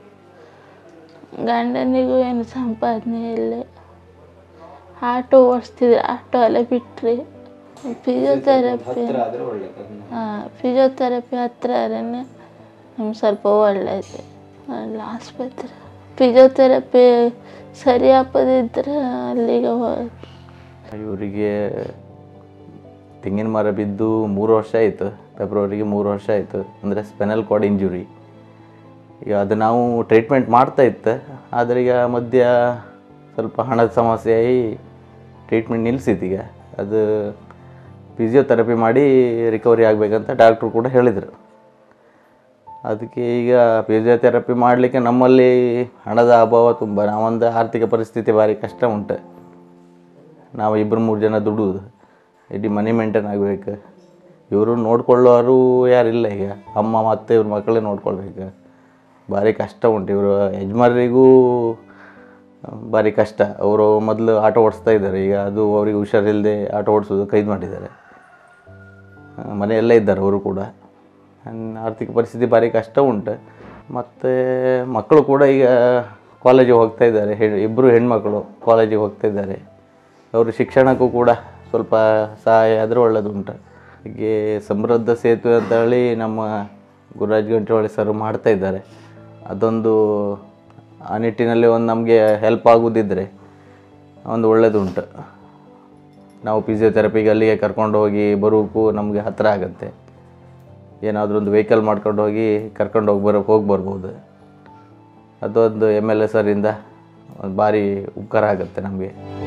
ಗಂಡನಿಗೂ ಏನು ಸಂಪಾದನೆ ಇಲ್ಲ ಆಟೋ ಓಡಿಸ್ತಿದ್ರು ಆಟೋ ಎಲ್ಲ ಬಿಟ್ರಿ ಫಿಸಿಯೋಥೆರಪಿ ಹತ್ರ ಆದ್ರೆ ಒಳ್ಳೇದು ಅದನ್ನ. ಹಾಂ ಫಿಸಿಯೋಥೆರಪಿ ಹತ್ರ ನಮ್ಗೆ ಸ್ವಲ್ಪ ಒಳ್ಳೇದು ಒಳ್ಳೆ ಆಸ್ಪತ್ರೆ ಫಿಸಿಯೋಥೆರಪಿ ಸರಿ ಹಾಕೋದಿದ್ರೆ ಅಲ್ಲಿಗೆ ಹೋಗಿ ಇವರಿಗೆ ತೆಂಗಿನ ಮರ ಬಿದ್ದು ಮೂರು ವರ್ಷ ಆಯಿತು ಫೆಬ್ರವರಿಗೆ ಮೂರು ವರ್ಷ ಆಯಿತು ಅಂದರೆ ಸ್ಪೆನಲ್ ಕಾರ್ಡ್ ಇಂಜುರಿ ಈಗ ಅದು ನಾವು ಟ್ರೀಟ್ಮೆಂಟ್ ಮಾಡ್ತಾ ಇತ್ತು ಆದರೆ ಈಗ ಮಧ್ಯ ಸ್ವಲ್ಪ ಹಣದ ಸಮಸ್ಯೆ ಆಗಿ ಟ್ರೀಟ್ಮೆಂಟ್ ನಿಲ್ಲಿಸಿತ್ತು ಈಗ ಅದು ಫಿಸಿಯೋಥೆರಪಿ ಮಾಡಿ ರಿಕವರಿ ಆಗಬೇಕಂತ ಡಾಕ್ಟ್ರು ಕೂಡ ಹೇಳಿದರು ಅದಕ್ಕೆ ಈಗ ಫಿಸಿಯೋಥೆರಪಿ ಮಾಡಲಿಕ್ಕೆ ನಮ್ಮಲ್ಲಿ ಹಣದ ಅಭಾವ ತುಂಬ ನಾವೊಂದು ಆರ್ಥಿಕ ಪರಿಸ್ಥಿತಿ ಭಾರಿ ಕಷ್ಟ ಉಂಟು ನಾವು ಇಬ್ಬರು ಮೂರು ಜನ ದುಡುವುದು ಇಡೀ ಮನೆ ಮೇಂಟೈನ್ ಆಗಬೇಕು ಇವರು ನೋಡ್ಕೊಳ್ಳೋರು ಯಾರಿಲ್ಲ ಈಗ ಅಮ್ಮ ಮತ್ತು ಇವ್ರ ಮಕ್ಕಳೇ ನೋಡ್ಕೊಳ್ಬೇಕು ಭಾರಿ ಕಷ್ಟ ಉಂಟು ಇವರು ಯಜಮಾನರಿಗೂ ಭಾರಿ ಕಷ್ಟ ಅವರು ಮೊದಲು ಆಟೋ ಓಡಿಸ್ತಾ ಇದ್ದಾರೆ ಈಗ ಅದು ಅವರಿಗೆ ಹುಷಾರಿಲ್ಲದೆ ಆಟೋ ಓಡಿಸೋದು ಕೈದು ಮಾಡಿದ್ದಾರೆ ಆ, ಮನೆಯಲ್ಲೇ ಇದ್ದಾರೆ ಅವರು ಕೂಡ ಅನ್- ಆರ್ಥಿಕ ಪರಿಸ್ಥಿತಿ ಭಾರಿ ಕಷ್ಟ ಉಂಟು ಮತ್ತು ಮಕ್ಕಳು ಕೂಡ ಈಗ ಕಾಲೇಜಿಗೆ ಹೋಗ್ತಾ ಇದ್ದಾರೆ ಹೆ ಇಬ್ಬರು ಹೆಣ್ಮಕ್ಳು ಕಾಲೇಜಿಗೆ ಹೋಗ್ತಾ ಇದ್ದಾರೆ ಅವರು ಶಿಕ್ಷಣಕ್ಕೂ ಕೂಡ ಸ್ವಲ್ಪ ಸಹಾಯ ಆದರೆ ಒಳ್ಳೆಯದುಂಟು ಹೀಗೆ ಸಮೃದ್ಧ ಸೇತುವೆ ಅಂತ ಹೇಳಿ ನಮ್ಮ ಗುರುರಾಜ್ ಗಂಟೆಹೊಳಿ ಸರ್ ಮಾಡ್ತಾ ಇದ್ದಾರೆ ಅದೊಂದು ಆ ನಿಟ್ಟಿನಲ್ಲಿ ಒಂದು ನಮಗೆ ಹೆಲ್ಪ್ ಆಗೋದಿದ್ದರೆ ಒಂದು ಒಳ್ಳೆಯದುಂಟು ನಾವು ಫಿಸಿಯೋಥೆರಪಿಗೆ ಅಲ್ಲಿಗೆ ಕರ್ಕೊಂಡು ಹೋಗಿ ಬರೋಕ್ಕೂ ನಮಗೆ ಹತ್ತಿರ ಆಗುತ್ತೆ ಏನಾದರೂ ಒಂದು ವೆಹಿಕಲ್ ಮಾಡ್ಕೊಂಡು ಹೋಗಿ ಕರ್ಕೊಂಡು ಹೋಗಿ ಬರೋ ಹೋಗಿ ಬರ್ಬೋದು ಅದೊಂದು ಎಮ್ ಎಲ್ ಎ ಸರಿಂದ ಒಂದು ಭಾರಿ ಉಪಕಾರ ಆಗುತ್ತೆ ನಮಗೆ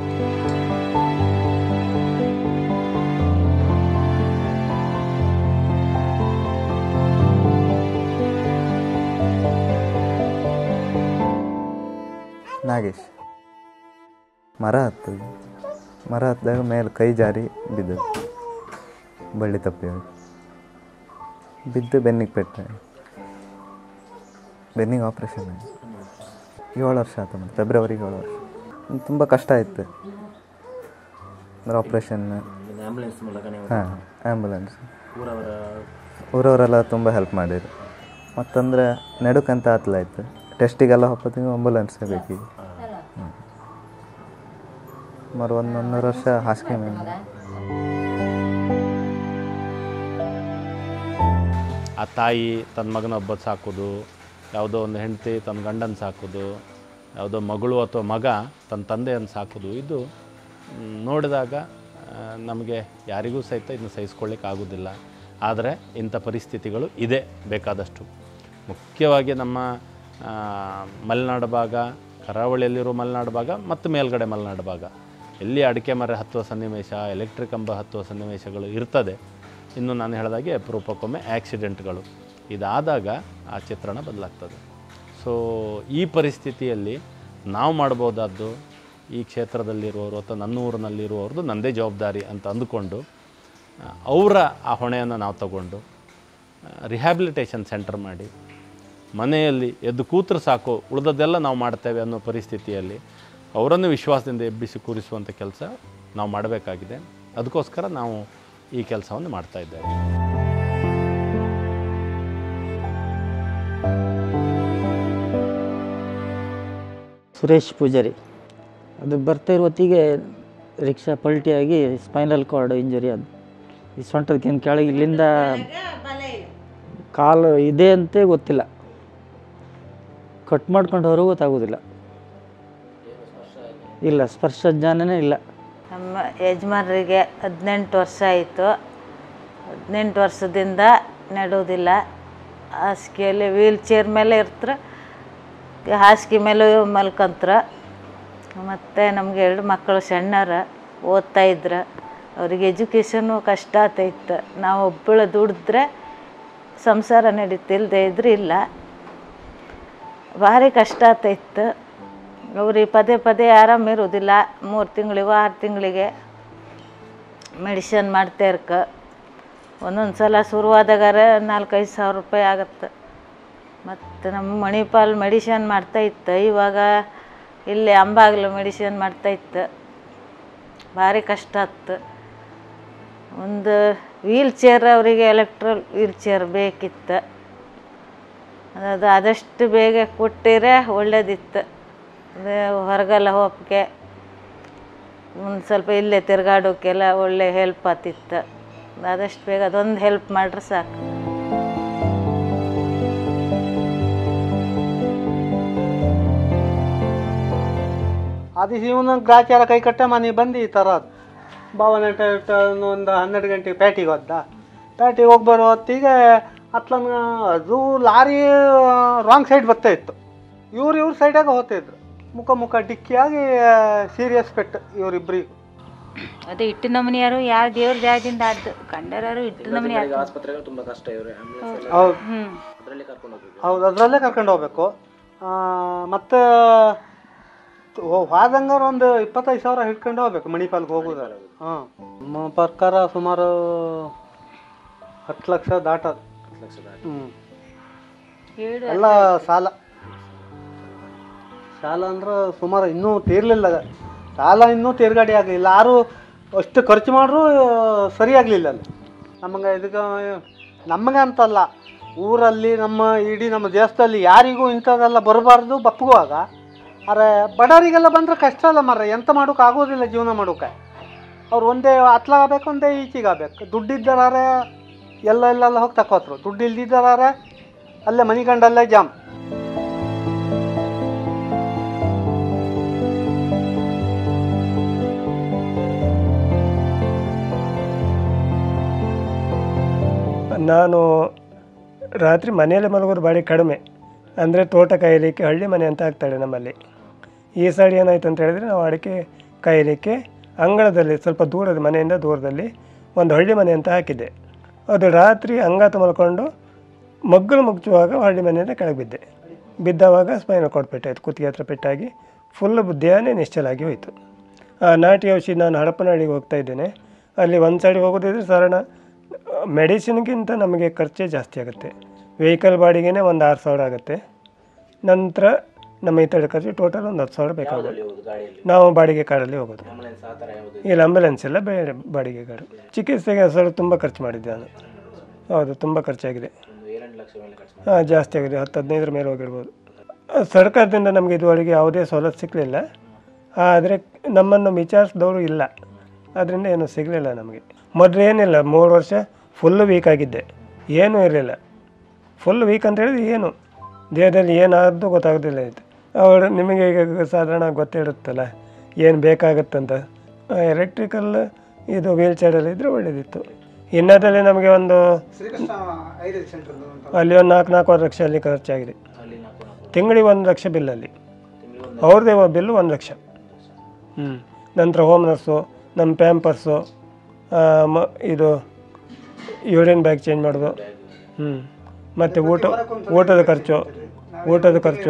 ನಾಗೇಶ್ ಮರ ಹತ್ತು ಮರ ಹತ್ತಿದಾಗ ಮೇಲೆ ಕೈ ಜಾರಿ ಬಿದ್ದು ಬಳ್ಳಿ ತಪ್ಪಿ ಹೋಗಿ. ಬಿದ್ದು ಬೆನ್ನಿಗೆ ಪೆಟ್ಟು ಬೆನ್ನಿಗೆ ಆಪ್ರೇಷನ್ ಆಯ್ತು ಏಳು ವರ್ಷ ಆಯ್ತು ಮತ್ತು ಫೆಬ್ರವರಿಗೆ ಏಳು ವರ್ಷ ತುಂಬ ಕಷ್ಟ ಆಯಿತು ಅಂದ್ರೆ ಆಪ್ರೇಷನ್ ಆಂಬುಲೆನ್ಸ್ ಮೂಲಕ ನೀವು ಹಾಂ ಆ್ಯಂಬುಲೆನ್ಸ್ ಊರವರ ಊರವರೆಲ್ಲ ತುಂಬ ಹೆಲ್ಪ್ ಮಾಡಿದ್ರು ಮತ್ತಂದ್ರೆ ನಡುಕಂತ ಆತ್ಲಾಯ್ತು ಟೆಸ್ಟಿಗೆಲ್ಲ ಹೊಪ್ಪತ್ತಿಗೆ ಆಂಬುಲೆನ್ಸೇ ಬೇಕೀಗ ಹ್ಞೂ ಸುಮಾರು ಒಂದು ಒಂದೂವರೆ ವರ್ಷ ಹಾಸಿಗೆ ಮೇಲೆ ಆ ತಾಯಿ ತನ್ನ ಮಗನ ಒಬ್ಬ ಸಾಕೋದು ಯಾವುದೋ ಒಂದು ಹೆಂಡತಿ ತನ್ನ ಗಂಡನ ಸಾಕೋದು ಯಾವುದೋ ಮಗಳು ಅಥವಾ ಮಗ ತನ್ನ ತಂದೆಯನ್ನು ಸಾಕೋದು ಇದು ಮ್, ನೋಡಿದಾಗ ಆ, ನಮಗೆ ಯಾರಿಗೂ ಸಹಿತ ಇದನ್ನು ಸಹಿಸ್ಕೊಳ್ಳಿಕ್ಕೆ ಆಗೋದಿಲ್ಲ ಆದರೆ ಇಂಥ ಪರಿಸ್ಥಿತಿಗಳು ಇದೆ ಬೇಕಾದಷ್ಟು ಮುಖ್ಯವಾಗಿ ನಮ್ಮ ಆ, ಮಲೆನಾಡು ಭಾಗ ಕರಾವಳಿಯಲ್ಲಿರೋ ಮಲೆನಾಡು ಭಾಗ ಮತ್ತು ಮೇಲ್ಗಡೆ ಮಲೆನಾಡು ಭಾಗ ಎಲ್ಲಿ ಅಡಿಕೆ ಮರ ಹತ್ತುವ ಸನ್ನಿವೇಶ ಎಲೆಕ್ಟ್ರಿಕ್ ಕಂಬ ಹತ್ತುವ ಸನ್ನಿವೇಶಗಳು ಇರ್ತದೆ ಇನ್ನು ನಾನು ಹೇಳಿದಾಗೆ ಅಪರೂಪಕ್ಕೊಮ್ಮೆ ಆಕ್ಸಿಡೆಂಟ್ಗಳು ಇದಾದಾಗ ಆ ಚಿತ್ರಣ ಬದಲಾಗ್ತದೆ ಸೊ ಈ ಪರಿಸ್ಥಿತಿಯಲ್ಲಿ ನಾವು ಮಾಡ್ಬೋದಾದ್ದು ಈ ಕ್ಷೇತ್ರದಲ್ಲಿರುವವರು ಅಥವಾ ನನ್ನ ಊರಿನಲ್ಲಿರುವವ್ರದ್ದು ನನ್ನದೇ ಜವಾಬ್ದಾರಿ ಅಂತ ಅಂದುಕೊಂಡು ಆ, ಅವರ ಆ ಹೊಣೆಯನ್ನು ನಾವು ತಗೊಂಡು ರಿಹ್ಯಾಬಿಲಿಟೇಷನ್ ಸೆಂಟರ್ ಮಾಡಿ ಮನೆಯಲ್ಲಿ ಎದ್ದು ಕೂತ್ರೆ ಸಾಕು ಉಳಿದದ್ದೆಲ್ಲ ನಾವು ಮಾಡ್ತೇವೆ ಅನ್ನೋ ಪರಿಸ್ಥಿತಿಯಲ್ಲಿ ಅವರನ್ನು ವಿಶ್ವಾಸದಿಂದ ಎಬ್ಬಿಸಿ ಕೂರಿಸುವಂಥ ಕೆಲಸ ನಾವು ಮಾಡಬೇಕಾಗಿದೆ ಅದಕ್ಕೋಸ್ಕರ ನಾವು ಈ ಕೆಲಸವನ್ನು ಮಾಡ್ತಾ ಇದ್ದೇವೆ ಸುರೇಶ್ ಪೂಜಾರಿ ಅದು ಬರ್ತಾ ಇರೋ ಹೊತ್ತಿಗೆ ರಿಕ್ಷಾ ಪಲ್ಟಿಯಾಗಿ ಸ್ಪೈನಲ್ ಕಾರ್ಡ್ ಇಂಜರಿ ಅದು ಈ ಸೊಂಟದಕ್ಕಿಂತ ಕೆಳಗೆ ಇಲ್ಲಿಂದ ಕಾಲು ಇದೆ ಅಂತೇ ಗೊತ್ತಿಲ್ಲ ಕಟ್ ಮಾಡ್ಕೊಂಡು ಹೊರಗೆ ಗೊತ್ತಾಗೋದಿಲ್ಲ ಇಲ್ಲ ಸ್ಪರ್ಶ ಜ್ಞಾನನೇ ಇಲ್ಲ ನಮ್ಮ ಯಜಮಾನರಿಗೆ ಹದಿನೆಂಟು ವರ್ಷ ಆಯಿತು ಹದಿನೆಂಟು ವರ್ಷದಿಂದ ನೆಡೋದಿಲ್ಲ ಹಾಸಿಗೆಯಲ್ಲಿ ವೀಲ್ ಚೇರ್ ಮೇಲೆ ಇರ್ತಾರೆ ಹಾಸಿಗೆ ಮೇಲೆ ಮಲ್ಕೊಂತ್ರ ಮತ್ತು ನಮಗೆ ಎರಡು ಮಕ್ಕಳು ಸಣ್ಣರ ಓದ್ತಾ ಇದ್ರು ಅವ್ರಿಗೆ ಎಜುಕೇಷನು ಕಷ್ಟ ಆಗ್ತೈತೆ ನಾವು ಒಬ್ಬಳು ದುಡಿದ್ರೆ ಸಂಸಾರ ನಡೀತಿಲ್ದೇ ಇದ್ರೆ ಇಲ್ಲ ಭಾರಿ ಕಷ್ಟ ಆಗ್ತೈತೆ ಅವ್ರಿಗೆ ಪದೇ ಪದೇ ಆರಾಮಿರೋದಿಲ್ಲ ಮೂರು ತಿಂಗಳಿಗೂ ಆರು ತಿಂಗಳಿಗೆ ಮೆಡಿಷನ್ ಮಾಡ್ತಾ ಇರ್ಕ ಒಂದೊಂದು ಸಲ ಶುರುವಾದಾಗಾರ ನಾಲ್ಕೈದು ಸಾವಿರ ರೂಪಾಯಿ ಆಗತ್ತೆ ಮತ್ತು ನಮ್ಮ ಮಣಿಪಾಲ್ ಮೆಡಿಷನ್ ಮಾಡ್ತಾ ಇತ್ತು ಇವಾಗ ಇಲ್ಲಿ ಅಂಬಾಗ್ಲು ಮೆಡಿಷನ್ ಮಾಡ್ತಾ ಇತ್ತು ಭಾರಿ ಕಷ್ಟ ಆತ್ತು ಒಂದು ವೀಲ್ ಚೇರ್ ಅವರಿಗೆ ಎಲೆಕ್ಟ್ರಲ್ ವೀಲ್ ಚೇರ್ ಬೇಕಿತ್ತು ಅದು ಆದಷ್ಟು ಬೇಗ ಕೊಟ್ಟಿರೆ ಒಳ್ಳೇದಿತ್ತು ಅದೇ ಹೊರಗೆಲ್ಲ ಹೋಗಕ್ಕೆ ಒಂದು ಸ್ವಲ್ಪ ಇಲ್ಲೇ ತಿರ್ಗಾಡೋಕ್ಕೆಲ್ಲ ಒಳ್ಳೆ ಹೆಲ್ಪ್ ಆತಿತ್ತು ಆದಷ್ಟು ಬೇಗ ಅದೊಂದು ಹೆಲ್ಪ್ ಮಾಡ್ರೆ ಸಾಕು ಅದು ಇವನ ಗ್ರಾಚಾರ ಕೈ ಕಟ್ಟ ಮನೆ ಬಂದು ಈ ಥರ ಭಾವನೆ ಒಂದು ಹನ್ನೆರಡು ಗಂಟೆಗೆ ಪ್ಯಾಟಿಗೆ ಹೋದ ಪ್ಯಾಟಿಗೆ ಹೋಗಿ ಬರೋ ಹೊತ್ತಿಗೆ ಅತ್ಲನ ಅದು ಲಾರಿ ರಾಂಗ್ ಸೈಡ್ ಬರ್ತಾ ಇತ್ತು ಇವ್ರು ಇವ್ರ ಸೈಡಾಗ ಹೋಗ್ತಿದ್ರು ಮುಖ ಮುಖ ಡಿಕ್ಕಿಯಾಗಿ ಸೀರಿಯಸ್ ಪೆಟ್ಟು ಇವರಿಬ್ಬರಿಗೂ ಅದು ಇಟ್ಟು ನಮನಿಯಾರು ಯಾರು ದೇವ್ರ ಜಾಗದಿಂದ ಆದ್ದು ಕಂಡರಾರು ಇಟ್ಟು ನಮನಿ ಈಗ ಆಸ್ಪತ್ರೆಗಳು ತುಂಬಾ ಕಷ್ಟ ಇವರು ಆಂಬುಲೆನ್ಸ್ ಹೌದು ಅದರಲ್ಲಿ ಕರ್ಕೊಂಡು ಹೋಗ್ಬೇಕು ಹೌದು ಅದರಲ್ಲೇ ಕರ್ಕೊಂಡು ಹೋಗ್ಬೇಕು ಮತ್ತು ಹೋದಂಗಾರ ಒಂದು ಇಪ್ಪತ್ತೈದು ಸಾವಿರ ಹಿಡ್ಕೊಂಡು ಹೋಗ್ಬೇಕು ಮಣಿಪಾಲ್ಗೆ ಹೋಗೋದಾರೆ ಹಾಂ ನಮ್ಮ ಪ್ರಕಾರ ಸುಮಾರು ಹತ್ತು ಲಕ್ಷ ದಾಟದು ಹ್ಞೂ ಎಲ್ಲ ಸಾಲ ಸಾಲ ಅಂದ್ರೆ ಸುಮಾರು ಇನ್ನೂ ತೀರ್ಲಿಲ್ಲ ಸಾಲ ಇನ್ನೂ ತೀರ್ಗಡೆ ಆಗಲಿಲ್ಲ ಯಾರು ಅಷ್ಟು ಖರ್ಚು ಮಾಡ್ರೂ ಸರಿ ಆಗಲಿಲ್ಲ ಅಲ್ಲಿ ನಮಗೆ ಇದಕ್ಕೆ ನಮಗೆ ಅಂತಲ್ಲ ಊರಲ್ಲಿ ನಮ್ಮ ಇಡೀ ನಮ್ಮ ದೇಶದಲ್ಲಿ ಯಾರಿಗೂ ಇಂಥದ್ದೆಲ್ಲ ಬರಬಾರ್ದು ಬಪ್ಪುವಾಗ ಅರೆ ಬಡವರಿಗೆಲ್ಲ ಬಂದರೆ ಕಷ್ಟ ಅಲ್ಲ ಮರ ಎಂತ ಮಾಡೋಕೆ ಆಗೋದಿಲ್ಲ ಜೀವನ ಮಾಡೋಕೆ ಅವ್ರು ಒಂದೇ ಅತ್ಲಾಗಬೇಕು ಒಂದೇ ಈಚೆಗಾಗಬೇಕು ದುಡ್ಡಿದ್ದಾರೆ ಎಲ್ಲ ಎಲ್ಲೆಲ್ಲ ಹೋಗಿ ತಕೋತ್ರು ದುಡ್ಡು ಇಲ್ದಿದ್ದಾರೆ ಅಲ್ಲೇ ಮನಿಗಂಡಲ್ಲೇ ಜಾಮ್ ನಾನು ರಾತ್ರಿ ಮನೆಯಲ್ಲೇ ಮಲಗೋದು ಭಾರಿ ಕಡಿಮೆ ಅಂದರೆ ತೋಟ ಕಾಯಲಿಕ್ಕೆ ಹಳ್ಳಿ ಮನೆ ಅಂತ ಆಗ್ತಾಳೆ ನಮ್ಮಲ್ಲಿ ಈ ಸೈಡ್ ಏನಾಯ್ತು ಅಂತ ಹೇಳಿದರೆ ನಾವು ಅಡಿಕೆ ಕಾಯಲಿಕ್ಕೆ ಅಂಗಳದಲ್ಲಿ ಸ್ವಲ್ಪ ದೂರದ ಮನೆಯಿಂದ ದೂರದಲ್ಲಿ ಒಂದು ಹಳ್ಳಿ ಮನೆ ಅಂತ ಹಾಕಿದ್ದೆ ಅದು ರಾತ್ರಿ ಅಂಗಾತ ಮಲ್ಕೊಂಡು ಮಗ್ಗಲು ಮುಚ್ಚುವಾಗ ಹಳ್ಳಿ ಮನೆಯಿಂದ ಕೆಳಗೆ ಬಿದ್ದೆ ಬಿದ್ದವಾಗ ಸ್ಪೈನಲ್ ಕಾರ್ಡ್ ಪೆಟ್ಟಾಯಿತು ಕುತ್ತಿಗೆ ಹತ್ರ ಪೆಟ್ಟಾಗಿ ಫುಲ್ ದೇಹನೇ ನಿಶ್ಚಲಾಗಿ ಹೋಯಿತು ಆ ನಾಟಿ ಔಷಧಿ ನಾನು ಹಡಪನಹಳ್ಳಿಗೆ ಹೋಗ್ತಾ ಇದ್ದೇನೆ ಅಲ್ಲಿ ಒಂದು ಸೈಡ್ ಹೋಗೋದಿದ್ರೆ ಸಾಧಾರಣ ಮೆಡಿಸಿನ್ಗಿಂತ ನಮಗೆ ಖರ್ಚೇ ಜಾಸ್ತಿ ಆಗುತ್ತೆ ವೆಹಿಕಲ್ ಬಾಡಿಗೆನೇ ಒಂದು ಆರು ಸಾವಿರ ಆಗುತ್ತೆ ನಂತರ ನಮ್ಮ ಈ ಕಡೆ ಖರ್ಚು ಟೋಟಲ್ ಒಂದು ಹತ್ತು ಸಾವಿರ ಬೇಕಾಗುತ್ತೆ ನಾವು ಬಾಡಿಗೆ ಕಾರಲ್ಲಿ ಹೋಗೋದು ಇಲ್ಲ ಆಂಬುಲೆನ್ಸ್ ಎಲ್ಲ ಬೇರೆ ಬಾಡಿಗೆ ಕಾರು ಚಿಕಿತ್ಸೆಗೆ ಸರ್ ತುಂಬ ಖರ್ಚು ಮಾಡಿದ್ದೆ ನಾನು ಹೌದು ತುಂಬ ಖರ್ಚಾಗಿದೆ ಹಾಂ ಜಾಸ್ತಿ ಆಗಿದೆ ಹತ್ತು ಹದಿನೈದರ ಮೇಲೆ ಹೋಗಿರ್ಬೋದು ಆ, ಸರ್ಕಾರದಿಂದ ನಮಗೆ ಇದುವರೆಗೆ ಯಾವುದೇ ಸವಲತ್ತು ಸಿಕ್ಕಲಿಲ್ಲ ಆದರೆ ನಮ್ಮನ್ನು ವಿಚಾರಿಸಿದವರು ಇಲ್ಲ ಅದರಿಂದ ಏನೂ ಸಿಗಲಿಲ್ಲ ನಮಗೆ ಮೊದಲು ಏನಿಲ್ಲ ಮೂರು ವರ್ಷ ಫುಲ್ಲು ವೀಕ್ ಆಗಿದ್ದೆ ಏನೂ ಇರಲಿಲ್ಲ ಫುಲ್ ವೀಕ್ ಅಂತ ಹೇಳಿದ್ರೆ ಏನು ದೇಹದಲ್ಲಿ ಏನಾದ್ದು ಗೊತ್ತಾಗೋದಿಲ್ಲ ಇತ್ತು ಅವರು ನಿಮಗೆ ಈಗ ಸಾಧಾರಣ ಗೊತ್ತಿರುತ್ತಲ್ಲ ಏನು ಬೇಕಾಗುತ್ತಂತ ಎಲೆಕ್ಟ್ರಿಕಲ್ ಇದು ವೀಲ್ ಚೇರಲ್ಲಿ ಇದ್ದರೆ ಒಳ್ಳೆಯದಿತ್ತು ಇನ್ನದಲ್ಲಿ ನಮಗೆ ಒಂದು ಅಲ್ಲಿ ಒಂದು ನಾಲ್ಕು ನಾಲ್ಕೂವರೆ ಲಕ್ಷ ಅಲ್ಲಿ ಖರ್ಚಾಗಿದೆ ತಿಂಗಳಿಗೆ ಒಂದು ಲಕ್ಷ ಬಿಲ್ಲಲ್ಲಿ ಅವ್ರದ್ದೇ ಬಿಲ್ಲು ಒಂದು ಲಕ್ಷ ಹ್ಞೂ ನಂತರ ಹೋಮ್ ನರ್ಸು ನಮ್ಮ ಪ್ಯಾಂಪರ್ಸು ಮ ಇದು ಯೂರಿನ್ ಬ್ಯಾಗ್ ಚೇಂಜ್ ಮಾಡೋದು ಹ್ಞೂ ಮತ್ತು ಊಟ ಊಟದ ಖರ್ಚು ಊಟದ ಖರ್ಚು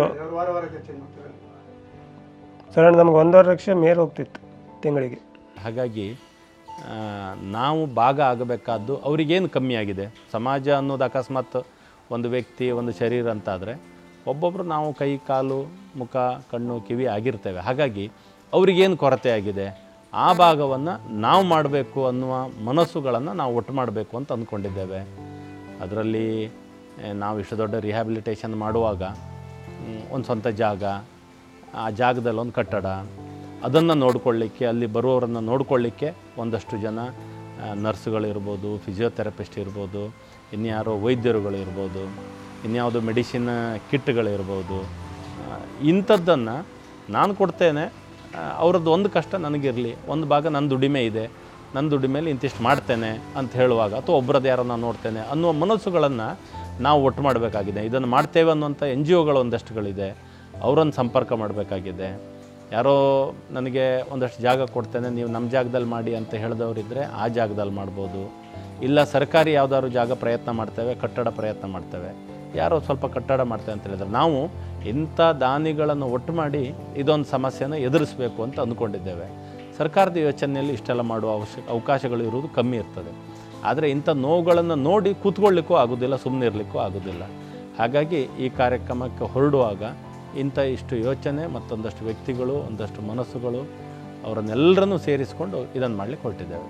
ಸರ್ ನಮ್ಗೆ ಒಂದೂವರೆ ಲಕ್ಷ ಮೇಲೆ ಹೋಗ್ತಿತ್ತು ತಿಂಗಳಿಗೆ ಹಾಗಾಗಿ ಆ, ನಾವು ಭಾಗ ಆಗಬೇಕಾದ್ದು ಅವರಿಗೇನು ಕಮ್ಮಿ ಆಗಿದೆ ಸಮಾಜ ಅನ್ನೋದು ಅಕಸ್ಮಾತ್ ಒಂದು ವ್ಯಕ್ತಿ ಒಂದು ಶರೀರ ಅಂತಾದರೆ ಒಬ್ಬೊಬ್ಬರು ನಾವು ಕೈ ಕಾಲು ಮುಖ ಕಣ್ಣು ಕಿವಿ ಆಗಿರ್ತೇವೆ ಹಾಗಾಗಿ ಅವರಿಗೇನು ಕೊರತೆ ಆಗಿದೆ ಆ ಭಾಗವನ್ನು ನಾವು ಮಾಡಬೇಕು ಅನ್ನುವ ಮನಸ್ಸುಗಳನ್ನು ನಾವು ಒಟ್ಟು ಮಾಡಬೇಕು ಅಂತ ಅಂದ್ಕೊಂಡಿದ್ದೇವೆ ಅದರಲ್ಲಿ ಆ, ನಾವು ಇಷ್ಟು ದೊಡ್ಡ ರಿಹ್ಯಾಬಿಲಿಟೇಷನ್ ಮಾಡುವಾಗ ಒಂದು ಸ್ವಂತ ಜಾಗ ಆ ಜಾಗದಲ್ಲಿ ಒಂದು ಕಟ್ಟಡ ಅದನ್ನು ನೋಡ್ಕೊಳ್ಳಿಕ್ಕೆ ಅಲ್ಲಿ ಬರುವವರನ್ನು ನೋಡ್ಕೊಳ್ಳಿಕ್ಕೆ ಒಂದಷ್ಟು ಜನ ಆ, ನರ್ಸ್ಗಳಿರ್ಬೋದು ಫಿಸಿಯೋಥೆರಪಿಸ್ಟ್ ಇರ್ಬೋದು ಇನ್ಯಾರೋ ವೈದ್ಯರುಗಳು ಇರ್ಬೋದು ಇನ್ಯಾವುದೋ ಮೆಡಿಸಿನ್ ಕಿಟ್ಗಳಿರ್ಬೋದು ಇಂಥದ್ದನ್ನು ನಾನು ಕೊಡ್ತೇನೆ ಆ, ಅವ್ರದ್ದು ಒಂದು ಕಷ್ಟ ನನಗಿರಲಿ ಒಂದು ಭಾಗ ನನ್ನ ದುಡಿಮೆ ಇದೆ ನನ್ನ ದುಡಿಮೆಯಲ್ಲಿ ಇಂತಿಷ್ಟು ಮಾಡ್ತೇನೆ ಅಂತ ಹೇಳುವಾಗ ಅಥವಾ ಒಬ್ಬರದ್ದು ಯಾರನ್ನ ನೋಡ್ತೇನೆ ಅನ್ನುವ ಮನಸ್ಸುಗಳನ್ನು ನಾವು ಒಟ್ಟು ಮಾಡಬೇಕಾಗಿದೆ ಇದನ್ನು ಮಾಡ್ತೇವೆ ಅನ್ನುವಂಥ ಎನ್ ಜಿ ಒಗಳು ಒಂದಷ್ಟುಗಳಿದೆ ಅವರನ್ನು ಸಂಪರ್ಕ ಮಾಡಬೇಕಾಗಿದೆ ಯಾರೋ ನನಗೆ ಒಂದಷ್ಟು ಜಾಗ ಕೊಡ್ತೇನೆ ನೀವು ನಮ್ಮ ಜಾಗದಲ್ಲಿ ಮಾಡಿ ಅಂತ ಹೇಳಿದವರಿದ್ದರೆ ಆ ಜಾಗದಲ್ಲಿ ಮಾಡ್ಬೋದು ಇಲ್ಲ ಸರ್ಕಾರಿ ಯಾವುದಾದ್ರು ಜಾಗ ಪ್ರಯತ್ನ ಮಾಡ್ತೇವೆ ಕಟ್ಟಡ ಪ್ರಯತ್ನ ಮಾಡ್ತೇವೆ ಯಾರೋ ಸ್ವಲ್ಪ ಕಟ್ಟಡ ಮಾಡ್ತೇವೆ ಅಂತ ಹೇಳಿದ್ರೆ ನಾವು ಇಂಥ ದಾನಿಗಳನ್ನು ಒಟ್ಟು ಮಾಡಿ ಇದೊಂದು ಸಮಸ್ಯೆನ ಎದುರಿಸಬೇಕು ಅಂತ ಅಂದ್ಕೊಂಡಿದ್ದೇವೆ ಸರ್ಕಾರದ ಯೋಚನೆಯಲ್ಲಿ ಇಷ್ಟೆಲ್ಲ ಮಾಡುವ ಅವಶ್ಯ ಅವಕಾಶಗಳು ಇರುವುದು ಕಮ್ಮಿ ಇರ್ತದೆ ಆದರೆ ಇಂಥ ನೋವುಗಳನ್ನು ನೋಡಿ ಕೂತ್ಕೊಳ್ಳಿಕ್ಕೂ ಆಗೋದಿಲ್ಲ ಸುಮ್ಮನೆ ಇರಲಿಕ್ಕೂ ಆಗೋದಿಲ್ಲ ಹಾಗಾಗಿ ಈ ಕಾರ್ಯಕ್ರಮಕ್ಕೆ ಹೊರಡುವಾಗ ಇಂಥ ಇಷ್ಟು ಯೋಚನೆ ಮತ್ತೊಂದಷ್ಟು ವ್ಯಕ್ತಿಗಳು ಒಂದಷ್ಟು ಮನಸ್ಸುಗಳು ಅವರನ್ನೆಲ್ಲರನ್ನೂ ಸೇರಿಸಿಕೊಂಡು ಇದನ್ನು ಮಾಡಲಿಕ್ಕೆ ಹೊರಟಿದ್ದೇವೆ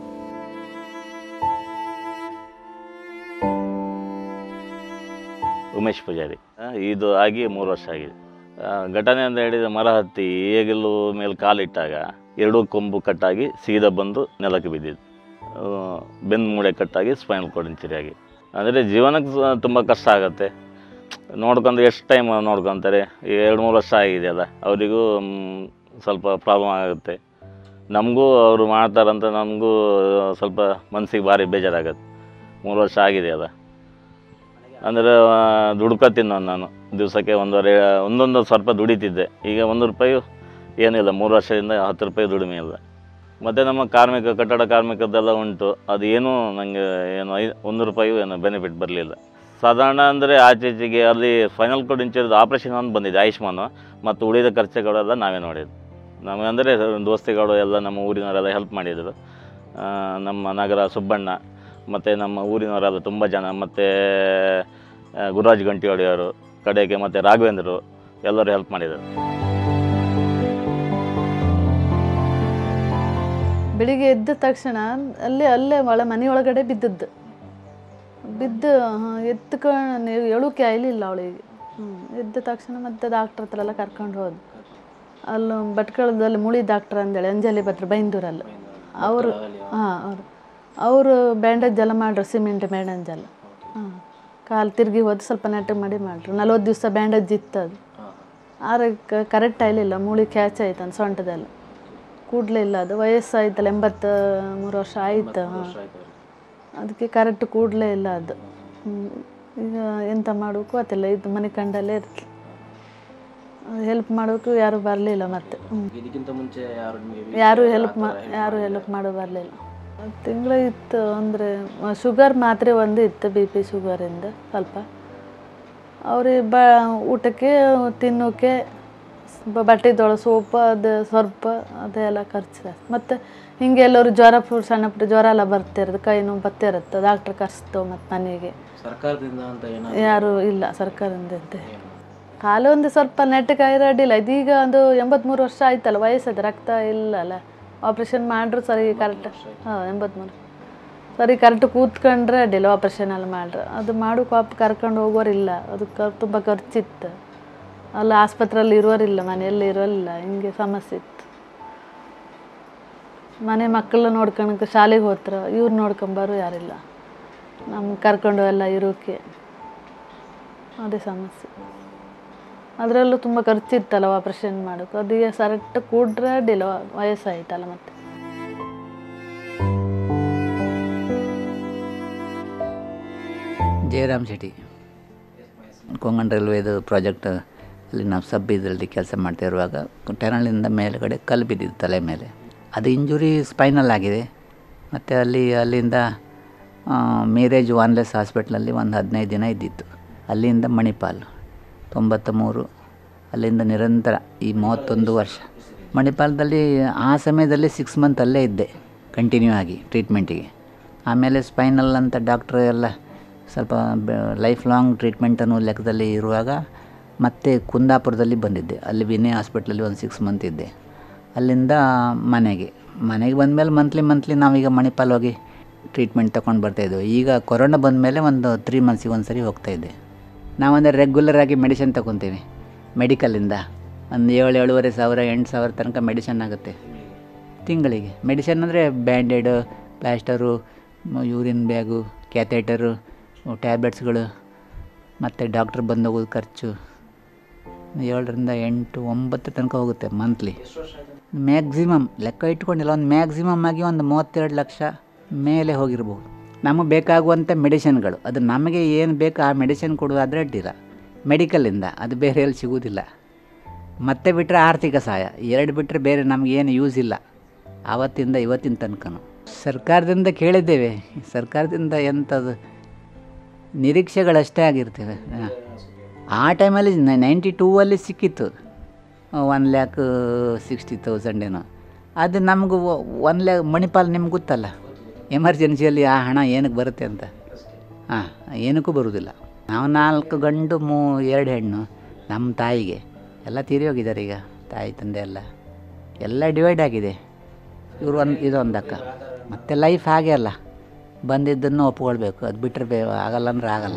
ಉಮೇಶ್ ಪೂಜಾರಿ ಆ, ಇದು ಆಗಿ ಮೂರು ವರ್ಷ ಆಗಿದೆ ಆ, ಘಟನೆ ಅಂತ ಹೇಳಿದರೆ ಮರ ಹತ್ತಿ ಹೇಗೆಲ್ಲೂ ಮೇಲೆ ಕಾಲಿಟ್ಟಾಗ ಎರಡೂ ಕೊಂಬು ಕಟ್ಟಾಗಿ ಸೀದಾ ಬಂದು ನೆಲಕ್ಕೆ ಬಿದ್ದಿದ್ದು ಆ, ಬೆನ್ನು ಮೂಳೆ ಕಟ್ಟಾಗಿ ಸ್ಪೈನಲ್ ಕಾರ್ಡ್ ಇಂಚುರಿ ಆಗಿ ಅಂದರೆ ಜೀವನಕ್ಕೆ ಸ- ತುಂಬ ಕಷ್ಟ ಆಗುತ್ತೆ ನೋಡ್ಕೊಂಡು ಎಷ್ಟು ಟೈಮ್ ನೋಡ್ಕೊತಾರೆ ಈಗ ಎರಡು ಮೂರು ವರ್ಷ ಆಗಿದೆ ಅಲ್ಲ ಅವರಿಗೂ ಮ್, ಸ್ವಲ್ಪ ಪ್ರಾಬ್ಲಮ್ ಆಗುತ್ತೆ ನಮಗೂ ಅವರು ಮಾಡ್ತಾರಂತ ನಮಗೂ ಸ್ವಲ್ಪ ಮನಸ್ಸಿಗೆ ಭಾರಿ ಬೇಜಾರಾಗತ್ತೆ ಮೂರು ವರ್ಷ ಆಗಿದೆ ಅಲ್ಲ ಅಂದರೆ ದುಡ್ಕೊ ತಿನ್ನೋನು ನಾನು ದಿವಸಕ್ಕೆ ಒಂದೂವರೆ ಒಂದೊಂದು ಸ್ವಲ್ಪ ದುಡಿತಿದ್ದೆ ಈಗ ಒಂದು ರೂಪಾಯಿ ಏನಿಲ್ಲ ಮೂರು ವರ್ಷದಿಂದ ಹತ್ತು ರೂಪಾಯಿ ದುಡಿಮೆ ಇಲ್ಲ ಮತ್ತು ನಮ್ಮ ಕಾರ್ಮಿಕ ಕಟ್ಟಡ ಕಾರ್ಮಿಕದ್ದೆಲ್ಲ ಉಂಟು ಅದು ಏನೂ ನನಗೆ ಏನು ಐ ಒಂದು ರೂಪಾಯಿಯೂ ಏನು ಬೆನಿಫಿಟ್ ಬರಲಿಲ್ಲ ಸಾಧಾರಣ ಅಂದರೆ ಆಚೆ ಈಚೆಗೆ ಅಲ್ಲಿ ಫೈನಲ್ ಕೋಡ್ ಇಂಚರ್ದು ಆಪ್ರೇಷನ್ ಒಂದು ಬಂದಿದೆ ಆಯುಷ್ಮಾನ್ ಮತ್ತು ಉಳಿದ ಖರ್ಚುಗಳೆಲ್ಲ ನಾವೇ ನೋಡಿದ್ದು ನಮಗಂದರೆ ದೋಸ್ತಿಗಳು ಎಲ್ಲ ನಮ್ಮ ಊರಿನವರೆಲ್ಲ ಹೆಲ್ಪ್ ಮಾಡಿದರು ಆ, ನಮ್ಮ ನಗರ ಸುಬ್ಬಣ್ಣ ಮತ್ತು ನಮ್ಮ ಊರಿನವರೆಲ್ಲ ತುಂಬ ಜನ ಮತ್ತು ಗುರುರಾಜ್ ಗಂಟಿವಾಡಿಯವರು ಕಡೆಗೆ ಮತ್ತು ರಾಘವೇಂದ್ರರು ಎಲ್ಲರೂ ಹೆಲ್ಪ್ ಮಾಡಿದರು ಬೆಳಿಗ್ಗೆ ಎದ್ದ ತಕ್ಷಣ ಅಲ್ಲೇ ಅಲ್ಲೇ ಒಳ ಮನೆಯೊಳಗಡೆ ಬಿದ್ದದ್ದು ಬಿದ್ದು ಎತ್ಕೊಂಡು ಎಳುಕೆ ಆಗಲಿಲ್ಲ ಅವಳಿಗೆ ಹ್ಞೂ ಎದ್ದ ತಕ್ಷಣ ಮತ್ತೆ ಡಾಕ್ಟ್ರ್ ಹತ್ರ ಎಲ್ಲ ಕರ್ಕೊಂಡು ಹೋದ್ ಅಲ್ಲಿ ಭಟ್ಕಳದಲ್ಲಿ ಮುಳಿ ಡಾಕ್ಟ್ರ್ ಅಂದೇಳಿ ಅಂಜಲಿ ಭದ್ರ ಬೈಂದೂರಲ್ಲಿ ಅವರು ಹಾಂ ಅವರು ಅವರು ಬ್ಯಾಂಡೇಜ್ ಎಲ್ಲ ಮಾಡ್ರು ಸಿಮೆಂಟ್ ಬ್ಯಾಂಡೇಜ್ ಎಲ್ಲ ಹಾಂ ಕಾಲು ತಿರುಗಿ ಹೋದ್ ಸ್ವಲ್ಪ ನೆಟ್ಟಗೆ ಮಾಡಿ ಮಾಡ್ರು ನಲ್ವತ್ತು ದಿವಸ ಬ್ಯಾಂಡೇಜ್ ಇತ್ತು ಅದು ಆದ್ರೆ ಕರೆಕ್ಟ್ ಆಗಲಿಲ್ಲ ಮೂಳಿ ಕ್ಯಾಚ್ ಆಯ್ತು ಅಂತ ಸೊಂಟದಲ್ಲಿ ಕೂಡಲೇ ಇಲ್ಲ ಅದು ವಯಸ್ಸಾಯ್ತಲ್ಲ ಎಂಬತ್ತ ಮೂರು ವರ್ಷ ಆಯ್ತು ಹಾಂ ಅದಕ್ಕೆ ಕರೆಕ್ಟ್ ಕೂಡಲೇ ಇಲ್ಲ ಅದು ಹ್ಮ್. ಈಗ ಎಂತ ಮಾಡಬೇಕು ಗೊತ್ತಿಲ್ಲ ಇದು ಮನೆ ಕಂಡಲ್ಲೇ ಇರ್ತದೆ ಹೆಲ್ಪ್ ಮಾಡೋಕ್ಕೂ ಯಾರು ಬರಲಿಲ್ಲ ಮತ್ತೆ ಹ್ಮ್. ಇದಕ್ಕಿಂತ ಮುಂಚೆ ಯಾರು ನಿಮಗೆ ಯಾರು ಹೆಲ್ಪ್ ಮಾ ಯಾರು ಹೆಲ್ಪ್ ಮಾಡೋ ಬರಲಿಲ್ಲ ತಿಂಗಳು ಇತ್ತು ಅಂದರೆ ಶುಗರ್ ಮಾತ್ರೆ ಒಂದು ಇತ್ತು ಬಿ ಪಿ ಶುಗರಿಂದ ಸ್ವಲ್ಪ ಅವ್ರಿಗೆ ಬ ಊಟಕ್ಕೆ ತಿನ್ನೋಕ್ಕೆ ಬ- ಬಟ್ಟೆದೊಳಗೆ ಸೋಪು ಅದು ಸ್ವಲ್ಪ ಅದೆಲ್ಲ ಖರ್ಚು ಜಾಸ್ತಿ ಮತ್ತು ಹಿಂಗೆ ಎಲ್ಲರೂ ಜ್ವರ ಫು ಸಣ್ಣ ಪುಟ್ಟ ಜ್ವರ ಎಲ್ಲ ಬರ್ತಿರೋದು ಕೈ ನೋವು ಬರ್ತಿರುತ್ತೆ ಡಾಕ್ಟ್ರ್ ಕರೆಸ್ತು ಮತ್ತು ಮನೆಗೆ ಸರ್ಕಾರದಿಂದ ಅಂತ ಏನಾದ್ರು ಯಾರು ಇಲ್ಲ ಸರ್ಕಾರದಿಂದ ಇದ್ದೆ ಕಾಲು ಒಂದು ಸ್ವಲ್ಪ ನೆಟ್ಟಗೆ ಅಡ್ಡಿಲ್ಲ ಇದೀಗ ಒಂದು ಎಂಬತ್ಮೂರು ವರ್ಷ ಆಯ್ತಲ್ಲ ವಯಸ್ಸದು ರಕ್ತ ಇಲ್ಲ ಅಲ್ಲ ಆಪ್ರೇಷನ್ ಮಾಡ್ರು ಸರಿ ಕರೆಕ್ಟ್ ಹಾಂ ಎಂಬತ್ಮೂರು ಸರಿ ಕರೆಕ್ಟ್ ಕೂತ್ಕೊಂಡ್ರೆ ಅಡ್ಡಿಲ್ಲ ಆಪ್ರೇಷನ್ ಎಲ್ಲ ಮಾಡ್ರೆ ಅದು ಮಾಡೋಕೆ ಪಾಪ ಕರ್ಕೊಂಡು ಹೋಗೋರಿಲ್ಲ ಅದಕ್ಕೆ ತುಂಬ ಖರ್ಚಿತ್ತು ಅಲ್ಲ ಆಸ್ಪತ್ರೆಯಲ್ಲಿ ಇರೋರಿಲ್ಲ ಮನೆಯಲ್ಲಿ ಇರೋಲ್ಲ ಹಿಂಗೆ ಸಮಸ್ಯೆ ಇತ್ತು ಮನೆ ಮಕ್ಕಳು ನೋಡ್ಕೊಳಕ್ಕೆ ಶಾಲೆಗೆ ಹೋತ್ರ ಇವ್ರು ನೋಡ್ಕೊಂಬರು ಯಾರಿಲ್ಲ ನಮ್ಗೆ ಕರ್ಕೊಂಡು ಎಲ್ಲ ಇರೋಕೆ ಅದೇ ಸಮಸ್ಯೆ ಅದರಲ್ಲೂ ತುಂಬ ಖರ್ಚಿತ್ತಲ್ಲ ಆಪ್ರೇಷನ್ ಮಾಡೋಕೆ ಅದೀಗ ಸರೆಕ್ಟ್ ಕೂಡ್ರೆ ಅಡ್ಡಿಲ್ಲ ವಯಸ್ಸಾಯ್ತಲ್ಲ ಮತ್ತೆ ಜಯರಾಮ್ ಶೆಟ್ಟಿ ಕೊಂಗನ್ ರೈಲ್ವೇದು ಪ್ರಾಜೆಕ್ಟ್ ಅಲ್ಲಿ ನಾವು ಸಬ್ ಇದರಲ್ಲಿ ಕೆಲಸ ಮಾಡ್ತಾ ಇರುವಾಗ ಟೆರಳಿಂದ ಮೇಲುಗಡೆ ಕಲ್ಲು ಬಿದ್ದಿದ್ದು ತಲೆ ಮೇಲೆ ಅದು ಇಂಜುರಿ ಸ್ಪೈನಲ್ ಆಗಿದೆ ಮತ್ತು ಅಲ್ಲಿ ಅಲ್ಲಿಂದ ಮೇರೇಜ್ ವಾನ್ಲೆಸ್ ಹಾಸ್ಪಿಟ್ಲಲ್ಲಿ ಒಂದು ಹದಿನೈದು ದಿನ ಇದ್ದಿತ್ತು ಅಲ್ಲಿಂದ ಮಣಿಪಾಲ್ ತೊಂಬತ್ತ ಮೂರು ಅಲ್ಲಿಂದ ನಿರಂತರ ಈ ಮೂವತ್ತೊಂದು ವರ್ಷ ಮಣಿಪಾಲದಲ್ಲಿ ಆ ಸಮಯದಲ್ಲಿ ಸಿಕ್ಸ್ ಮಂತ್ ಅಲ್ಲೇ ಇದ್ದೆ ಕಂಟಿನ್ಯೂ ಆಗಿ ಟ್ರೀಟ್ಮೆಂಟಿಗೆ ಆಮೇಲೆ ಸ್ಪೈನಲ್ ಅಂತ ಡಾಕ್ಟ್ರ್ ಎಲ್ಲ ಸ್ವಲ್ಪ ಲೈಫ್ ಲಾಂಗ್ ಟ್ರೀಟ್ಮೆಂಟ್ ಅನ್ನೋ ಲೆಕ್ಕದಲ್ಲಿ ಇರುವಾಗ ಮತ್ತೆ ಕುಂದಾಪುರದಲ್ಲಿ ಬಂದಿದ್ದೆ ಅಲ್ಲಿ ವಿನಯ್ ಹಾಸ್ಪಿಟ್ಲಲ್ಲಿ ಒಂದು ಸಿಕ್ಸ್ ಮಂತ್ ಇದ್ದೆ ಅಲ್ಲಿಂದ ಮನೆಗೆ ಮನೆಗೆ ಬಂದಮೇಲೆ ಮಂತ್ಲಿ ಮಂತ್ಲಿ ನಾವೀಗ ಮಣಿಪಾಲ್ ಹೋಗಿ ಟ್ರೀಟ್ಮೆಂಟ್ ತೊಗೊಂಡು ಬರ್ತಾಯಿದ್ವಿ ಈಗ ಕೊರೋನಾ ಬಂದಮೇಲೆ ಒಂದು ತ್ರೀ ಮಂತ್ಸಿಗೆ ಒಂದು ಸರಿ ಹೋಗ್ತಾಯಿದ್ದೆ ನಾವಂದರೆ ರೆಗ್ಯುಲರ್ ಆಗಿ ಮೆಡಿಸಿನ್ ತೊಗೊತೀವಿ ಮೆಡಿಕಲಿಂದ ಒಂದು ಏಳು ಏಳುವರೆ ಸಾವಿರ ಎಂಟು ಸಾವಿರ ತನಕ ಮೆಡಿಸನ್ ಆಗುತ್ತೆ ತಿಂಗಳಿಗೆ ಮೆಡಿಸನ್ ಅಂದರೆ bandaid plaster urine bag catheter ಟ್ಯಾಬ್ಲೆಟ್ಸ್ಗಳು ಮತ್ತು ಡಾಕ್ಟ್ರ್ ಬಂದು ಹೋಗೋದು ಖರ್ಚು ಏಳರಿಂದ ಎಂಟು ಒಂಬತ್ತು ತನಕ ಹೋಗುತ್ತೆ ಮಂತ್ಲಿ ಮ್ಯಾಕ್ಸಿಮಮ್ ಲೆಕ್ಕ ಇಟ್ಕೊಂಡಿಲ್ಲ ಒಂದು ಮ್ಯಾಕ್ಸಿಮಮ್ ಆಗಿ ಒಂದು ಮೂವತ್ತೆರಡು ಲಕ್ಷ ಮೇಲೆ ಹೋಗಿರ್ಬೋದು ನಮಗೆ ಬೇಕಾಗುವಂಥ ಮೆಡಿಸಿನ್ಗಳು ಅದು ನಮಗೆ ಏನು ಬೇಕು ಆ ಮೆಡಿಸಿನ್ ಕೊಡೋದಾದರೆ ಅಡ್ಡಿಲ್ಲ ಮೆಡಿಕಲಿಂದ ಅದು ಬೇರೆ ಎಲ್ಲಿ ಸಿಗೋದಿಲ್ಲ ಮತ್ತೆ ಬಿಟ್ಟರೆ ಆರ್ಥಿಕ ಸಹಾಯ ಎರಡು ಬಿಟ್ಟರೆ ಬೇರೆ ನಮಗೇನು ಯೂಸ್ ಇಲ್ಲ ಆವತ್ತಿಂದ ಇವತ್ತಿನ ತನಕನೂ ಸರ್ಕಾರದಿಂದ ಕೇಳಿದ್ದೇವೆ ಸರ್ಕಾರದಿಂದ ಎಂಥದ್ದು ನಿರೀಕ್ಷೆಗಳಷ್ಟೇ ಆಗಿರ್ತೇವೆ ಹಾಂ. ಆ ಟೈಮಲ್ಲಿ ನೈಂಟಿ ಟೂ ಅಲ್ಲಿ ಸಿಕ್ಕಿತ್ತು ಒನ್ ಲ್ಯಾಕ್ ಸಿಕ್ಸ್ಟಿ ತೌಸಂಡ್ ಏನೋ ಅದು ನಮಗೂ ಒನ್ ಲ್ಯಾಕ್ ಮಣಿಪಾಲ್ ನಿಮ್ಗೆ ಗೊತ್ತಲ್ಲ ಎಮರ್ಜೆನ್ಸಿಯಲ್ಲಿ ಆ ಹಣ ಏನಕ್ಕೆ ಬರುತ್ತೆ ಅಂತ ಹಾಂ ಏನಕ್ಕೂ ಬರುವುದಿಲ್ಲ ನಾವು ನಾಲ್ಕು ಗಂಡು ಮೂ ಎರಡು ಹೆಣ್ಣು ನಮ್ಮ ತಾಯಿಗೆ ಎಲ್ಲ ತೀರಿ ಹೋಗಿದ್ದಾರೆ ಈಗ ತಾಯಿ ತಂದೆ ಎಲ್ಲ ಎಲ್ಲ ಡಿವೈಡ್ ಆಗಿದೆ ಇವರು ಒಂದು ಇದೊಂದು ಅಕ್ಕ ಮತ್ತು ಲೈಫ್ ಹಾಗೆ ಅಲ್ಲ ಬಂದಿದ್ದನ್ನು ಒಪ್ಕೊಳ್ಬೇಕು ಅದು ಬಿಟ್ಟರೆ ಬೇ ಆಗಲ್ಲ ಅಂದ್ರೆ ಆಗಲ್ಲ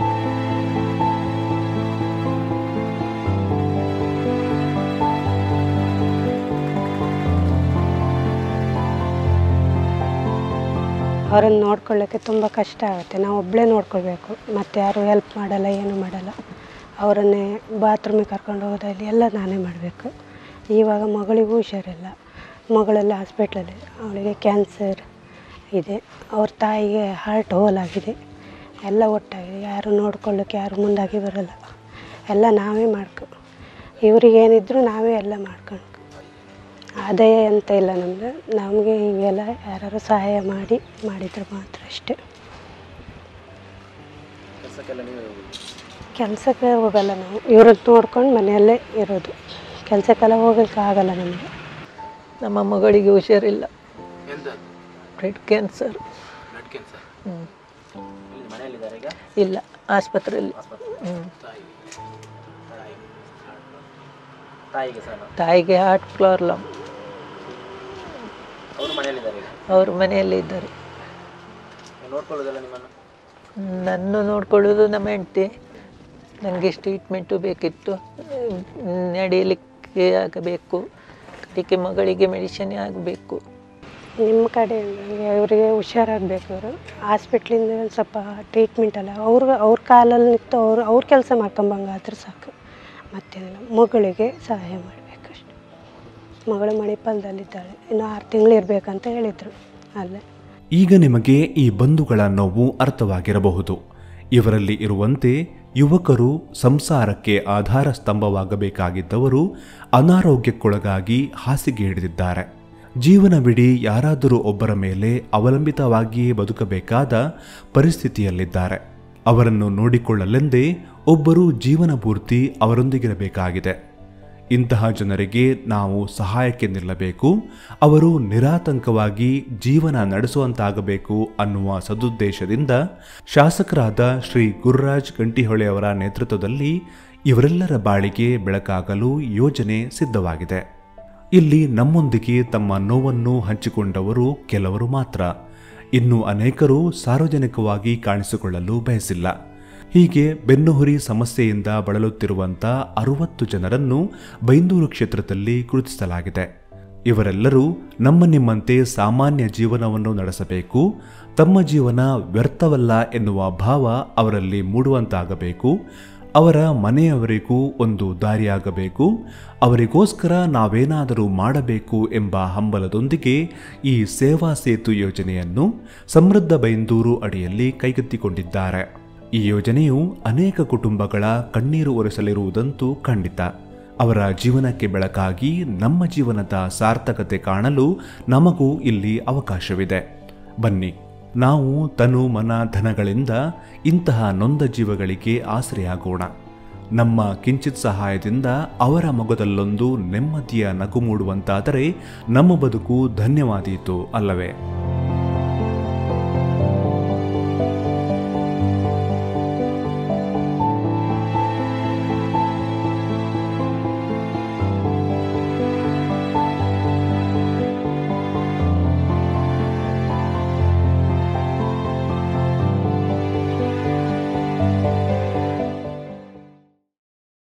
ಅವರನ್ನು ನೋಡ್ಕೊಳ್ಳೋಕ್ಕೆ ತುಂಬ ಕಷ್ಟ ಆಗುತ್ತೆ ನಾವು ಒಬ್ಬಳೇ ನೋಡ್ಕೊಳ್ಬೇಕು ಮತ್ತು ಯಾರು ಹೆಲ್ಪ್ ಮಾಡಲ್ಲ ಏನೂ ಮಾಡಲ್ಲ ಅವರನ್ನೇ ಬಾತ್ರೂಮಿಗೆ ಕರ್ಕೊಂಡು ಹೋಗೋದಾಗಲಿ ಎಲ್ಲ ನಾನೇ ಮಾಡಬೇಕು ಇವಾಗ ಮಗಳಿಗೂ ಹುಷಾರಿಲ್ಲ ಮಗಳೆಲ್ಲ ಹಾಸ್ಪಿಟ್ಲಲ್ಲಿ ಅವಳಿಗೆ ಕ್ಯಾನ್ಸರ್ ಇದೆ ಅವ್ರ ತಾಯಿಗೆ ಹಾರ್ಟ್ ಹೋಲ್ ಆಗಿದೆ ಎಲ್ಲ ಒಟ್ಟಾಗಿದೆ ಯಾರು ನೋಡ್ಕೊಳ್ಳೋಕ್ಕೆ ಯಾರು ಮುಂದಾಗಿ ಬರಲ್ಲ ಎಲ್ಲ ನಾವೇ ಮಾಡ್ಕೊ ಇವ್ರಿಗೇನಿದ್ರು ನಾವೇ ಎಲ್ಲ ಮಾಡ್ಕೊಂಡು ಆದಾಯ ಅಂತ ಇಲ್ಲ ನಮ್ಮದು ನಮಗೆ ಹೀಗೆಲ್ಲ ಯಾರು ಸಹಾಯ ಮಾಡಿ ಮಾಡಿದ್ರೆ ಮಾತ್ರ ಅಷ್ಟೇ ಕೆಲಸಕ್ಕೆಲ್ಲ ನೀವೇ ಹೋಗಿ ಕೆಲಸಕ್ಕೆ ಹೋಗಲ್ಲ ನಾವು ಇವ್ರನ್ನ ನೋಡ್ಕೊಂಡು ಮನೆಯಲ್ಲೇ ಇರೋದು ಕೆಲಸಕ್ಕೆಲ್ಲ ಹೋಗೋಕ್ಕೆ ಆಗಲ್ಲ ನಮಗೆ ನಮ್ಮ ಮಗಳಿಗೆ ಹುಷಾರಿಲ್ಲ ಎಂತ ಬ್ಲಡ್ ಕ್ಯಾನ್ಸರ್ ಬ್ಲಡ್ ಕ್ಯಾನ್ಸರ್ ಹ್ಞೂ ಇಲ್ಲಿ ಮನೆಯಲ್ಲಿದ್ದಾರೆ ಈಗ ಇಲ್ಲ ಆಸ್ಪತ್ರೆಯಲ್ಲಿ ಹ್ಞೂ ತಾಯಿ ತಾಯಿಗೆ ಸಹ ತಾಯಿಗೆ ಹಾರ್ಟ್ ಪ್ರಾಬ್ಲಮ್ ಅವರು ಮನೆಯಲ್ಲಿದ್ದಾರೆ ಈಗ ಅವರು ಮನೆಯಲ್ಲೇ ಇದ್ದಾರೆ ನೀವು ನೋಡ್ಕೊಳ್ಳೋದಲ್ಲ ನಿಮ್ಮನ್ನು ನನ್ನ ನೋಡ್ಕೊಳ್ಳೋದು ನಮ್ಮ ಹೆಂಡತಿ ನನಗೆ ಟ್ರೀಟ್ಮೆಂಟು ಬೇಕಿತ್ತು ನಡೆಯಲಿಕ್ಕೆ ಆಗಬೇಕು ಅದಕ್ಕೆ ಮಗಳಿಗೆ ಮೆಡಿಸಿನ್ ಆಗಬೇಕು ನಿಮ್ಮ ಕಡೆ ಇವರಿಗೆ ಹುಷಾರಾಗಬೇಕು ಇವರು ಹಾಸ್ಪಿಟ್ಲಿಂದ ಒಂದು ಸ್ವಲ್ಪ ಟ್ರೀಟ್ಮೆಂಟ್ ಅಲ್ಲ ಅವ್ರು ಅವ್ರ ಕಾಲಲ್ಲಿ ನಿಂತು ಅವ್ರು ಅವ್ರ ಕೆಲಸ ಮಾಡ್ಕೊಂಬಂಗಾದ್ರೆ ಸಾಕು ಮತ್ತೇನಿಲ್ಲ ಮಗಳಿಗೆ ಸಹಾಯ ಮಾಡಬೇಕಷ್ಟೆ ಮಗಳು ಮಣಿಪಾಲದಲ್ಲಿದ್ದಾಳೆ ಇನ್ನು ಆರು ತಿಂಗಳು ಇರಬೇಕಂತ ಹೇಳಿದರು ಅಲ್ಲೇ ಈಗ ನಿಮಗೆ ಈ ಬಂಧುಗಳ ನೋವು ಅರ್ಥವಾಗಿರಬಹುದು ಇವರಲ್ಲಿ ಇರುವಂತೆ ಯುವಕರು ಸಂಸಾರಕ್ಕೆ ಆಧಾರ ಸ್ತಂಭವಾಗಬೇಕಾಗಿದ್ದವರು ಅನಾರೋಗ್ಯಕ್ಕೊಳಗಾಗಿ ಹಾಸಿಗೆ ಹಿಡಿದಿದ್ದಾರೆ ಜೀವನವಿಡೀ ಯಾರಾದರೂ ಒಬ್ಬರ ಮೇಲೆ ಅವಲಂಬಿತವಾಗಿಯೇ ಬದುಕಬೇಕಾದ ಪರಿಸ್ಥಿತಿಯಲ್ಲಿದ್ದಾರೆ ಅವರನ್ನು ನೋಡಿಕೊಳ್ಳಲೆಂದೇ ಒಬ್ಬರು ಜೀವನ ಪೂರ್ತಿ ಅವರೊಂದಿಗಿರಬೇಕಾಗಿದೆ ಇಂತಹ ಜನರಿಗೆ ನಾವು ಸಹಾಯಕ್ಕೆ ನಿಲ್ಲಬೇಕು ಅವರು ನಿರಾತಂಕವಾಗಿ ಜೀವನ ನಡೆಸುವಂತಾಗಬೇಕು ಅನ್ನುವ ಸದುದ್ದೇಶದಿಂದ ಶಾಸಕರಾದ ಶ್ರೀ ಗುರುರಾಜ್ ಗಂಟಿಹೊಳೆಯವರ ನೇತೃತ್ವದಲ್ಲಿ ಇವರೆಲ್ಲರ ಬಾಳಿಗೆ ಬೆಳಕಾಗಲು ಯೋಜನೆ ಸಿದ್ಧವಾಗಿದೆ ಇಲ್ಲಿ ನಮ್ಮೊಂದಿಗೆ ತಮ್ಮ ನೋವನ್ನು ಹಂಚಿಕೊಂಡವರು ಕೆಲವರು ಮಾತ್ರ ಇನ್ನು ಅನೇಕರು ಸಾರ್ವಜನಿಕವಾಗಿ ಕಾಣಿಸಿಕೊಳ್ಳಲು ಬಯಸಿಲ್ಲ ಹೀಗೆ ಬೆನ್ನುಹುರಿ ಸಮಸ್ಯೆಯಿಂದ ಬಳಲುತ್ತಿರುವಂಥ ಅರುವತ್ತು ಜನರನ್ನು ಬೈಂದೂರು ಕ್ಷೇತ್ರದಲ್ಲಿ ಗುರುತಿಸಲಾಗಿದೆ ಇವರೆಲ್ಲರೂ ನಮ್ಮ ನಿಮ್ಮಂತೆ ಸಾಮಾನ್ಯ ಜೀವನವನ್ನು ನಡೆಸಬೇಕು ತಮ್ಮ ಜೀವನ ವ್ಯರ್ಥವಲ್ಲ ಎನ್ನುವ ಭಾವ ಅವರಲ್ಲಿ ಮೂಡುವಂತಾಗಬೇಕು ಅವರ ಮನೆಯವರಿಗೂ ಒಂದು ದಾರಿಯಾಗಬೇಕು ಅವರಿಗೋಸ್ಕರ ನಾವೇನಾದರೂ ಮಾಡಬೇಕು ಎಂಬ ಹಂಬಲದೊಂದಿಗೆ ಈ ಸೇವಾ ಸೇತು ಯೋಜನೆಯನ್ನು ಸಮೃದ್ಧ ಬೈಂದೂರು ಅಡಿಯಲ್ಲಿ ಕೈಗೆತ್ತಿಕೊಂಡಿದ್ದಾರೆ ಈ ಯೋಜನೆಯು ಅನೇಕ ಕುಟುಂಬಗಳ ಕಣ್ಣೀರು ಒರೆಸಲಿರುವುದಂತೂ ಖಂಡಿತ ಅವರ ಜೀವನಕ್ಕೆ ಬೆಳಕಾಗಿ ನಮ್ಮ ಜೀವನದ ಸಾರ್ಥಕತೆ ಕಾಣಲು ನಮಗೂ ಇಲ್ಲಿ ಅವಕಾಶವಿದೆ ಬನ್ನಿ ನಾವು ತನು ಮನ ಧನಗಳಿಂದ ಇಂತಹ ನೊಂದ ಜೀವಗಳಿಗೆ ಆಸರೆಯಾಗೋಣ ನಮ್ಮ ಕಿಂಚಿತ್ ಸಹಾಯದಿಂದ ಅವರ ಮೊಗದಲ್ಲೊಂದು ನೆಮ್ಮದಿಯ ನಗು ಮೂಡುವಂತಾದರೆ ನಮ್ಮ ಬದುಕು ಧನ್ಯವಾದೀತು ಅಲ್ಲವೇ